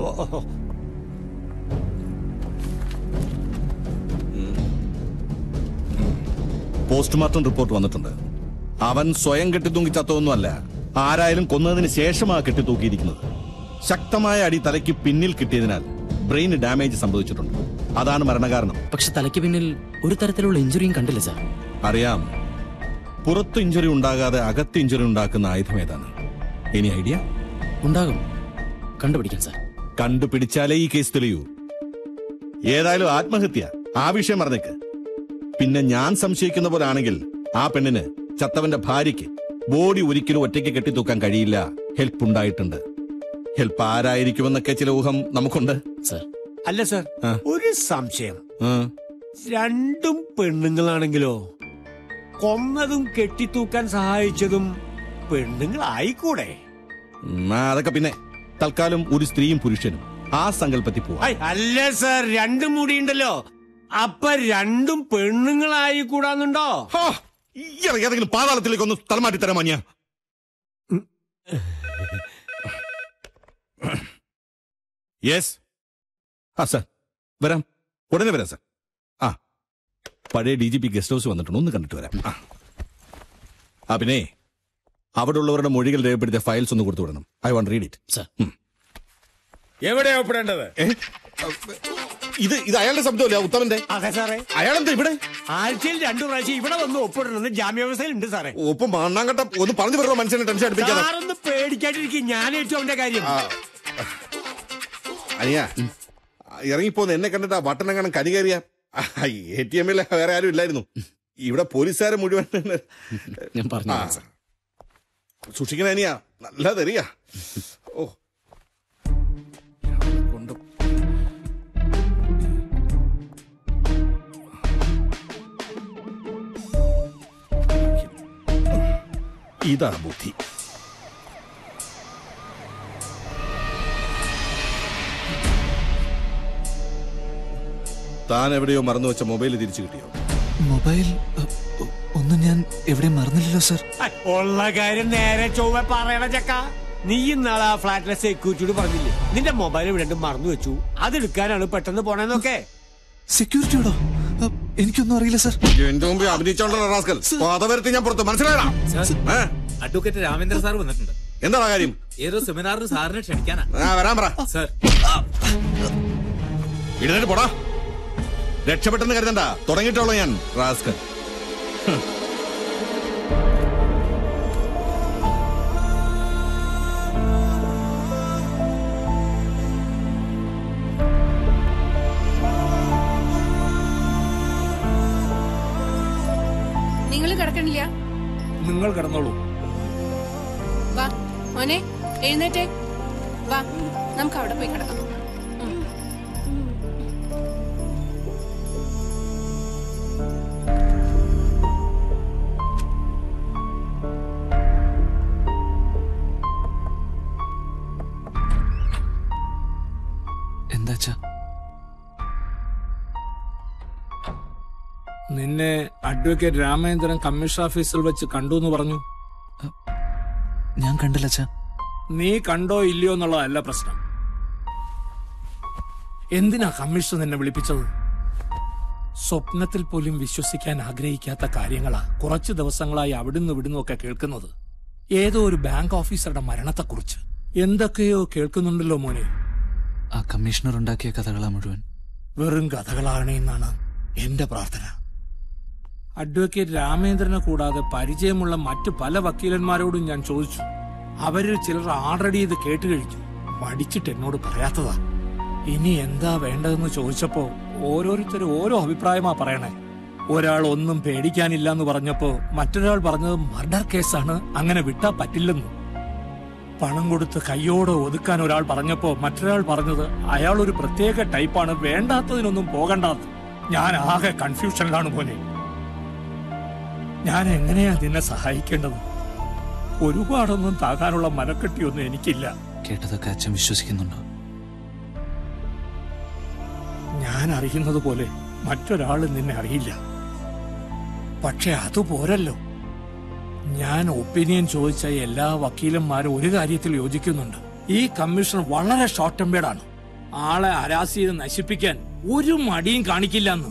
പോസ്റ്റ്മോർട്ടം റിപ്പോർട്ട് വന്നിട്ടുണ്ട് അവൻ സ്വയം കെട്ടിത്തൂങ്ങി ചത്തൊന്നുമല്ല ആരായാലും കൊന്നതിന് ശേഷമാ കെട്ടിത്തൂക്കിയിരിക്കുന്നത് ശക്തമായ അടി തലയ്ക്ക് പിന്നിൽ കിട്ടിയതിനാൽ ബ്രെയിൻ ഡാമേജ് സംഭവിച്ചിട്ടുണ്ട് അതാണ് മരണകാരണം പക്ഷെ തലയ്ക്ക് പിന്നിൽ ഒരു തരത്തിലുള്ള ഇഞ്ചുറിയും കണ്ടില്ല സാർ അറിയാം പുറത്ത് ഇഞ്ചുറി ഉണ്ടാകാതെ അകത്ത് ഇഞ്ചുറി ഉണ്ടാക്കുന്ന ആയുധം ഏതാണ് എനി ഐഡിയ ഉണ്ടാകും കണ്ടുപിടിക്കാം സാർ കണ്ടുപിടിച്ചാലേ ഈ കേസ് തെളിയൂ ഏതായാലും ആത്മഹത്യ ആ വിഷയം മറന്നേക്ക് പിന്നെ ഞാൻ സംശയിക്കുന്ന പോലെ ആണെങ്കിൽ ആ പെണ്ണിന് ചത്തവന്റെ ഭാര്യയ്ക്ക് ബോഡി ഒരിക്കലും ഒറ്റയ്ക്ക് കെട്ടിത്തൂക്കാൻ കഴിയില്ല ഹെൽപ്പ് ഉണ്ടായിട്ടുണ്ട് ഹെൽപ്പ് ആരായിരിക്കുമെന്നൊക്കെ ചില ഊഹം നമുക്കുണ്ട് സാർ അല്ല സാർ ഒരു സംശയം ആ. രണ്ടും പെണ്ണുങ്ങളാണെങ്കിലോ കൊന്നതും കെട്ടിത്തൂക്കാൻ സഹായിച്ചതും പെണ്ണുങ്ങളായിക്കൂടെ ഉം, ആ, അതൊക്കെ പിന്നെ തൽക്കാലം ഒരു സ്ത്രീയും പുരുഷനും ആ സങ്കല്പത്തിൽ പോവാം ഐ, അല്ല സാർ രണ്ടും മുടിയുണ്ടല്ലോ അപ്പൊ രണ്ടും പെണ്ണുങ്ങളായി കൂടാന്നുണ്ടോ ഇയാൾ ഏതെങ്കിലും പാതാളത്തിലേക്ക് ഒന്ന് തലമാറ്റി തരാൻ മഞ്ഞ യെസ് ആ സാർ വരാം ഉടനെ വരാം സാർ ആ പഴയ D G P guest house വന്നിട്ടുണ്ട് ഒന്ന് കണ്ടിട്ട് വരാം ആ ആ പിന്നെ അവിടെ ഉള്ളവരുടെ മൊഴികൾ രേഖപ്പെടുത്തിയ ഫയൽസ് ഒന്ന് കൊടുത്തു വിടണം I want read it sir എവിടെയാ ഒപ്പിടേണ്ടത് ഇത് ഇത് അയാളുടെ ശബ്ദമല്ല ഉത്തമന്റെ അതെ സാറേ അയാളെന്താ ഇവിടെ ആഴ്ചയിൽ രണ്ടു പ്രാവശ്യം ഇവിടെ വന്ന് ഒപ്പിടണമെന്ന് ജാമ്യാവസ്ഥയിൽ ഉണ്ട് സാറേ ഒപ്പം മണ്ണാങ്കട്ട ഒന്ന് പറഞ്ഞു വിടണോ മനുഷ്യനെ ടെൻഷൻ അടുപ്പിക്കാതെ സാറൊന്ന് പേടിക്കാണ്ടിരിക്കും ഞാൻ ഏറ്റവും അവന്റെ കാര്യം അനിയ ഇറങ്ങിപ്പോന്ന് എന്നെ കണ്ടിട്ട് ആ ബട്ടൺ എങ്ങനെ കനി കയറിയ എ ടി എമ്മിൽ വേറെ ആരും ഇല്ലായിരുന്നു ഇവിടെ പോലീസുകാരെ മുഴുവൻ ഞാൻ പറഞ്ഞു ആ. സൂക്ഷിക്കണ അനിയ നല്ല തെറിയാ ഓ കൊണ്ട് ഇതാ ബുദ്ധി താൻ എവിടെയോ മറന്നു വെച്ച മൊബൈൽ തിരിച്ചു കിട്ടിയോ മൊബൈൽ അ, ഒ- ഒന്നും ഞാൻ എവിടെയും മറന്നില്ലല്ലോ സർ ഐ, ഉള്ള കാര്യം നേരെ ചൊവ്വ പറയണ ചക്ക നീ ഇന്നാളെ ആ ഫ്ലാറ്റിലെ സെക്യൂരിറ്റിയോട് പറഞ്ഞില്ലേ നിന്റെ മൊബൈൽ ഇവിടെ മറന്നു വെച്ചു അതെടുക്കാനാണ് പെട്ടെന്ന് പോണേന്നൊക്കെ സെക്യൂരിറ്റിയോടോ അ, എനിക്കൊന്നും അറിയില്ല സർ എന്റെ മുമ്പിൽ അഭിനയിച്ചോണ്ടോ റാസ്കൽ പതവരുത്തി ഞാൻ പുറത്ത് മനസ്സിലായടാ ഏ? അഡ്വക്കേറ്റ് രാമേന്ദ്ര സാർ വന്നിട്ടുണ്ട് എന്താടാ കാര്യം ഏതോ സെമിനാറിന് സാറിനെ ക്ഷണിക്കാനാ ആ വരാൻ പറ സാർ ഇടുന്നിട്ട് പോടാ രക്ഷപ്പെട്ടെന്ന് കരുതണ്ട തുടങ്ങിയിട്ടുള്ളൂ ഞാൻ റാസ്കൽ ഹ്. നിങ്ങൾ കിടക്കണില്ല നിങ്ങൾ കിടന്നോളൂ വാ മോനെ എഴുന്നേറ്റേ വാ നമുക്ക് അവിടെ പോയി കിടക്കാം ഉം. എന്താച്ചാ നിന്നെ അഡ്വക്കേറ്റ് രാമേന്ദ്രൻ കമ്മീഷൻ ഓഫീസിൽ വെച്ച് കണ്ടു എന്ന് പറഞ്ഞു ഞാൻ കണ്ടില്ല അച്ഛാ നീ കണ്ടോ ഇല്ലയോ എന്നുള്ളതല്ല പ്രശ്നം എന്തിനാ കമ്മീഷൻ നിന്നെ വിളിപ്പിച്ചത് സ്വപ്നത്തിൽ പോലും വിശ്വസിക്കാൻ ആഗ്രഹിക്കാത്ത കാര്യങ്ങളാ കുറച്ചു ദിവസങ്ങളായി അവിടുന്ന് ഇവിടുന്ന് ഒക്കെ കേൾക്കുന്നത് ഏതോ ഒരു ബാങ്ക് ഓഫീസറുടെ മരണത്തെക്കുറിച്ച് എന്തൊക്കെയോ കേൾക്കുന്നുണ്ടല്ലോ മോനെ ആ കമ്മീഷണർ ഉണ്ടാക്കിയ കഥകളാ മുഴുവൻ വെറും കഥകളാണെന്നാണ് എന്റെ പ്രാർത്ഥന അഡ്വക്കേറ്റ് രാമേന്ദ്രനെ കൂടാതെ പരിചയമുള്ള മറ്റു പല വക്കീലന്മാരോടും ഞാൻ ചോദിച്ചു അവരിൽ ചിലർ ആൾറെഡി ഇത് കേട്ട് കഴിഞ്ഞു മടിച്ചിട്ട് എന്നോട് പറയാത്തതാ ഇനി എന്താ വേണ്ടതെന്ന് ചോദിച്ചപ്പോ ഓരോരുത്തരും ഓരോ അഭിപ്രായമാ പറയണേ ഒരാൾ ഒന്നും പേടിക്കാനില്ല എന്ന് പറഞ്ഞപ്പോ മറ്റൊരാൾ പറഞ്ഞത് മർഡർ കേസാണ് അങ്ങനെ വിട്ടാ പറ്റില്ലെന്ന് പണം കൊടുത്ത് കയ്യോടെ ഒതുക്കാൻ ഒരാൾ പറഞ്ഞപ്പോ മറ്റൊരാൾ പറഞ്ഞത് അയാൾ ഒരു പ്രത്യേക ടൈപ്പാണ് വേണ്ടാത്തതിനൊന്നും പോകണ്ടാന്ന് ഞാൻ ആകെ കൺഫ്യൂഷനിലാണ് മോനെ ഞാൻ എങ്ങനെയാ നിന്നെ സഹായിക്കേണ്ടത് ഒരുപാടൊന്നും താകാനുള്ള മനക്കെട്ടിയൊന്നും എനിക്കില്ല കേട്ടതൊക്കെ അച്ഛൻ വിശ്വസിക്കുന്നുണ്ടോ ഞാൻ അറിയുന്നത് പോലെ മറ്റൊരാൾ നിന്നെ അറിയില്ല പക്ഷെ അതുപോരല്ലോ ഞാൻ ഒപ്പീനിയൻ ചോദിച്ച എല്ലാ വക്കീലന്മാരും ഒരു കാര്യത്തിൽ യോജിക്കുന്നുണ്ട് ഈ കമ്മീഷൻ വളരെ ഷോർട്ട് ടെമ്പേർഡാണ് ആളെ ഹരാസ് ചെയ്ത് നശിപ്പിക്കാൻ ഒരു മടിയും കാണിക്കില്ലെന്ന്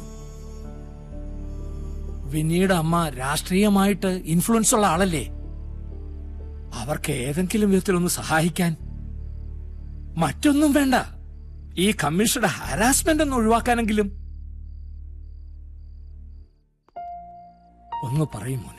വിനീട് അമ്മ രാഷ്ട്രീയമായിട്ട് ഇൻഫ്ലുവൻസ് ഉള്ള ആളല്ലേ അവർക്ക് ഏതെങ്കിലും വിധത്തിലൊന്ന് സഹായിക്കാൻ മറ്റൊന്നും വേണ്ട ഈ കമ്മീഷണറുടെ ഹരാസ്മെന്റ് ഒന്ന് ഒഴിവാക്കാനെങ്കിലും ഒന്ന് പറയും മോനെ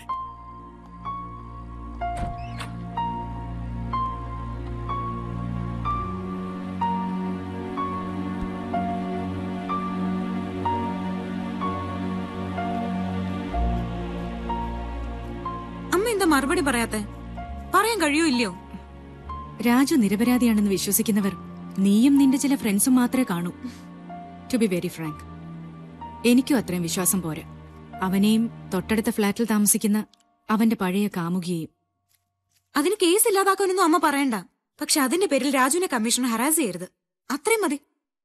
അമ്മ എന്താ മറുപടി പറയാത്തെ പറയാൻ കഴിയോ ഇല്ലയോ രാജു നിരപരാധിയാണെന്ന് വിശ്വസിക്കുന്നവർ നീയും നിന്റെ ചില ഫ്രണ്ട്സും മാത്രമേ കാണൂ ടു ബി വെരി ഫ്രാങ്ക് എനിക്കും അത്രയും വിശ്വാസം പോരാ അവനെയും തൊട്ടടുത്ത ഫ്ളാറ്റിൽ താമസിക്കുന്ന അവന്റെ പഴയ കാമുകിയെയും അതിന് കേസ് ഇല്ലാതാക്കാനൊന്നും അമ്മ പറയണ്ട പക്ഷെ അതിന്റെ പേരിൽ രാജുവിനെ കമ്മീഷണർ ഹരാസ് ചെയ്യരുത് അത്രയും മതി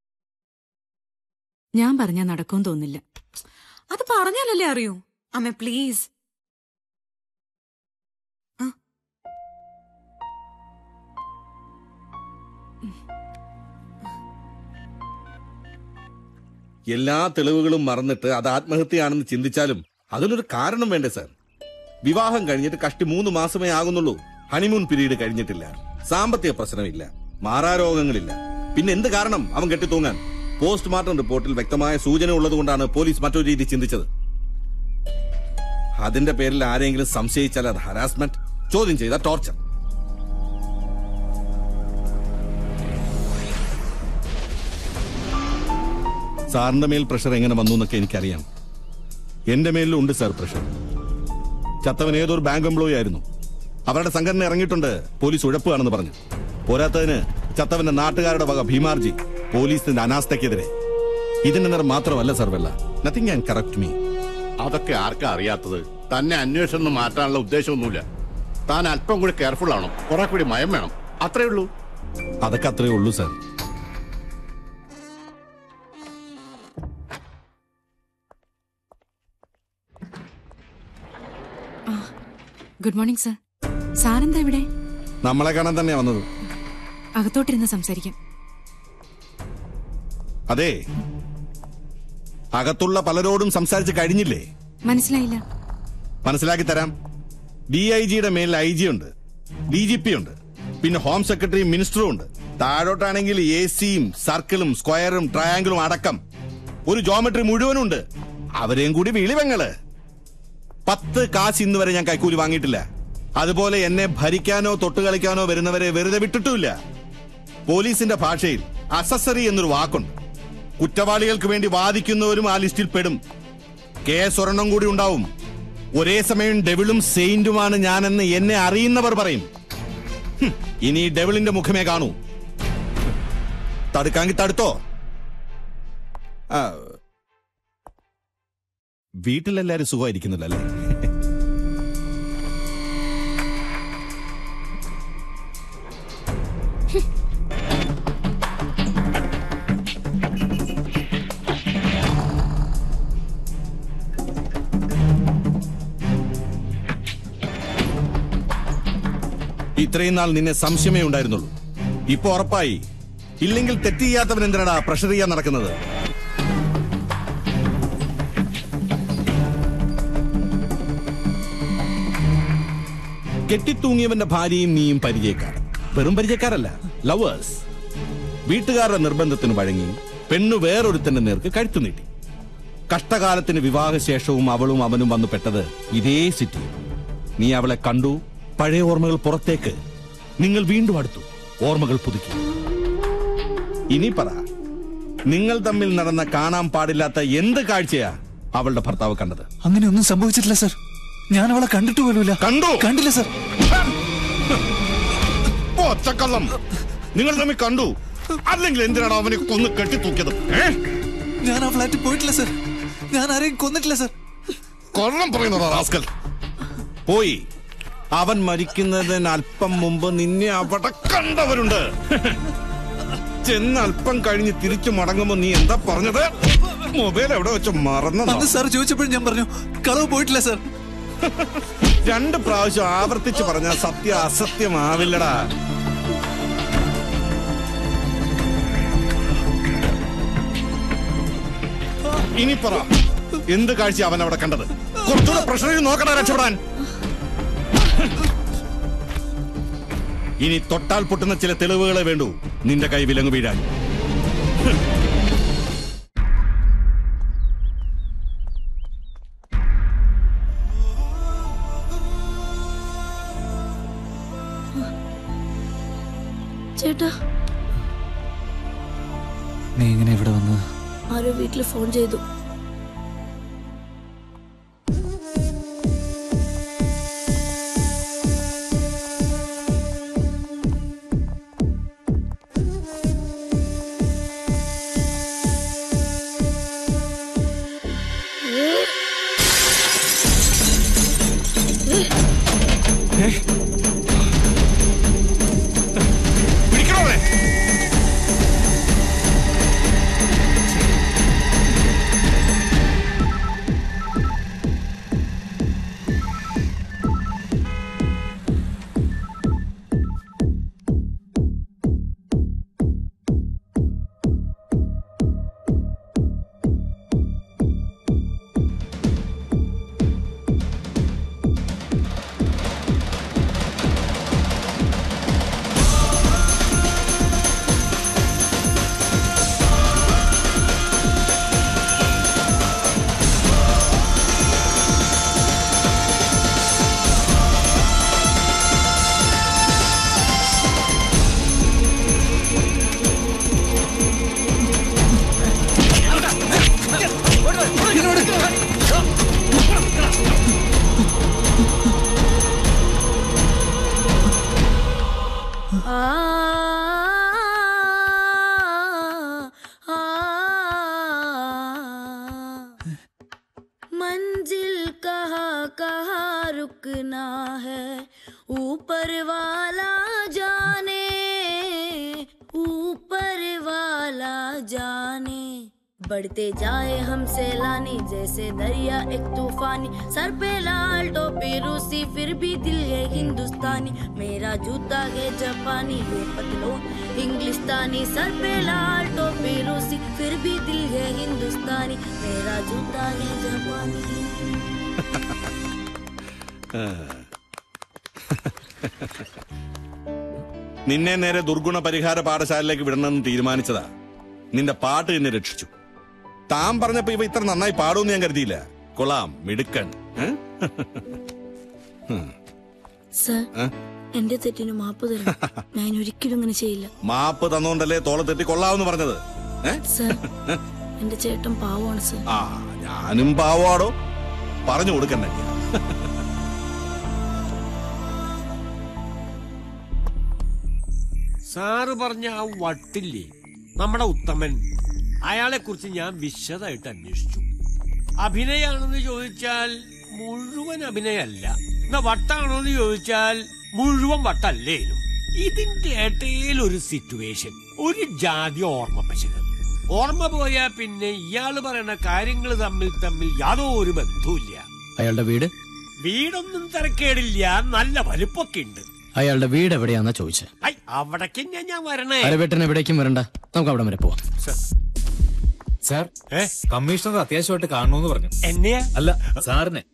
ഞാൻ പറഞ്ഞാൽ നടക്കും തോന്നില്ല അത് പറഞ്ഞാലല്ലേ അറിയൂ അമ്മ പ്ലീസ് എല്ലാ തെളിവുകളും മറന്നിട്ട് അത് ആത്മഹത്യയാണെന്ന് ചിന്തിച്ചാലും അതിനൊരു കാരണം വേണ്ടേ സാർ വിവാഹം കഴിഞ്ഞിട്ട് കഷ്ടി മൂന്ന് മാസമേ ആകുന്നുള്ളൂ ഹണിമൂൺ പീരീഡ് കഴിഞ്ഞിട്ടില്ല സാമ്പത്തിക പ്രശ്നമില്ല മാറാരോഗങ്ങളില്ല പിന്നെ എന്ത് കാരണം അവൻ കെട്ടിത്തൂങ്ങാൻ പോസ്റ്റ്മോർട്ടം റിപ്പോർട്ടിൽ വ്യക്തമായ സൂചന ഉള്ളതുകൊണ്ടാണ് പോലീസ് മറ്റൊരു രീതി ചിന്തിച്ചത് അതിന്റെ പേരിൽ ആരെങ്കിലും സംശയിച്ചാൽ അത് ഹരാസ്മെന്റ് ചോദ്യം ചെയ്ത ടോർച്ചർ സാറിന്റെ മേൽ പ്രഷർ എങ്ങനെ വന്നു എന്നൊക്കെ എനിക്കറിയാം എന്റെ മേലിലും ഉണ്ട് സാർ പ്രഷർ ചത്തവൻ ഏതൊരു ബാങ്ക് എംപ്ലോയി ആയിരുന്നു അവരുടെ സംഘടന ഇറങ്ങിയിട്ടുണ്ട് പോലീസ് ഉഴപ്പാണെന്ന് പറഞ്ഞു പോരാത്തതിന് ചത്തവന്റെ നാട്ടുകാരുടെ വക ഭീമാർജി പോലീസിന്റെ അനാസ്ഥയ്ക്കെതിരെ ഇതിന്റെ നേരം മാത്രമല്ല സാർ വെള്ള നത്തിങ് ക്യാൻ കറക്റ്റ് മീ അതൊക്കെ ആർക്കാ അറിയാത്തത് തന്നെ അന്വേഷണം മാറ്റാനുള്ള ഉദ്ദേശമൊന്നുമില്ല താൻ അല്പം കൂടി കെയർഫുൾ ആണോ കുറെ കൂടി മയം വേണം അത്രേ ഉള്ളൂ അതൊക്കെ അത്രേ ഉള്ളൂ സാർ ഗുഡ് മോർണിംഗ് സർ സാറെന്താ ഇവിടെ നമ്മളെ കാണാൻ തന്നെയാ വന്നത് അകത്തോട്ടിരുന്ന് സംസാരിക്കാം അതെ അകത്തുള്ള പലരോടും സംസാരിച്ച് കഴിഞ്ഞില്ലേ മനസ്സിലായില്ല മനസ്സിലാക്കി തരാം ഡി ഐ ജിയുടെ മേലിൽ ഐ ജി ഉണ്ട് ഡി ജി പി ഉണ്ട് പിന്നെ ഹോം സെക്രട്ടറിയും മിനിസ്റ്ററും ഉണ്ട് താഴോട്ടാണെങ്കിൽ എ സിയും സർക്കിളും സ്ക്വയറും ട്രയാങ്കിളും അടക്കം ഒരു ജോമെട്രി മുഴുവനും ഉണ്ട് അവരെയും കൂടി വിളിവെങ്ങള് പത്ത് കാശ് ഇന്ന് വരെ ഞാൻ കൈക്കൂലി വാങ്ങിയിട്ടില്ല അതുപോലെ എന്നെ ഭരിക്കാനോ തൊട്ടുകളിക്കാനോ വരുന്നവരെ വെറുതെ വിട്ടിട്ടുമില്ല പോലീസിന്റെ ഭാഷയിൽ അസസറി എന്നൊരു വാക്കുണ്ട് കുറ്റവാളികൾക്ക് വേണ്ടി വാദിക്കുന്നവരും ആ ലിസ്റ്റിൽ പെടും കേസ് ഒരെണ്ണം കൂടി ഉണ്ടാവും ഒരേ സമയം ഡെവിളും സെയിന്റുമാണ് ഞാനെന്ന് എന്നെ അറിയുന്നവർ പറയും ഹും, ഇനി ഡെവിളിന്റെ മുഖമേ കാണൂ തടുക്കാങ്കി തടുത്തോ ആ, വീട്ടിലെല്ലാരും സുഖമായിരിക്കുന്നില്ല അല്ലേ ഇത്രയും നാൾ നിന്നെ സംശയമേ ഉണ്ടായിരുന്നുള്ളൂ ഇപ്പൊ ഉറപ്പായി ഇല്ലെങ്കിൽ തെറ്റ് ചെയ്യാത്തവൻ എന്തിനാടാ പ്രഷർ ചെയ്യാൻ നടക്കുന്നത് കെട്ടിത്തൂങ്ങിയവന്റെ ഭാര്യയും നീയും പരിചയക്കാർ വെറും പരിചയക്കാരല്ല ലവേഴ്സ് വീട്ടുകാരുടെ നിർബന്ധത്തിന് വഴങ്ങി പെണ്ണു വേറൊരുത്തന്റെ നേർക്ക് കഴുത്തു നീട്ടി കഷ്ടകാലത്തിന് വിവാഹശേഷവും അവളും അവനും വന്നു പെട്ടത് ഇതേ സിറ്റി നീ അവളെ കണ്ടു പഴയ ഓർമ്മകൾ പുറത്തേക്ക് നിങ്ങൾ വീണ്ടും അടുത്തു ഓർമ്മകൾ പുതുക്കി ഇനി പറ നിങ്ങൾ തമ്മിൽ നടന്ന കാണാൻ പാടില്ലാത്ത എന്ത് കാഴ്ചയാ അവളുടെ ഭർത്താവ് കണ്ടത് അങ്ങനെയൊന്നും സംഭവിച്ചിട്ടില്ല സർ ഞാൻ അവളെ കണ്ടിട്ട് പോലുമില്ല കണ്ടു കണ്ടില്ല സർ പച്ചക്കള്ളം നിങ്ങൾ തമ്മിൽ കണ്ടു അല്ലെങ്കിൽ എന്തിനാണ് അവനെ കൊന്ന് കെട്ടിത്തൂക്കിയത് ഏ ഞാൻ ആ ഫ്ലാറ്റിൽ പോയിട്ടില്ല സർ ഞാൻ ആരെയും കൊന്നിട്ടില്ല സർ കൊള്ളം പറയുന്നതാ റാസ്കൽ പോയി അവൻ മരിക്കുന്നതിന് അല്പം മുമ്പ് നിന്നെ അവിടെ കണ്ടവരുണ്ട് ചെന്ന് അല്പം കഴിഞ്ഞ് തിരിച്ചു മടങ്ങുമ്പോ നീ എന്താ പറഞ്ഞത് മൊബൈൽ എവിടെ വെച്ച് മറന്നു അന്ന് സാർ ചോദിച്ചപ്പോഴും ഞാൻ പറഞ്ഞു കളവ് പോയിട്ടില്ല സർ രണ്ട് പ്രാവശ്യം ആവർത്തിച്ച് പറഞ്ഞ സത്യം അസത്യമാവില്ലടാ ഇനി പറ എന്ത് കാഴ്ച അവൻ അവിടെ കണ്ടത് കുറച്ചുകൂടെ പ്രഷർ ചെയ്ത് നോക്കടാ രക്ഷപ്പെടാൻ ഇനി തൊട്ടാൽ പൊട്ടുന്ന ചില തെളിവുകളെ വേണ്ടൂ നിന്റെ കൈ വിലങ്ങ് വീഴാൻ ചേട്ടാ നീ എങ്ങനെ ഇവിടെ വന്ന് ആരോ വീട്ടിൽ ഫോൺ ചെയ്തു പിടിക്കണോടെ मंजिल कहाँ कहाँ रुकना है ऊपर वाला जाने ऊपर वाला जाने बढ़ते जाए हम सैलानी जैसे दरिया एक तूफानी सर पे लाल टोपी रूसी फिर भी दिल है हिंदुस्तानी मेरा जूता है जापानी ये पतलून इंग्लिस्तानी सर पे लाल टोपी रूसी फिर भी दिल है हिंदुस्तानी मेरा जूता है जापानी നിന്നെ നേരെ ദുർഗുണ പരിഹാര പാഠശാലയിലേക്ക് വിടണമെന്ന് തീരുമാനിച്ചതാ നിന്റെ പാട്ട് എന്നെ രക്ഷിച്ചു താൻ പറഞ്ഞപ്പോ ഇവ ഇത്ര നന്നായി പാടുമെന്ന് ഞാൻ കരുതിയില്ല കൊള്ളാം മിടുക്കൻ ഏ? ഹും. സർ ഏ? എന്റെ തെറ്റിന് മാപ്പ് തരണം ഞാൻ ഒരിക്കലും ഇങ്ങനെ ചെയ്യില്ല മാപ്പ് തന്നോണ്ടല്ലേ തോളെ തെറ്റി കൊള്ളാമെന്ന് പറഞ്ഞത് ഏ? സർ എന്റെ ചേട്ടൻ പാവമാണ് സർ ആ ഞാനും പാവാടോ പറഞ്ഞു കൊടുക്കണ്ടേ സാറ് പറഞ്ഞ ആ വട്ടില്ലേ നമ്മുടെ ഉത്തമൻ അയാളെ കുറിച്ച് ഞാൻ വിശദമായിട്ട് അന്വേഷിച്ചു അഭിനയാണെന്ന് ചോദിച്ചാൽ മുഴുവൻ അഭിനയല്ല എന്നാ വട്ടാണോ എന്ന് ചോദിച്ചാൽ മുഴുവൻ വട്ടല്ലേനും ഇതിന്റെ ഇടയിൽ ഒരു സിറ്റുവേഷൻ ഒരു ജാതി ഓർമ്മ പശക ഓർമ്മ പോയാ പിന്നെ ഇയാള് പറയുന്ന കാര്യങ്ങൾ തമ്മിൽ തമ്മിൽ യാതൊരു ബന്ധവുമില്ല അയാളുടെ വീട് വീടൊന്നും തിരക്കേടില്ല നല്ല വലുപ്പൊക്കെ ഉണ്ട് അയാളുടെ വീട് എവിടെയാന്നാ ചോദിച്ചത് ഐ അവിടേക്ക് ഞാൻ ഞാൻ വരണേ അരവേട്ടൻ എവിടേക്കും വരണ്ട നമുക്ക് അവിടെ വരെ പോവാം സാർ കമ്മീഷണർ അത്യാവശ്യമായിട്ട് കാണണമെന്ന് പറഞ്ഞു എന്നെയാ അല്ല സാറിനെ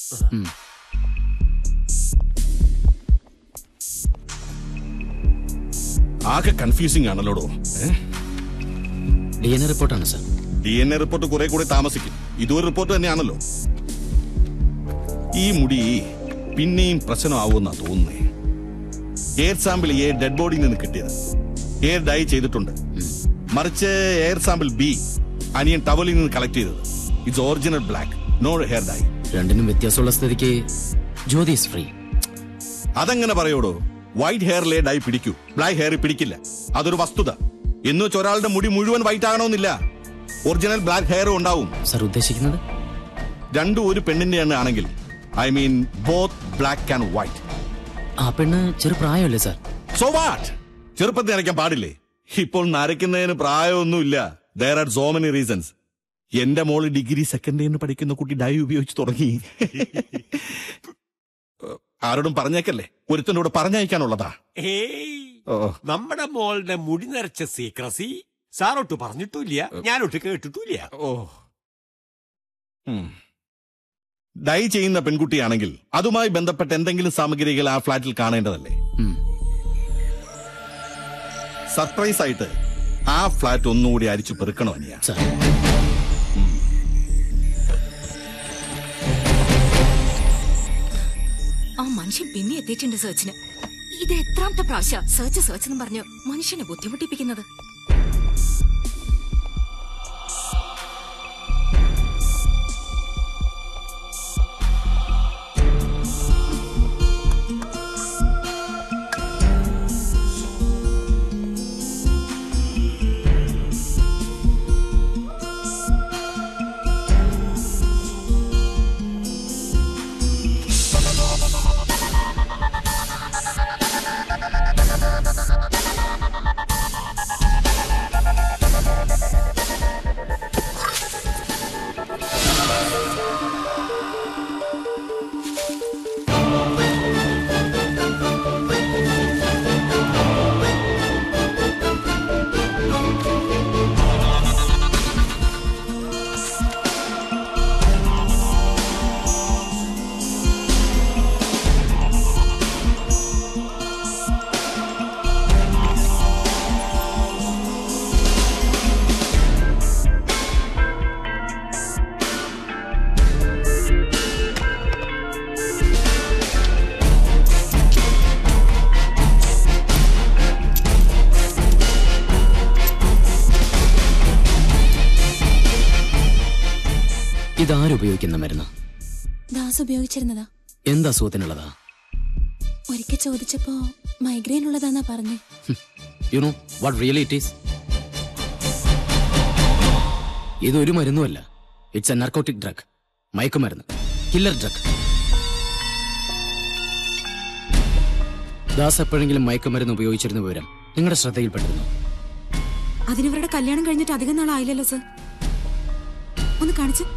ആകെ കൺഫ്യൂസിംഗ് ആണല്ലോടോ ഡി എൻ എ റിപ്പോർട്ടാണ് sir D N A report കുറെ കൂടി താമസിക്കും ഇതൊരു റിപ്പോർട്ട് തന്നെയാണല്ലോ ഈ മുടി പിന്നെയും പ്രശ്നമാവുമെന്നാ തോന്നുന്നേ എയർ സാമ്പിൾ എ ഡെഡ് ബോഡിയിൽ നിന്ന് കിട്ടിയത് എയർ ഡൈ ചെയ്തിട്ടുണ്ട് മറിച്ച് എയർ സാമ്പിൾ ബി അനിയൻ ടവലിൽ നിന്ന് കളക്ട് ചെയ്തത് it's original black no hair dye രണ്ടിനും വ്യത്യാസമുള്ള സ്ഥിതിക്ക് ജ്യോതി ഇസ് ഫ്രീ അതെങ്ങനെ പറയോടോ വൈറ്റ് ഹെയറിലെ ഡൈ പിടിക്കൂ ബ്ലാക്ക് ഹെയർ പിടിക്കില്ല അതൊരു വസ്തുത എന്ന് വെച്ച് ഒരാളുടെ മുടി മുഴുവൻ വൈറ്റ് ആകണമെന്നില്ല ഒറിജിനൽ ബ്ലാക്ക് ഹെയറും ഉണ്ടാവും സർ ഉദ്ദേശിക്കുന്നത് രണ്ടും ഒരു പെണ്ണിന്റെ തന്നെ ആണെങ്കിൽ I mean both black and white ആ പെണ്ണ് ചെറുപ്രായമല്ലേ സാർ സോ വാട്ട് ചെറുപ്പത്തിൽ നരയ്ക്കാൻ പാടില്ലേ ഇപ്പോൾ നരയ്ക്കുന്നതിന് പ്രായമൊന്നുമില്ല there are so many reasons എന്റെ മോള് ഡിഗ്രി സെക്കൻഡ് ഇയറിന് പഠിക്കുന്ന കുട്ടി ഡൈ ഉപയോഗിച്ച് തുടങ്ങി ആരോടും പറഞ്ഞേക്കല്ലേ ഒരുത്തൻ്റെ കൂടെ പറഞ്ഞയക്കാനുള്ളതാ ഏയ് ഓ. നമ്മുടെ മോളുടെ മുടി നരച്ച സീക്രസി സാറൊട്ട് പറഞ്ഞിട്ടില്ല ഞാനൊട്ട് കേട്ടിട്ടില്ല ഓ ഡൈ ചെയ്യുന്ന പെൺകുട്ടിയാണെങ്കിൽ അതുമായി ബന്ധപ്പെട്ട എന്തെങ്കിലും സാമഗ്രികൾ ആ ഫ്ലാറ്റിൽ കാണേണ്ടതല്ലേ സർപ്രൈസ് ആയിട്ട് ആ ഫ്ലാറ്റ് ഒന്നുകൂടി അരിച്ചു പെറുക്കണോ അനിയ ആ മനുഷ്യൻ പിന്നെ എത്തിയിട്ടുണ്ട് സെർച്ചിന് ഇത് എത്രാമത്തെ പ്രാവശ്യ സെർച്ച് സെർച്ച് എന്ന് പറഞ്ഞു മനുഷ്യനെ ബുദ്ധിമുട്ടിപ്പിക്കുന്നത് ഇതാരുപയോഗിക്കുന്ന മരുന്ന് ദാസ് ഉപയോഗിച്ചിരുന്നതാ എന്ത് അസുഖത്തിനുള്ളതാ ഒരിക്കൽ ചോദിച്ചപ്പോ മൈഗ്രെയിൻ ഉള്ളതാന്നാ പറഞ്ഞു you know what really it is ഇതൊരു മരുന്നുമല്ല ഇറ്റ്സ് എ നർക്കോട്ടിക് ഡ്രഗ് മയക്കുമരുന്ന് കില്ലർ ഡ്രഗ് ദാസ് എപ്പോഴെങ്കിലും മയക്കുമരുന്ന് ഉപയോഗിച്ചിരുന്ന വിവരം നിങ്ങളുടെ ശ്രദ്ധയിൽപ്പെട്ടിരുന്നു അതിനിവരുടെ കല്യാണം കഴിഞ്ഞിട്ട് അധികം നാളായില്ലല്ലോ സർ ഒന്ന് കാണിച്ച്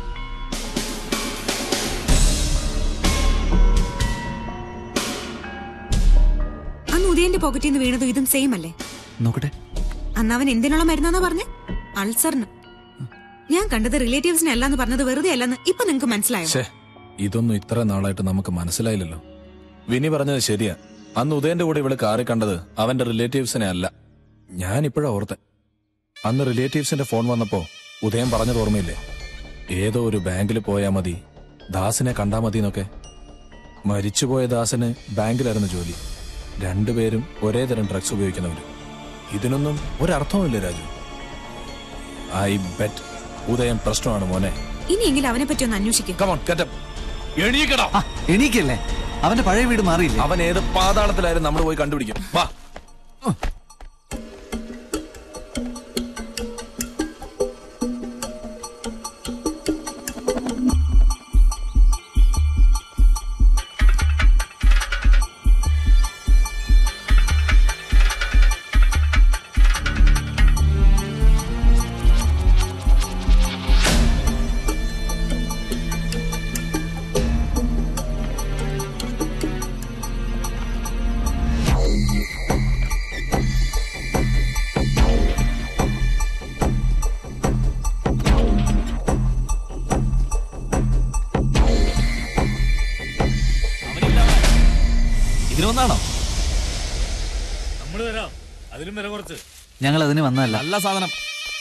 അന്ന് ഉദയന്റെ പോക്കറ്റിൽ നിന്ന് വീണതും ഇതും സെയിം അല്ലേ നോക്കട്ടെ അന്ന് അവൻ എന്തിനുള്ള മരുന്നാന്നാ പറഞ്ഞ് അൾസറിന് ഞാൻ കണ്ടത് റിലേറ്റീവ്സിനെ അല്ലാന്ന് പറഞ്ഞത് വെറുതെ അല്ലെന്ന് ഇപ്പൊ നിങ്ങക്ക് മനസ്സിലായോ ഛേ ഇതൊന്നും ഇത്ര നാളായിട്ട് നമുക്ക് മനസ്സിലായില്ലല്ലോ വിനി പറഞ്ഞത് ശരിയാ അന്ന് ഉദയന്റെ കൂടെ ഇവള് കാറി കണ്ടത് അവന്റെ റിലേറ്റീവ്സിനെ അല്ല ഞാൻ ഇപ്പോഴാ ഓർത്തെ അന്ന് റിലേറ്റീവ്സിന്റെ ഫോൺ വന്നപ്പോ ഉദയൻ പറഞ്ഞത് ഓർമ്മയില്ലേ ഏതോ ഒരു ബാങ്കിൽ പോയാ മതി ദാസിനെ കണ്ടാ മതി എന്നൊക്കെ മരിച്ചുപോയ ദാസന് ബാങ്കിലായിരുന്നു ജോലി രണ്ടുപേരും ഒരേ തരം ഡ്രഗ്സ് ഉപയോഗിക്കുന്നവര് ഇതിനൊന്നും ഒരർത്ഥവുമില്ല രാജു ഐ ബെറ്റ് ഉദയൻ പ്രശ്നമാണ് മോനെ ഇനിയെങ്കിലും അവനെ പറ്റി ഒന്ന് അന്വേഷിക്കും എണീക്കടാ എണീക്കല്ലേ അവന്റെ പഴയ വീട് മാറിയില്ലേ അവൻ ഏത് പാതാളത്തിലായാലും നമ്മൾ പോയി കണ്ടുപിടിക്കും വാ ഇതിനൊന്നാണോ നമ്മൾ തരാം അതിലും വില കുറച്ച് ഞങ്ങൾ അതിന് വന്നതല്ല നല്ല സാധനം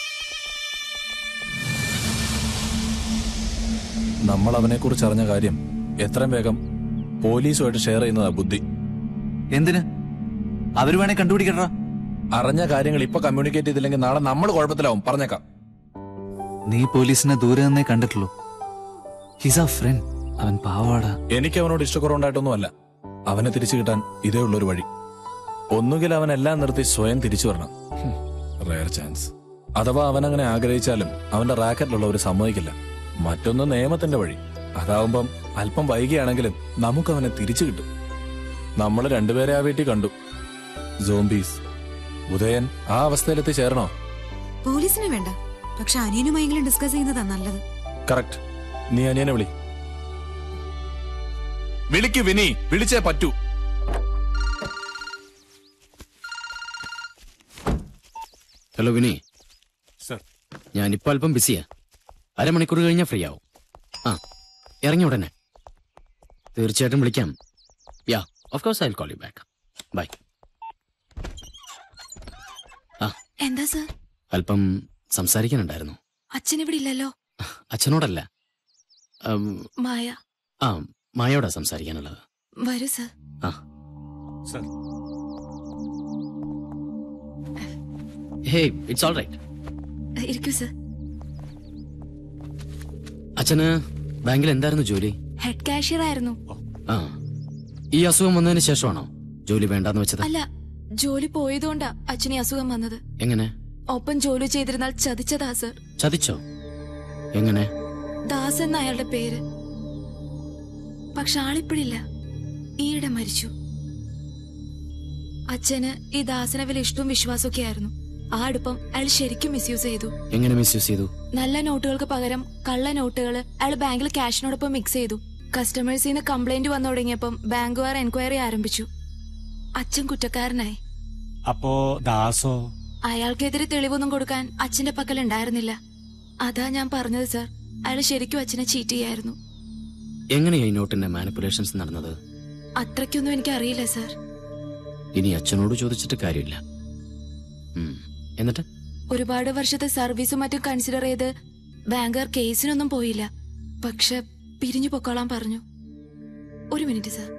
നമ്മൾ അവനെ കുറിച്ച് അറിഞ്ഞ കാര്യം എത്രയും വേഗം പോലീസുമായിട്ട് ഷെയർ ചെയ്യുന്നതാ ബുദ്ധി എന്തിന് അവര് വേണേ കണ്ടുപിടിക്കട്ടാ അറിഞ്ഞ കാര്യങ്ങൾ ഇപ്പൊ കമ്മ്യൂണിക്കേറ്റ് ചെയ്തില്ലെങ്കിൽ നാളെ നമ്മൾ കുഴപ്പത്തിലാവും പറഞ്ഞേക്കാം നീ പോലീസിനെ ദൂരെ നിന്നേ കണ്ടിട്ടുള്ളൂ ഹിസ് ആ ഫ്രണ്ട് അവൻ പാവാടാ എനിക്ക് അവനോട് ഇഷ്ടക്കുറവുണ്ടായിട്ടൊന്നുമല്ല അവനെ തിരിച്ചു കിട്ടാൻ ഇതേ ഉള്ളൊരു വഴി ഒന്നുകിൽ അവൻ എല്ലാം നിർത്തി സ്വയം തിരിച്ചു വരണം റയർ ചാൻസ് അഥവാ അവൻ അങ്ങനെ ആഗ്രഹിച്ചാലും അവന്റെ റാക്കറ്റിലുള്ളവർ സമ്മതിക്കില്ല മറ്റൊന്ന് നിയമത്തിന്റെ വഴി അതാവുമ്പം അല്പം വൈകിയാണെങ്കിലും നമുക്ക് അവനെ തിരിച്ചു കിട്ടും നമ്മൾ രണ്ടുപേരെ ആ വീട്ടിൽ കണ്ടു സോംബീസ് ഉദയൻ ആ അവസ്ഥയിലെത്തി ചേരണോ പോലീസിനെ വേണ്ട പക്ഷെ അനിയനുമായെങ്കിലും ഡിസ്കസ് ചെയ്യുന്നതാ നല്ലത് കറക്റ്റ് നീ അനിയനെ വിളി വിളിക്ക് വിനി വിളിച്ചേ പറ്റൂ ഹലോ വിനി സർ ഞാനിപ്പോ അല്പം ബിസിയാ അരമണിക്കൂർ കഴിഞ്ഞാൽ ഫ്രീ ആവും ആ ഇറങ്ങി ഉടനെ തീർച്ചയായിട്ടും വിളിക്കാം yeah of course I call you back bye ആ എന്താ സർ അല്പം സംസാരിക്കാനുണ്ടായിരുന്നു അച്ഛൻ ഇവിടെ ഇല്ലല്ലോ അച്ഛനോടല്ല ഉം, മായ ആ മായോടാ സംസാരിക്കാനുള്ളത് വരൂ സർ ആ sir hey it's all right ഇരിക്കൂ സർ അച്ഛന് ബാങ്കിൽ എന്തായിരുന്നു ജോലി ഹെഡ് കാഷ്യർ ആയിരുന്നു ആ ഈ അസുഖം വന്നതിന് ശേഷമാണോ ജോലി വേണ്ടാന്ന് വെച്ചത് അല്ല ജോലി പോയതുകൊണ്ടാ അച്ഛന് ഈ അസുഖം വന്നത് എങ്ങനെ ഒപ്പം ജോലി ചെയ്തിരുന്നാൽ ചതിച്ചതാ സർ ചതിച്ചോ എങ്ങനെ ദാസ് എന്ന അയാളുടെ പേര് പക്ഷെ ആളിപ്പോഴില്ല ഈയിടെ മരിച്ചു അച്ഛന് ഈ ദാസനെ വലിയ ഇഷ്ടവും വിശ്വാസമൊക്കെ ആയിരുന്നു ആ അടുപ്പം അയാൾ ശരിക്കും മിസ്യൂസ് ചെയ്തു എങ്ങനെ മിസ്യൂസ് ചെയ്തു നല്ല നോട്ടുകൾക്ക് പകരം കള്ള നോട്ടുകൾ അയാൾ ബാങ്കിൽ ക്യാഷിനോടൊപ്പം മിക്സ് ചെയ്തു കസ്റ്റമേഴ്സിൽ നിന്ന് കംപ്ലൈന്റ് വന്നു തുടങ്ങിയപ്പം ബാങ്കുകാർ എൻക്വയറി ആരംഭിച്ചു അച്ഛൻ കുറ്റക്കാരനായി അപ്പോ ദാസോ അയാൾക്കെതിരെ തെളിവൊന്നും കൊടുക്കാൻ അച്ഛന്റെ പക്കൽ ഉണ്ടായിരുന്നില്ല അതാ ഞാൻ പറഞ്ഞത് സർ അയാൾ ശരിക്കും അച്ഛനെ ചീറ്റ് ചെയ്യായിരുന്നു എങ്ങനെയാ ഈ നോട്ടിന്റെ മാനിപ്പുലേഷൻസ് നടന്നത് അത്രയ്ക്കൊന്നും എനിക്ക് അറിയില്ല സർ ഇനി അച്ഛനോട് ചോദിച്ചിട്ട് കാര്യമില്ല ഉം. എന്നിട്ട് ഒരുപാട് വർഷത്തെ സർവീസും മറ്റും കൺസിഡർ ചെയ്ത് ബാങ്കർ കേസിനൊന്നും പോയില്ല പക്ഷെ പിരിഞ്ഞു പൊക്കോളാൻ പറഞ്ഞു ഒരു മിനിറ്റ് സർ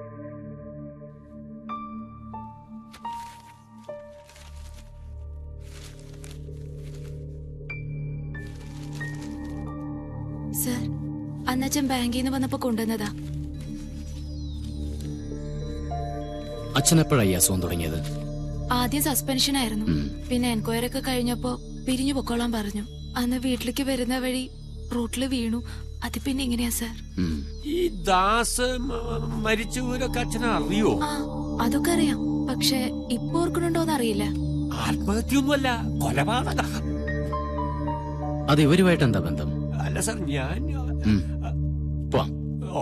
സർ അന്നച്ഛൻ ബാങ്കിൽ നിന്ന് വന്നപ്പോ കൊണ്ടുവന്നതാ അച്ഛൻ എപ്പോഴായി അസുഖം തുടങ്ങിയത് ആദ്യം സസ്പെൻഷൻ ആയിരുന്നു പിന്നെ എൻക്വയറി ഒക്കെ കഴിഞ്ഞപ്പോ പിരിഞ്ഞു പൊക്കോളാൻ പറഞ്ഞു അന്ന് വീട്ടിലേക്ക് വരുന്ന വഴി റോട്ടില് വീണു അത് പിന്നെ എങ്ങനെയാ സർ ഈ ദാസ് മ- മരിച്ച വിവരമൊക്കെ അച്ഛനെ അറിയോ ആ അതൊക്കെ അറിയാം പക്ഷെ ഇപ്പൊ ഓർക്കണുണ്ടോന്ന് അറിയില്ല ആത്മഹത്യയൊന്നുമല്ല കൊലപാതക അത് ഇവരുമായിട്ട് എന്താ ബന്ധം അല്ല സർ ഞാൻ ഉം. പോവാം ഓ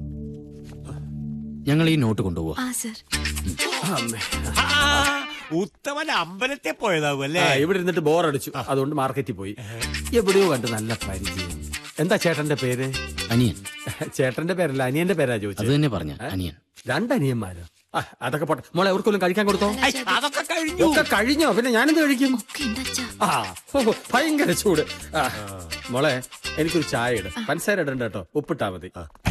ഞങ്ങൾ ഈ നോട്ട് കൊണ്ടുപോവാ ആ സർ ആ, ഉത്തമൻ അമ്പലത്തെ പോയതാവും അല്ലേ ആ, ഇവിടെ ഇരുന്നിട്ട് ബോറടിച്ചു അതുകൊണ്ട് മാർക്കറ്റിൽ പോയി എവിടെയോ കണ്ട് നല്ല പരിചയം എന്താ ചേട്ടന്റെ പേര് അനിയൻ ചേട്ടന്റെ പേരല്ല അനിയന്റെ പേരാ അത് ചോദിച്ചത് തന്നെ പറഞ്ഞ അനിയൻ രണ്ടനിയന്മാരോ ആ, അതൊക്കെ പോട്ടെ മോളെ അവർക്കൊന്നും കഴിക്കാൻ കൊടുത്തോ അതൊക്കെ കഴിഞ്ഞു ഒക്കെ കഴിഞ്ഞോ പിന്നെ ഞാനെന്ത് കഴിക്കും ആ ഓ, ഭയങ്കര ചൂട് ആ, മോളെ എനിക്കൊരു ചായ ഇട് പഞ്ചസാര ഇടണ്ട കേട്ടോ ഉപ്പിട്ടാ മതി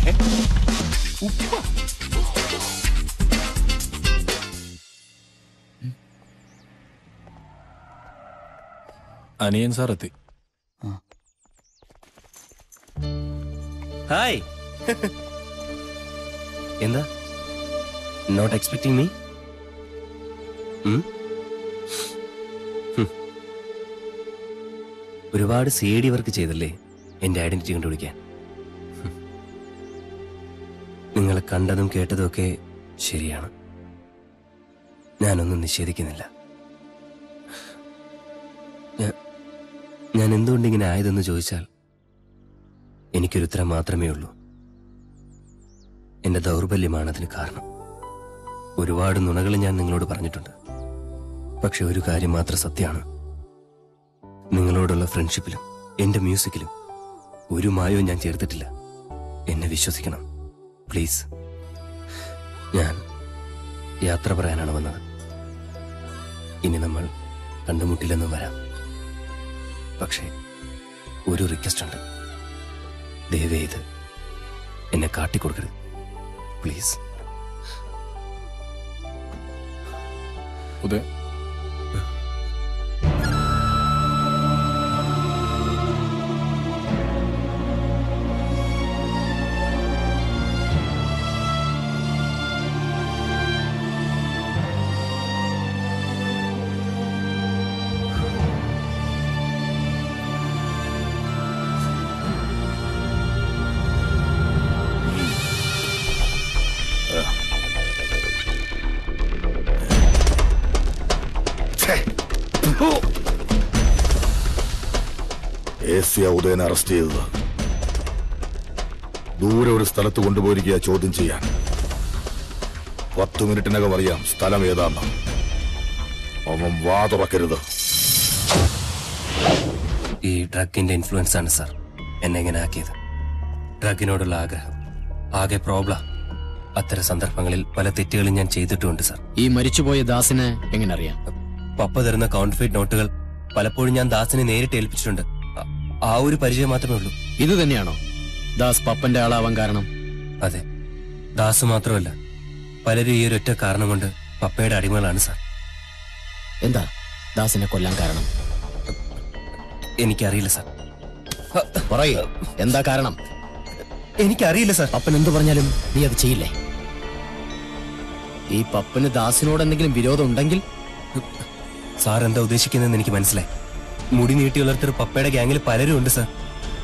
അനിയൻ സാർ എത്തി ഹായ് എന്താ നോട്ട് എക്സ്പെക്ടിങ് മീ ഒരുപാട് സേഡി വർക്ക് ചെയ്തല്ലേ എന്റെ ഐഡന്റിറ്റി കണ്ടുപിടിക്കാൻ ഹും. നിങ്ങളെ കണ്ടതും കേട്ടതും ഒക്കെ ശരിയാണ് ഞാനൊന്നും നിഷേധിക്കുന്നില്ല ഞാൻ- ഞാൻ എന്തുകൊണ്ട് ഇങ്ങനെ ആയതെന്ന് ചോദിച്ചാൽ എനിക്കൊരു ഉത്തരം മാത്രമേ ഉള്ളൂ എന്റെ ദൗർബല്യമാണ് അതിന് കാരണം ഒരുപാട് നുണകൾ ഞാൻ നിങ്ങളോട് പറഞ്ഞിട്ടുണ്ട് പക്ഷെ ഒരു കാര്യം മാത്രം സത്യമാണ് നിങ്ങളോടുള്ള ഫ്രണ്ട്ഷിപ്പിലും എന്റെ മ്യൂസിക്കിലും ഒരു മായവും ഞാൻ ചേർത്തിട്ടില്ല എന്നെ വിശ്വസിക്കണം പ്ലീസ് ഞാൻ യാത്ര പറയാനാണ് വന്നത് ഇനി നമ്മൾ കണ്ടുമുട്ടില്ലെന്നും വരാം പക്ഷേ ഒരു റിക്വസ്റ്റ് ഉണ്ട് ദയവേ ഇത് എന്നെ കാട്ടിക്കൊടുക്കരുത് പ്ലീസ് ഉദയ ഏസ്യ ഉദയനെ അറസ്റ്റ് ചെയ്തത് ദൂരെ ഒരു സ്ഥലത്ത് കൊണ്ടുപോയിരിക്കുക ചോദ്യം ചെയ്യാൻ പത്ത് മിനിറ്റിനകം അറിയാം സ്ഥലം ഏതാന്ന് അവൻ വാ തുറക്കരുത് ഈ ഡ്രഗിന്റെ ഇൻഫ്ലുവൻസ് ആണ് സാർ എന്നെ ഇങ്ങനെ ആക്കിയത് ഡ്രഗിനോടുള്ള ആഗ്രഹം ആകെ പ്രോബ്ലം അത്തരം സന്ദർഭങ്ങളിൽ പല തെറ്റുകളും ഞാൻ ചെയ്തിട്ടുമുണ്ട് സാർ ഈ മരിച്ചുപോയ ദാസിനെ എങ്ങനെ അറിയാം പപ്പ തരുന്ന കൗണ്ടർഫെയ്റ്റ് നോട്ടുകൾ പലപ്പോഴും ഞാൻ ദാസിനെ നേരിട്ട് ഏൽപ്പിച്ചിട്ടുണ്ട് ആ- ആ ഒരു പരിചയം മാത്രമേ ഉള്ളൂ ഇത് തന്നെയാണോ ദാസ് പപ്പന്റെ ആളാവാൻ കാരണം അതെ ദാസ് മാത്രമല്ല പലരും ഈ ഒരു ഒറ്റ കാരണം കൊണ്ട് പപ്പയുടെ അടിമകളാണ് സാർ എന്താ ദാസിനെ കൊല്ലാൻ കാരണം എനിക്കറിയില്ല സാർ പറയൂ എന്താ കാരണം എനിക്കറിയില്ല സാർ പപ്പൻ എന്തു പറഞ്ഞാലും നീ അത് ചെയ്യില്ലേ ഈ പപ്പന് ദാസിനോട് എന്തെങ്കിലും വിരോധം ഉണ്ടെങ്കിൽ സാർ എന്താ ഉദ്ദേശിക്കുന്നതെന്ന് എനിക്ക് മനസ്സിലായി മുടി നീട്ടി വളർത്തിയ പപ്പയുടെ ഗ്യാങ്ങിൽ പലരും ഉണ്ട് സാർ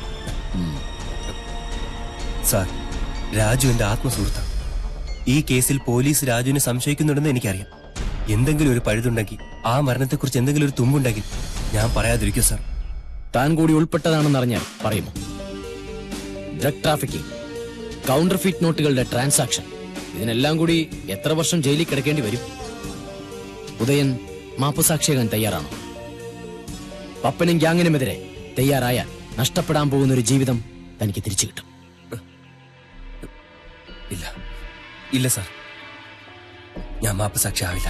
സാർ രാജു എന്റെ ആത്മസുഹൃത്താണ് ഈ കേസിൽ പോലീസ് രാജുവിനെ സംശയിക്കുന്നുണ്ടെന്ന് എനിക്കറിയാം എന്തെങ്കിലും ഒരു പഴുതുണ്ടെങ്കിൽ ആ മരണത്തെക്കുറിച്ച് എന്തെങ്കിലും ഒരു തുമ്പുണ്ടെങ്കിൽ ഞാൻ പറയാതിരിക്കൂ സാർ താൻ കൂടി ഉൾപ്പെട്ടതാണെന്ന് അറിഞ്ഞാൽ പറയുമോ ഡ്രഗ് ട്രാഫിക്കിംഗ് കൗണ്ടർ ഫിറ്റ് നോട്ടുകളുടെ ട്രാൻസാക്ഷൻ ഇതിനെല്ലാം കൂടി എത്ര വർഷം ജയിലിൽ കിടക്കേണ്ടി വരും ഉദയൻ മാപ്പുസാക്ഷിയാകാൻ തയ്യാറാണോ പപ്പനും ഗ്യാങ്ങിനുമെതിരെ തയ്യാറായാൽ നഷ്ടപ്പെടാൻ പോകുന്ന ഒരു ജീവിതം തനിക്ക് തിരിച്ചു കിട്ടും ഇല്ല ഇല്ല സാർ ഞാൻ മാപ്പ് സാക്ഷിയാവില്ല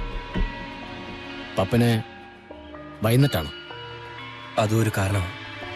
പപ്പനെ ഭയന്നിട്ടാണോ അതും ഒരു കാരണമാണ്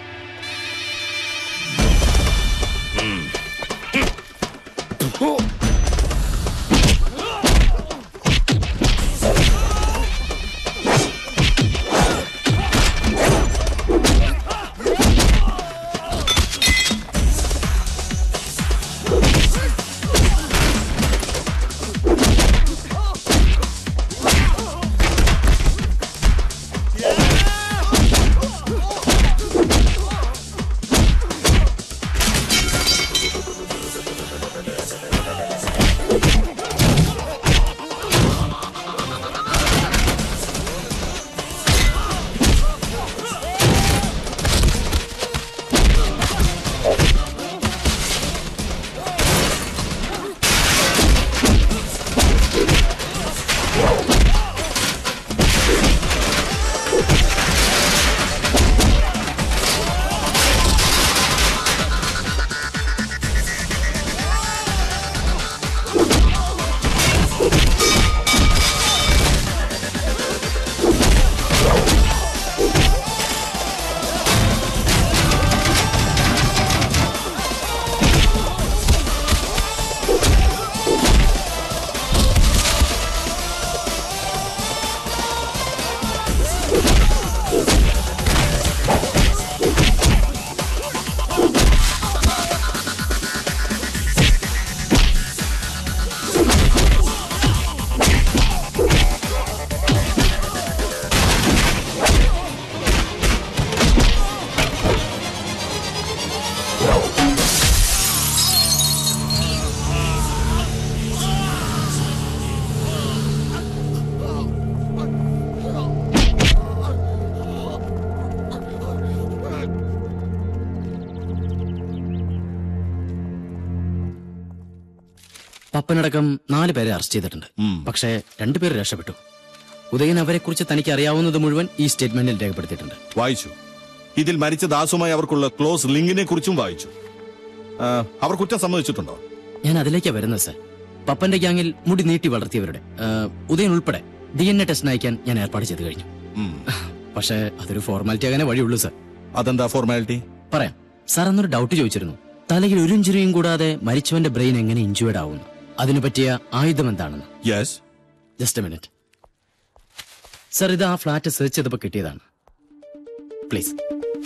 പപ്പനടക്കം നാല് പേരെ അറസ്റ്റ് ചെയ്തിട്ടുണ്ട് പക്ഷേ രണ്ടുപേര് രക്ഷപ്പെട്ടു ഉദയൻ അവരെക്കുറിച്ച് തനിക്ക് അറിയാവുന്നത് മുഴുവൻ ഈ സ്റ്റേറ്റ്മെന്റിൽ രേഖപ്പെടുത്തിയിട്ടുണ്ട് വായിച്ചു ഇതിൽ മരിച്ച ദാസുമായി അവർക്കുള്ള ക്ലോസ് ലിങ്കിനെ കുറിച്ചും വായിച്ചു ആ, അവർ കുറ്റം സമ്മതിച്ചിട്ടുണ്ടോ ഞാൻ അതിലേക്കാ വരുന്നത് സർ പപ്പന്റെ ഗ്യാങ്ങിൽ മുടി നീട്ടി വളർത്തിയവരുടെ ആ, ഉദയൻ ഉൾപ്പെടെ ഡി എൻ എ ടെസ്റ്റിന് അയക്കാൻ ഞാൻ ഏർപ്പാട് ചെയ്തു കഴിഞ്ഞു പക്ഷേ അതൊരു ഫോർമാലിറ്റി ആകാനേ വഴിയുള്ളൂ സർ അതെന്താ ഫോർമാലിറ്റി പറയാം സാർ അന്നൊരു ഡൗട്ട് ചോദിച്ചിരുന്നു തലയിൽ ഒരു ഇഞ്ചുറിയും കൂടാതെ മരിച്ചവന്റെ ബ്രെയിൻ എങ്ങനെ ഇഞ്ചുവേഡ് ആവുന്നു അതിനു പറ്റിയ ആയുധം എന്താണെന്ന് യെസ് ജസ്റ്റ് മിനിറ്റ് സർ ഇത് ആ ഫ്ലാറ്റ് സെർച്ച് ചെയ്തപ്പോൾ കിട്ടിയതാണ് പ്ലീസ്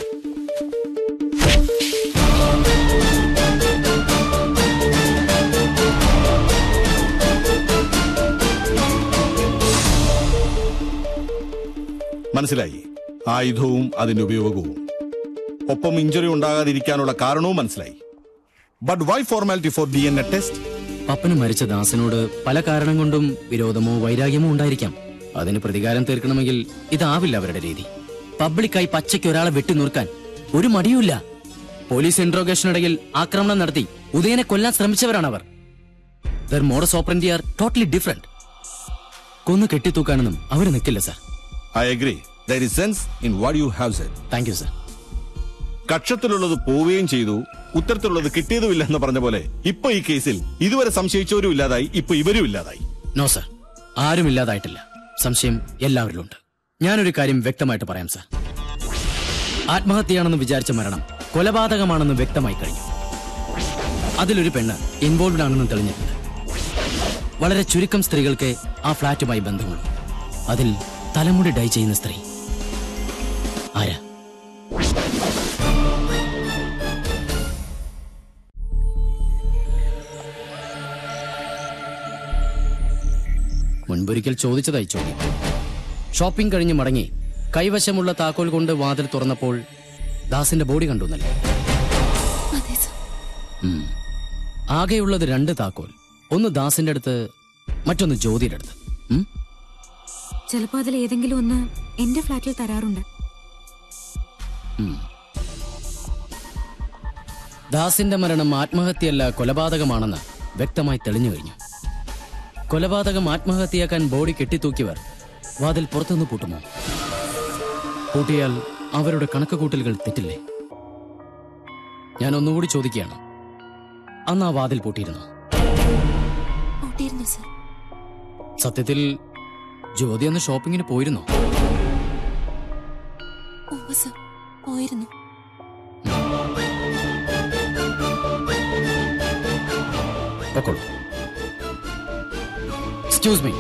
മനസ്സിലായി ആയുധവും അതിന്റെ ഉപയോഗവും ഒപ്പം ഇഞ്ചുറി ഉണ്ടാകാതിരിക്കാനുള്ള കാരണവും മനസ്സിലായി but why formality for D N A test പപ്പന് മരിച്ച ദാസനോട് പല കാരണം കൊണ്ടും വിരോധമോ വൈരാഗ്യമോ ഉണ്ടായിരിക്കാം അതിന് പ്രതികാരം തീർക്കണമെങ്കിൽ ഇതാവില്ല അവരുടെ രീതി പബ്ലിക്കായി പച്ചയ്ക്ക് ഒരാളെ വെട്ടിനുറുക്കാൻ ഒരു മടിയുമില്ല പോലീസ് ഇൻട്രോഗേഷനിടയിൽ ആക്രമണം നടത്തി ഉദയനെ കൊല്ലാൻ ശ്രമിച്ചവരാണ് അവർ their modus operandi are totally different കൊന്നു കെട്ടിത്തൂക്കാനൊന്നും അവർ നിൽക്കില്ല sir I agree there is sense in what you have said thank you sir കക്ഷത്തിലുള്ളത് പോവുകയും ചെയ്തു ഉത്തരത്തിലുള്ളത് കിട്ടിയതുമില്ല എന്ന് പറഞ്ഞ പോലെ ഇപ്പൊ ഈ കേസിൽ ഇതുവരെ സംശയിച്ചവരും ഇല്ലാതായി ഇപ്പൊ ഇവരും ഇല്ലാതായി നോ സർ ആരും ഇല്ലാതായിട്ടില്ല സംശയം എല്ലാവരിലും ഉണ്ട് ഞാനൊരു കാര്യം വ്യക്തമായിട്ട് പറയാം സർ ആത്മഹത്യയാണെന്ന് വിചാരിച്ച മരണം കൊലപാതകമാണെന്ന് വ്യക്തമായി കഴിഞ്ഞു അതിലൊരു പെണ്ണ് ഇൻവോൾവ്ഡ് ആണെന്ന് തെളിഞ്ഞിട്ടുണ്ട് വളരെ ചുരുക്കം സ്ത്രീകൾക്ക് ആ ഫ്ലാറ്റുമായി ബന്ധമുള്ളൂ അതിൽ തലമുടി ഡൈ ചെയ്യുന്ന സ്ത്രീ ആരാ മുൻപൊരിക്കൽ ചോദിച്ചതായി ചോദ്യം ഷോപ്പിംഗ് കഴിഞ്ഞ് മടങ്ങി കൈവശമുള്ള താക്കോൽ കൊണ്ട് വാതിൽ തുറന്നപ്പോൾ ദാസിന്റെ ബോഡി കണ്ടു എന്നല്ലേ ഉം. ആകെയുള്ളത് രണ്ട് താക്കോൽ ഒന്ന് ദാസിന്റെ അടുത്ത് മറ്റൊന്ന് ജ്യോതിയുടെ അടുത്ത് ഉം? ചിലപ്പോ അതിൽ ഏതെങ്കിലും ഒന്ന് എന്റെ ഫ്ലാറ്റിൽ തരാറുണ്ട് ഉം. ദാസിന്റെ മരണം ആത്മഹത്യയല്ല കൊലപാതകമാണെന്ന് വ്യക്തമായി തെളിഞ്ഞു കഴിഞ്ഞു കൊലപാതകം ആത്മഹത്യയാക്കാൻ ബോഡി കെട്ടിത്തൂക്കിയവർ വാതിൽ പുറത്തുനിന്ന് പൂട്ടുമോ പൂട്ടിയാൽ അവരുടെ കണക്കുകൂട്ടലുകൾ തെറ്റില്ലേ ഞാൻ ഒന്നുകൂടി ചോദിക്കുകയാണ് അന്ന് ആ വാതിൽ പൂട്ടിയിരുന്നു പൂട്ടിയിരുന്നു സർ സത്യത്തിൽ ജ്യോതി അന്ന് ഷോപ്പിങ്ങിന് പോയിരുന്നോ ഓ സർ പോയിരുന്നു പൊക്കോളൂ എക്സ്ക്യൂസ് മീ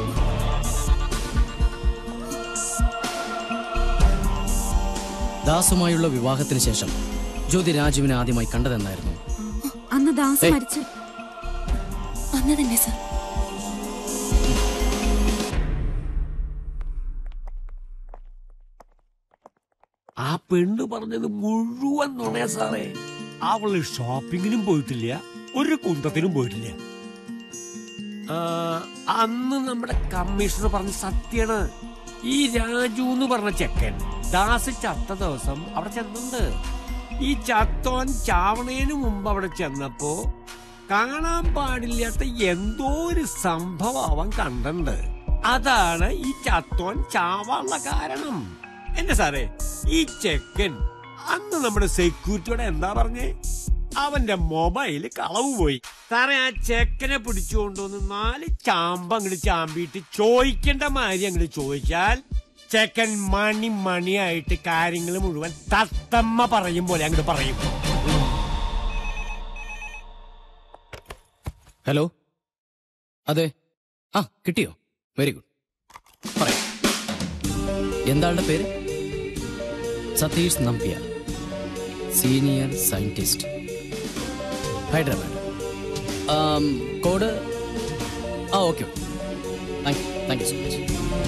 ദാസുമായുള്ള വിവാഹത്തിന് ശേഷം ജ്യോതി രാജുവിനെ ആദ്യമായി കണ്ടതെന്നായിരുന്നു അന്ന് ദാസ് ഏയ്. മരിച്ചു അന്ന് തന്നെ സർ ആ പെണ്ണ് പറഞ്ഞത് മുഴുവൻ നുണയാ സാറേ അവള് ഷോപ്പിങ്ങിനും പോയിട്ടില്ല ഒരു കുന്തത്തിനും പോയിട്ടില്ല ആ, അന്ന് നമ്മുടെ കമ്മീഷണർ പറഞ്ഞ സത്യാണ് ഈ രാജു എന്ന് പറഞ്ഞ ചെക്കൻ ദാസ് ചത്ത ദിവസം അവിടെ ചെന്നുണ്ട് ഈ ചത്തോൻ ചാവണേന് മുമ്പ് അവിടെ ചെന്നപ്പോ കാണാൻ പാടില്ലാത്ത എന്തോ ഒരു സംഭവം അവൻ കണ്ടിട്ടുണ്ട് അതാണ് ഈ ചത്തോൻ ചാവാനുള്ള കാരണം എന്റെ സാറേ ഈ ചെക്കൻ അന്ന് നമ്മുടെ സെക്യൂരിറ്റിയോടെ എന്താ പറഞ്ഞേ അവന്റെ മൊബൈല് കളവ് പോയി സാറേ ആ ചെക്കനെ പിടിച്ചുകൊണ്ടുവന്ന് നാല് ചാമ്പ അങ്ങോട്ട് ചാമ്പിയിട്ട് ചോദിക്കേണ്ട മാതിരി അങ്ങോട്ട് ചോദിച്ചാൽ ചെക്കൻ മണി മണിയായിട്ട് കാര്യങ്ങൾ മുഴുവൻ തത്തമ്മ പറയും പോലെ അങ്ങോട്ട് പറയും ഹലോ അതെ ആ കിട്ടിയോ വെരി ഗുഡ് പറയാം എന്താളുടെ പേര് Satheesh Nambiar senior scientist Hyderabad um, code ah okay thank you thank you so much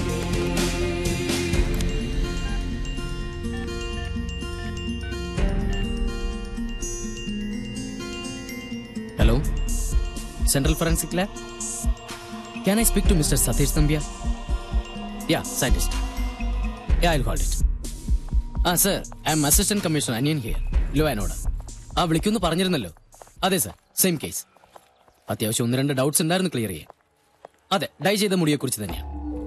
hello central forensic lab can I speak to mister Satheesh Nambiar yeah scientist yeah I hold it ah sir I'm assistant commissioner Aniyan here ലുവാനോട് ആ വിളിക്കുമെന്ന് പറഞ്ഞിരുന്നല്ലോ അതെ sir same case അത്യാവശ്യം ഒന്ന് രണ്ട് doubts ഉണ്ടായിരുന്നു clear ചെയ്യാൻ അതെ ഡൈ ചെയ്ത മുടിയെക്കുറിച്ച് തന്നെയാണ്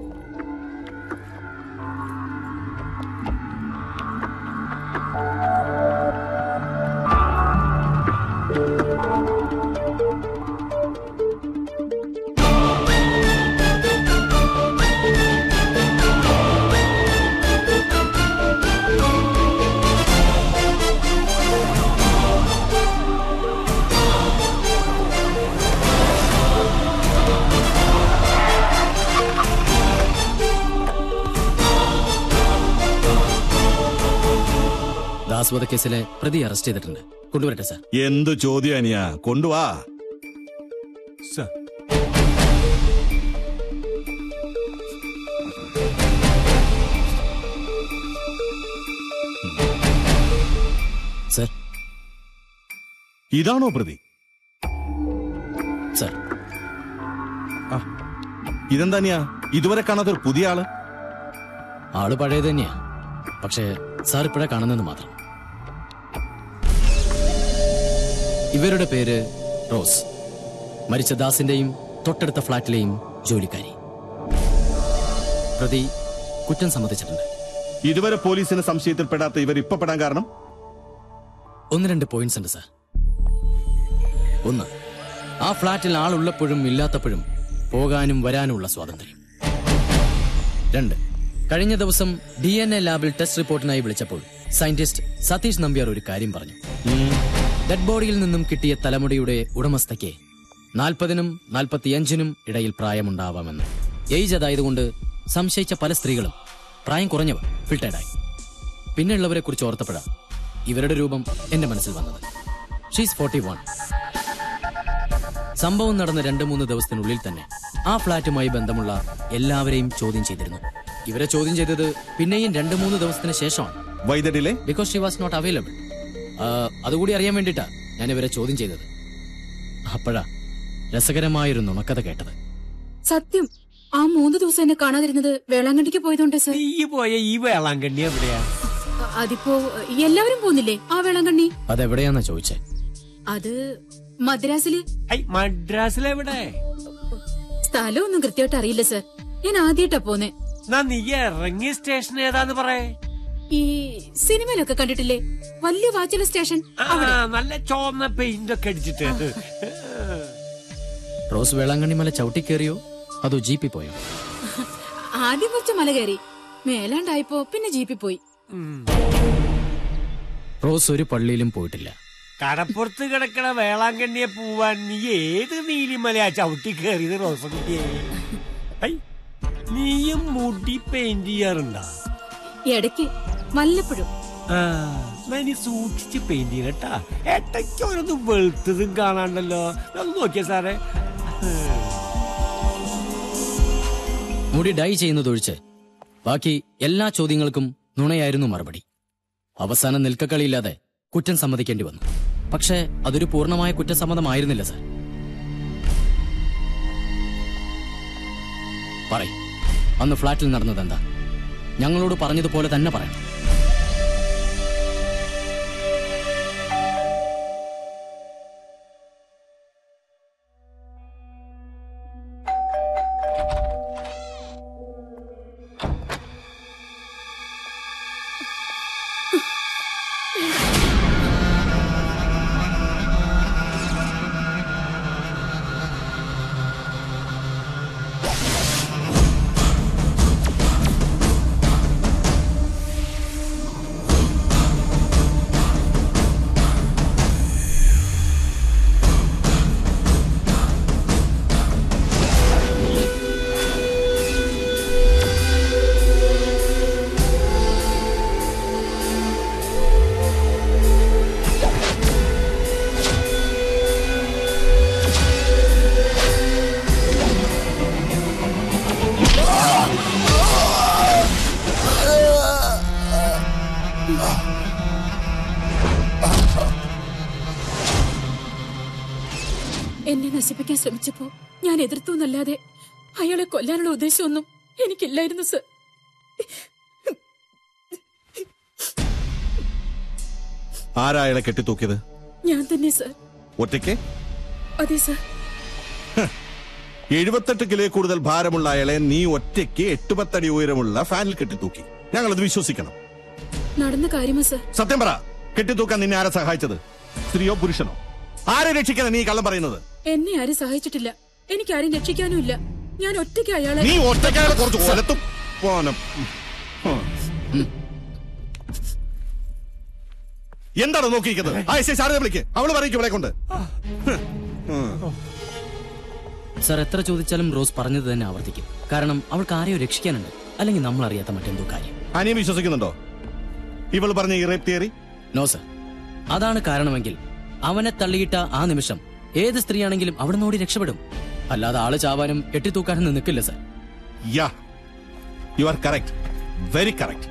ദാസ് വധക്കേസിലെ പ്രതി അറസ്റ്റ് ചെയ്തിട്ടുണ്ട് കൊണ്ടുവരട്ടെ സർ എന്ത് ചോദ്യം അനിയ കൊണ്ടുവാ സർ സർ ഇതാണോ പ്രതി സർ ഇതെന്താ അനിയ ഇതുവരെ കാണാത്ത ഒരു പുതിയ ആള് ആള് പഴയത് തന്നെയാ പക്ഷേ സാർ ഇപ്പോഴാ കാണുന്നത് മാത്രം ഇവരുടെ പേര് റോസ് മരിച്ച ദാസിന്റെയും തൊട്ടടുത്ത ഫ്ളാറ്റിലെയും ജോലിക്കാരി പ്രതി കുറ്റം സമ്മതിച്ചിട്ടുണ്ട് ഇതുവരെ പോലീസിന് സംശയത്തിൽപ്പെടാത്ത ഇവർ ഇപ്പൊ പെടാൻ കാരണം ഒന്ന് രണ്ട് പോയിന്റ്സ് ഉണ്ട് സാർ ഒന്ന് ആ ഫ്ളാറ്റിൽ ആളുള്ളപ്പോഴും ഇല്ലാത്തപ്പോഴും പോകാനും വരാനുമുള്ള സ്വാതന്ത്ര്യം രണ്ട് കഴിഞ്ഞ ദിവസം ഡി എൻ എ ലാബിൽ ടെസ്റ്റ് റിപ്പോർട്ടിനായി വിളിച്ചപ്പോൾ സയന്റിസ്റ്റ് സതീഷ് നമ്പ്യാർ ഒരു കാര്യം പറഞ്ഞു ഡെഡ് ബോഡിയിൽ നിന്നും കിട്ടിയ തലമുടിയുടെ ഉടമസ്ഥയ്ക്ക് നാൽപ്പതിനും നാൽപ്പത്തിയഞ്ചിനും ഇടയിൽ പ്രായമുണ്ടാവാമെന്ന് ഏജ് അതായതുകൊണ്ട് സംശയിച്ച പല സ്ത്രീകളും പ്രായം കുറഞ്ഞവർ ഫിൽട്ടേഡായി പിന്നെയുള്ളവരെ കുറിച്ച് ഓർത്തപ്പോഴാ ഇവരുടെ രൂപം എന്റെ മനസ്സിൽ വന്നത് ഷീസ് ഫോർട്ടി വൺ സംഭവം നടന്ന രണ്ട് മൂന്ന് ദിവസത്തിനുള്ളിൽ തന്നെ ആ ഫ്ളാറ്റുമായി ബന്ധമുള്ള എല്ലാവരെയും ചോദ്യം ചെയ്തിരുന്നു ഇവരെ ചോദ്യം ചെയ്തത് പിന്നെയും രണ്ട് മൂന്ന് ദിവസത്തിന് ശേഷമാണ് വൈദ്യടിലെ because she was not available അതുകൂടി അറിയാൻ വേണ്ടിയിട്ടാ ഞാൻ ഇവരെ ചോദ്യം ചെയ്തത് അപ്പോഴാ രസകരമായൊരു നുണക്കഥ കേട്ടത് സത്യം ആ മൂന്ന് ദിവസം എന്നെ കാണാതിരുന്നത് വേളാങ്കണ്ണിക്ക് പോയതുകൊണ്ട് സർ ഈ പോയ ഈ വേളാങ്കണ്ണി എവിടെയാ അതിപ്പോ എല്ലാവരും പോകുന്നില്ലേ ആ വേളാങ്കണ്ണി അതെവിടെയാന്നാ ചോദിച്ചേ അത് മദ്രാസില് മദ്രാസിലെവിടെ സ്ഥലമൊന്നും കൃത്യമായിട്ട് അറിയില്ല സർ ഞാൻ ആദ്യമായിട്ടാ പോന്നെ എന്നാ നീ ഇറങ്ങിയ സ്റ്റേഷൻ ഏതാന്ന് പറയേ ഈ സിനിമയിലൊക്കെ കണ്ടിട്ടില്ലേ വലിയ വാച്ചുള്ള സ്റ്റേഷൻ ആ, നല്ല ചോന്ന പെയിന്റ് ഒക്കെ അടിച്ചിട്ട് റോസ് വേളാങ്കണ്ണി മല ചവിട്ടി കയറിയോ അതോ ജീപ്പിൽ പോയോ ആദ്യം കുറച്ച് മല കയറി മേലാണ്ടായപ്പോ പിന്നെ ജീപ്പിൽ പോയി റോസ് ഒരു പള്ളിയിലും പോയിട്ടില്ല കടപ്പുറത്ത് കിടക്കണ വേളാങ്കണ്ണിയെ പോവാൻ നീ ഏത് നീലിമലയാ ചവിട്ടി കയറിയത് റോസക്കുട്ടിയെ ഐ, നീയും മുടി പെയിന്റ് ചെയ്യാറുണ്ടാ ഇടയ്ക്ക് വല്ലപ്പോഴും ആ, എന്നാ ഇനി സൂക്ഷിച്ച് പെയിന്റ് ചെയ്യണട്ടാ ഏട്ടയ്ക്ക് ഓരോന്ന് വെളുത്തതും കാണാണ്ടല്ലോ ഒന്ന് നോക്കിയ സാറേ മുടി ഡൈ ചെയ്യുന്നതൊഴിച്ച് ബാക്കി എല്ലാ ചോദ്യങ്ങൾക്കും നുണയായിരുന്നു മറുപടി അവസാനം നിൽക്കക്കളിയില്ലാതെ കുറ്റം സമ്മതിക്കേണ്ടി വന്നു പക്ഷേ അതൊരു പൂർണ്ണമായ കുറ്റസമ്മതമായിരുന്നില്ല സർ പറയും അന്ന് ഫ്ളാറ്റിൽ നടന്നത് എന്താ ഞങ്ങളോട് പറഞ്ഞതുപോലെ തന്നെ പറയണം എന്നെ നശിപ്പിക്കാൻ ശ്രമിച്ചപ്പോ ഞാൻ എതിർത്തു എന്നല്ലാതെ അയാളെ കൊല്ലാനുള്ള ഉദ്ദേശമൊന്നും എനിക്കില്ലായിരുന്നു സർ ആരാ അയാളെ കെട്ടിത്തൂക്കിയത് ഞാൻ തന്നെ സർ ഒറ്റയ്ക്ക് അതെ സർ എഴുപത്തെട്ട് കിലോ കൂടുതൽ ഭാരമുള്ള അയാളെ നീ ഒറ്റയ്ക്ക് എട്ടുപത്തടി ഉയരമുള്ള ഫാനിൽ കെട്ടിത്തൂക്കി ഞങ്ങളത് വിശ്വസിക്കണം നടന്ന കാര്യമാ സർ സത്യം പറ കെട്ടിത്തൂക്കാൻ നിന്നെ ആരാ സഹായിച്ചത് സ്ത്രീയോ പുരുഷനോ ആരെ രക്ഷിക്കാൻ നീ കള്ളം പറയുന്നത് എന്നെ ആരും സഹായിച്ചിട്ടില്ല എനിക്ക് ആരും രക്ഷിക്കാനും ഇല്ല ഞാൻ ഒറ്റയ്ക്ക് അയാളെ നീ ഒറ്റയ്ക്ക് അയാളെ കുറച്ച് കൊലത്തും പോനം എന്താണ് നോക്കിയിരിക്കുന്നത് ആ എസ് ഐ ശാരദ വിളിക്ക് അവള് പറയിക്കും ഇവിടെ കൊണ്ട് സർ എത്ര ചോദിച്ചാലും റോസ് പറഞ്ഞത് തന്നെ ആവർത്തിക്കും കാരണം അവൾക്ക് ആരെയോ രക്ഷിക്കാനുണ്ട് അല്ലെങ്കിൽ നമ്മൾ അറിയാത്ത മറ്റെന്തോ കാര്യം അനിയം വിശ്വസിക്കുന്നുണ്ടോ ഇവൾ പറഞ്ഞ ഈ റേപ്പ് തിയറി നോ സർ അതാണ് കാരണമെങ്കിൽ അവനെ തള്ളിയിട്ട ആ നിമിഷം ഏത് സ്ത്രീയാണെങ്കിലും അവിടെ നോടി രക്ഷപ്പെടും അല്ലാതെ ആള് ചാവാനും കെട്ടിത്തൂക്കാനും നിൽക്കില്ല sir yeah you are correct very correct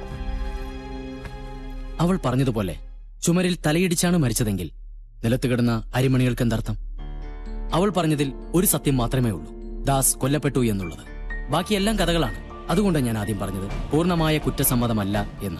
അവൾ പറഞ്ഞതുപോലെ ചുമരിൽ തലയിടിച്ചാണ് മരിച്ചതെങ്കിൽ നിലത്ത് കിടന്ന അരിമണികൾക്ക് എന്തർത്ഥം അവൾ പറഞ്ഞതിൽ ഒരു സത്യം മാത്രമേ ഉള്ളൂ ദാസ് കൊല്ലപ്പെട്ടു എന്നുള്ളത് ബാക്കിയെല്ലാം കഥകളാണ് അതുകൊണ്ടാണ് ഞാൻ ആദ്യം പറഞ്ഞത് പൂർണ്ണമായ കുറ്റസമ്മതമല്ല എന്ന്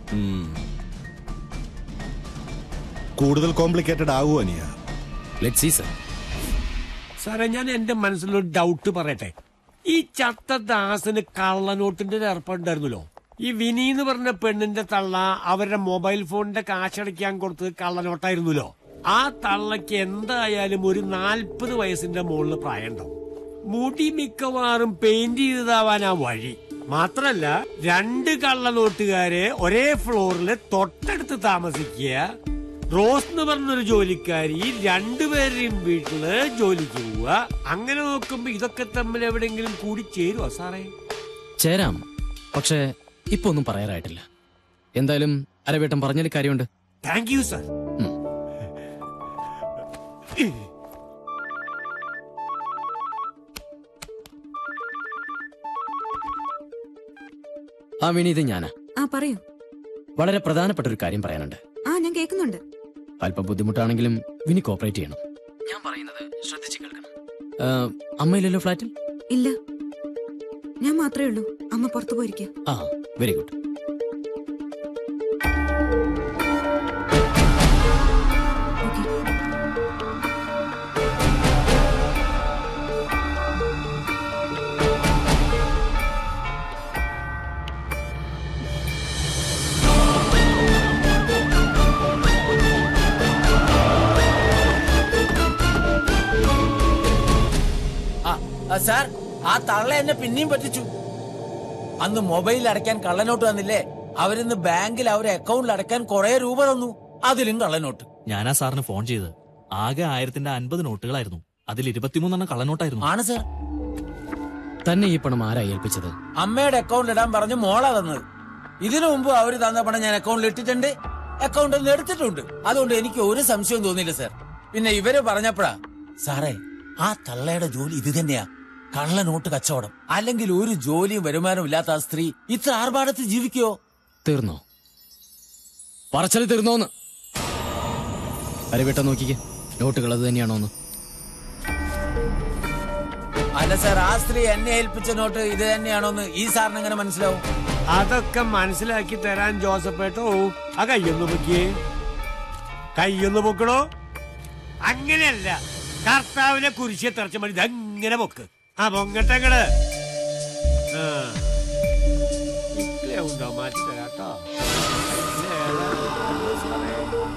കൂടുതൽ കോംപ്ലിക്കേറ്റഡ് ആകുമോ അനിയ ലെറ്റ് സീ സർ സാറേ ഞാൻ എന്റെ മനസ്സിലൊരു ഡൗട്ട് പറയട്ടെ ഈ ചത്ത ദാസന് കള്ളനോട്ടിന്റെ ഒരു ഏർപ്പാടുണ്ടായിരുന്നല്ലോ ഈ വിനി എന്ന് പറഞ്ഞ പെണ്ണിന്റെ തള്ള അവരുടെ മൊബൈൽ ഫോണിന്റെ കാശടയ്ക്കാൻ കൊടുത്തത് കള്ളനോട്ടായിരുന്നല്ലോ ആ തള്ളക്ക് എന്തായാലും ഒരു നാൽപ്പത് വയസ്സിന്റെ മുകളിൽ പ്രായമുണ്ടാവും മുടി മിക്കവാറും പെയിന്റ് ചെയ്തതാവാനാ വഴി മാത്രല്ല രണ്ട് കള്ളനോട്ടുകാരെ ഒരേ ഫ്ലോറിൽ തൊട്ടടുത്ത് താമസിക്കുക റോസ് എന്ന് പറഞ്ഞൊരു ജോലിക്കാരി രണ്ടുപേരുടെയും വീട്ടില് ജോലിക്ക് പോവുക അങ്ങനെ നോക്കുമ്പോ ഇതൊക്കെ തമ്മിൽ എവിടെയെങ്കിലും കൂടി ചേരുവോ സാറേ ചേരാം പക്ഷേ ഇപ്പൊ ഒന്നും പറയാറായിട്ടില്ല എന്തായാലും അരവേട്ടം പറഞ്ഞതിൽ കാര്യമുണ്ട് താങ്ക് യു സർ ആ വിനീത് ഞാനാ ആ പറയൂ വളരെ പ്രധാനപ്പെട്ട ഒരു കാര്യം പറയാനുണ്ട് ആ ഞാൻ കേൾക്കുന്നുണ്ട് അല്പം ബുദ്ധിമുട്ടാണെങ്കിലും വിനി കോപ്പറേറ്റ് ചെയ്യണം ഞാൻ പറയുന്നത് ശ്രദ്ധിച്ച് കേൾക്കണം ആ, അമ്മയില്ലല്ലോ ഫ്ലാറ്റിൽ ഇല്ല ഞാൻ മാത്രമേ ഉള്ളൂ അമ്മ പുറത്തു പോയിരിക്കുക ആ വെരി ഗുഡ് ആ, ആ, സാർ ആ തള്ള എന്നെ പിന്നെയും പറ്റിച്ചു അന്ന് മൊബൈൽ അടയ്ക്കാൻ കള്ളനോട്ട് തന്നില്ലേ അവരിന്ന് ബാങ്കിൽ അവരെ അക്കൗണ്ടിൽ അടയ്ക്കാൻ കുറെ രൂപ തന്നു അതിലും കള്ളനോട്ട് ഞാനാ സാറിന് ഫോൺ ചെയ്തത് ആകെ ആയിരത്തിന്റെ അൻപത് നോട്ടുകളായിരുന്നു അതിൽ ഇരുപത്തിമൂന്നെണ്ണം കള്ളനോട്ടായിരുന്നു ആണ് സാർ തന്നെ ഈ പണം ആരാ ഏൽപ്പിച്ചത് അമ്മയുടെ അക്കൗണ്ടിൽ ഇടാൻ പറഞ്ഞ് മോളാ തന്നത് ഇതിനു മുമ്പ് അവര് തന്ന പണം ഞാൻ അക്കൗണ്ടിൽ ഇട്ടിട്ടുണ്ട് അക്കൗണ്ടിൽ നിന്ന് എടുത്തിട്ടുണ്ട് അതുകൊണ്ട് എനിക്ക് ഒരു സംശയവും തോന്നിയില്ല സാർ പിന്നെ ഇവര് പറഞ്ഞപ്പോഴാ സാറേ ആ തള്ളയുടെ ജോലി ഇത് തന്നെയാ കള്ള നോട്ട് കച്ചവടം അല്ലെങ്കിൽ ഒരു ജോലിയും വരുമാനവും ഇല്ലാത്ത ആ സ്ത്രീ ഇത്ര ആർഭാടത്തിൽ ജീവിക്കോ തീർന്നോ പറച്ചല് തീർന്നോന്ന് അരവേട്ടം നോക്കിക്കേ നോട്ടുകൾ അത് തന്നെയാണോന്ന് അല്ല സാർ ആ സ്ത്രീ എന്നെ ഏൽപ്പിച്ച നോട്ട് ഇത് തന്നെയാണോന്ന് ഈ സാറിന് എങ്ങനെ മനസ്സിലാവും അതൊക്കെ മനസ്സിലാക്കി തരാൻ ജോസഫേട്ടോ ആ കയ്യൊന്ന് പൊക്കിയേ കയ്യൊന്ന് പൊക്കണോ അങ്ങനെയല്ല കർത്താവിനെ കുരിശെ തെറച്ച മതി അങ്ങനെ പൊക്ക് ആ പൊങ്ങട്ടങ്ങള് ആ ഇക്ലേ ഉണ്ടോ മാറ്റി തരാട്ടോ ഇക്ലേ ഏതാ? സാറേ.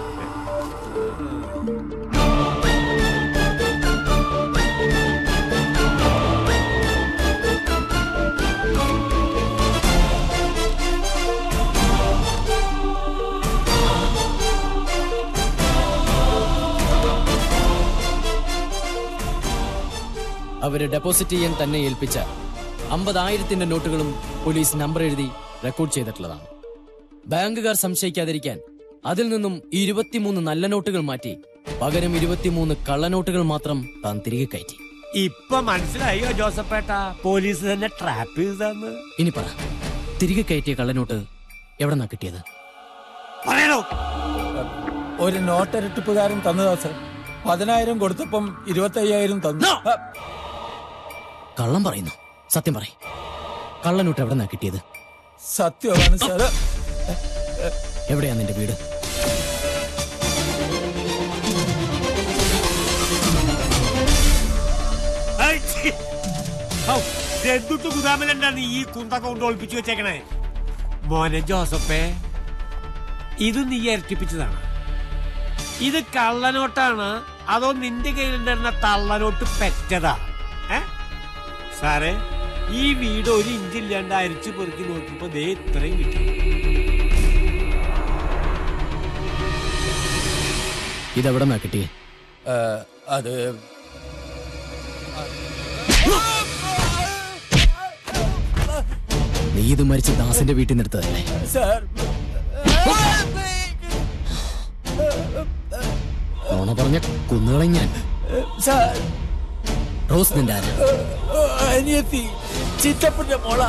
അവര് ഡെപ്പോസിറ്റ് ചെയ്യാൻ തന്നെ ഏൽപ്പിച്ച അമ്പതായിരത്തിന്റെ നോട്ടുകളും പോലീസ് നമ്പർ എഴുതി റെക്കോർഡ് ചെയ്തിട്ടുള്ളതാണ് ബാങ്കുകാർ സംശയിക്കാതിരിക്കാൻ അതിൽ നിന്നും ഈ ഇരുപത്തിമൂന്ന് നല്ല നോട്ടുകൾ മാറ്റി പകരം ഇരുപത്തിമൂന്ന് കള്ളനോട്ടുകൾ മാത്രം താൻ തിരികെ കയറ്റി ഇപ്പൊ മനസ്സിലായോ ജോസഫേട്ട പോലീസ് തന്നെ ട്രാപ്പ് ചെയ്തെന്ന് ഇനി പറ തിരികെ കയറ്റിയ കള്ളനോട്ട് എവിടെന്നാ കിട്ടിയത് പറയണോ ഒരു നോട്ടെരട്ടിപ്പുകാരൻ തന്നതാ സാർ പതിനായിരം കൊടുത്തപ്പം ഇരുപത്തി അയ്യായിരം തന്നു ആ, കള്ളം പറയുന്നു സത്യം പറ കള്ളനോട്ട് എവിടെന്നാ കിട്ടിയത് സത്യമാണ് സാർ എവിടെയാ നിന്റെ വീട് ഐ, ഛി. ഔ, എന്തുട്ട് ഗുദാമിലെന്താണ് ഈ കുന്തൊക്കെ കൊണ്ട് ഒളിപ്പിച്ചു വെച്ചേക്കണേ മോനെ ജോസഫേ ഇത് നീ ഇരട്ടിപ്പിച്ചതാണ് ഇത് കള്ളനോട്ടാണ് അതോ നിന്റെ കയ്യിലുണ്ടായിരുന്ന തള്ളനോട്ട് പെറ്റതാ ഏ സാറേ ഈ വീട് ഒരു ഇഞ്ചില്ലാണ്ട് അരിച്ചു പെറുക്കി നോക്കിയപ്പോ ദേ ഇത്രയും കിട്ടി ഇതെവിടെന്നാ കിട്ടിയേ ആ, അത് നീ ഇത് മരിച്ച ദാസിന്റെ വീട്ടിൽ നിന്ന് എടുത്തതല്ലേ സാർ നോണ പറഞ്ഞ കുന്നുകളെ ഞാൻ സാർ റോസ് നിന്റെ ആരാ അനിയത്തി ചിറ്റപ്പന്റെ മോള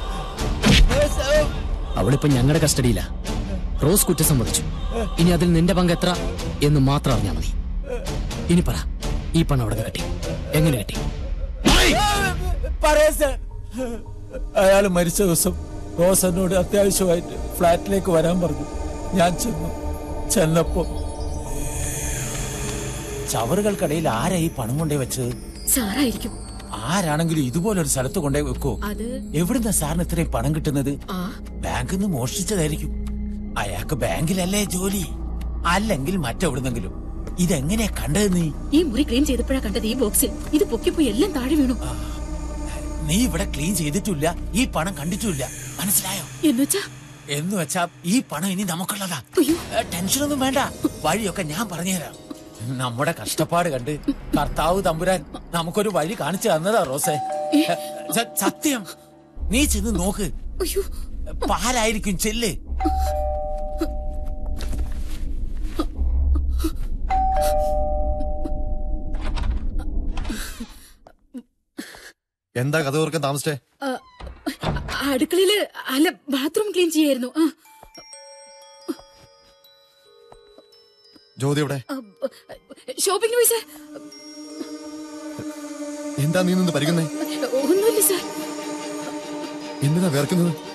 അവളിപ്പോ ഞങ്ങളുടെ കസ്റ്റഡിയിലാ റോസ് കുറ്റം സമ്മതിച്ചു ഇനി അതിൽ നിന്റെ പങ്ക് എത്ര എന്ന് മാത്രം അറിഞ്ഞാ മതി ഇനി പറ ഈ പണം അവിടെ നിന്ന് കിട്ടി എങ്ങനെ കിട്ടി പറയാ സാർ അയാൾ മരിച്ച ദിവസം റോസ് എന്നോട് അത്യാവശ്യമായിട്ട് ഫ്ലാറ്റിലേക്ക് വരാൻ പറഞ്ഞു ഞാൻ ചെന്നു ചെന്നപ്പോ ചവറുകൾക്കിടയിൽ ആരാ ഈ പണം കൊണ്ടേ വെച്ചത് സാറായിരിക്കും ആരാണെങ്കിലും ഇതുപോലെ ഒരു സ്ഥലത്ത് കൊണ്ടേ വെക്കോ അത് എവിടുന്ന സാറിന് ഇത്രയും പണം കിട്ടുന്നത് ആ ബാങ്കിൽ നിന്ന് മോഷ്ടിച്ചതായിരിക്കും അയാൾക്ക് ബാങ്കിലല്ലേ ജോലി അല്ലെങ്കിൽ മറ്റെവിടുന്നെങ്കിലും ഇതെങ്ങനെയാ കണ്ടത് നീ ഈ മുറി ക്ലീൻ ചെയ്തപ്പോഴാ കണ്ടത് ഈ ബോക്സിൽ ഇത് പൊക്കിപ്പോയി എല്ലാം താഴെ വീണു നീ ഇവിടെ ക്ലീൻ ചെയ്തിട്ടില്ല ഈ പണം കണ്ടിട്ടില്ല മനസ്സിലായോ എന്നുവെച്ചാ എന്ന് വെച്ചാ ഈ പണം ഇനി നമുക്കുള്ളതാ ഏ, ടെൻഷനൊന്നും വേണ്ട വഴിയൊക്കെ ഞാൻ പറഞ്ഞുതരാം നമ്മുടെ കഷ്ടപ്പാട് കണ്ട് കർത്താവ് തമ്പുരാൻ നമുക്കൊരു വഴി കാണിച്ചു തന്നതാ റോസേ സ- സത്യം നീ ചെന്ന് നോക്ക് പാലായിരിക്കും ചെല്ല് എന്താ കഥ ഓർക്കാൻ താമസിച്ചേ ആ, അടുക്കളയില് അല്ല ബാത്റൂം ക്ലീൻ ചെയ്യായിരുന്നു ആ, ജ്യോതി എവിടെ ആ, ഷോപ്പിംഗ് പോയി സാർ എന്താ നീ നിന്ന് പരിഗണേ ഒന്നുമില്ല സാർ എന്തിനാ വേർക്കുന്നത്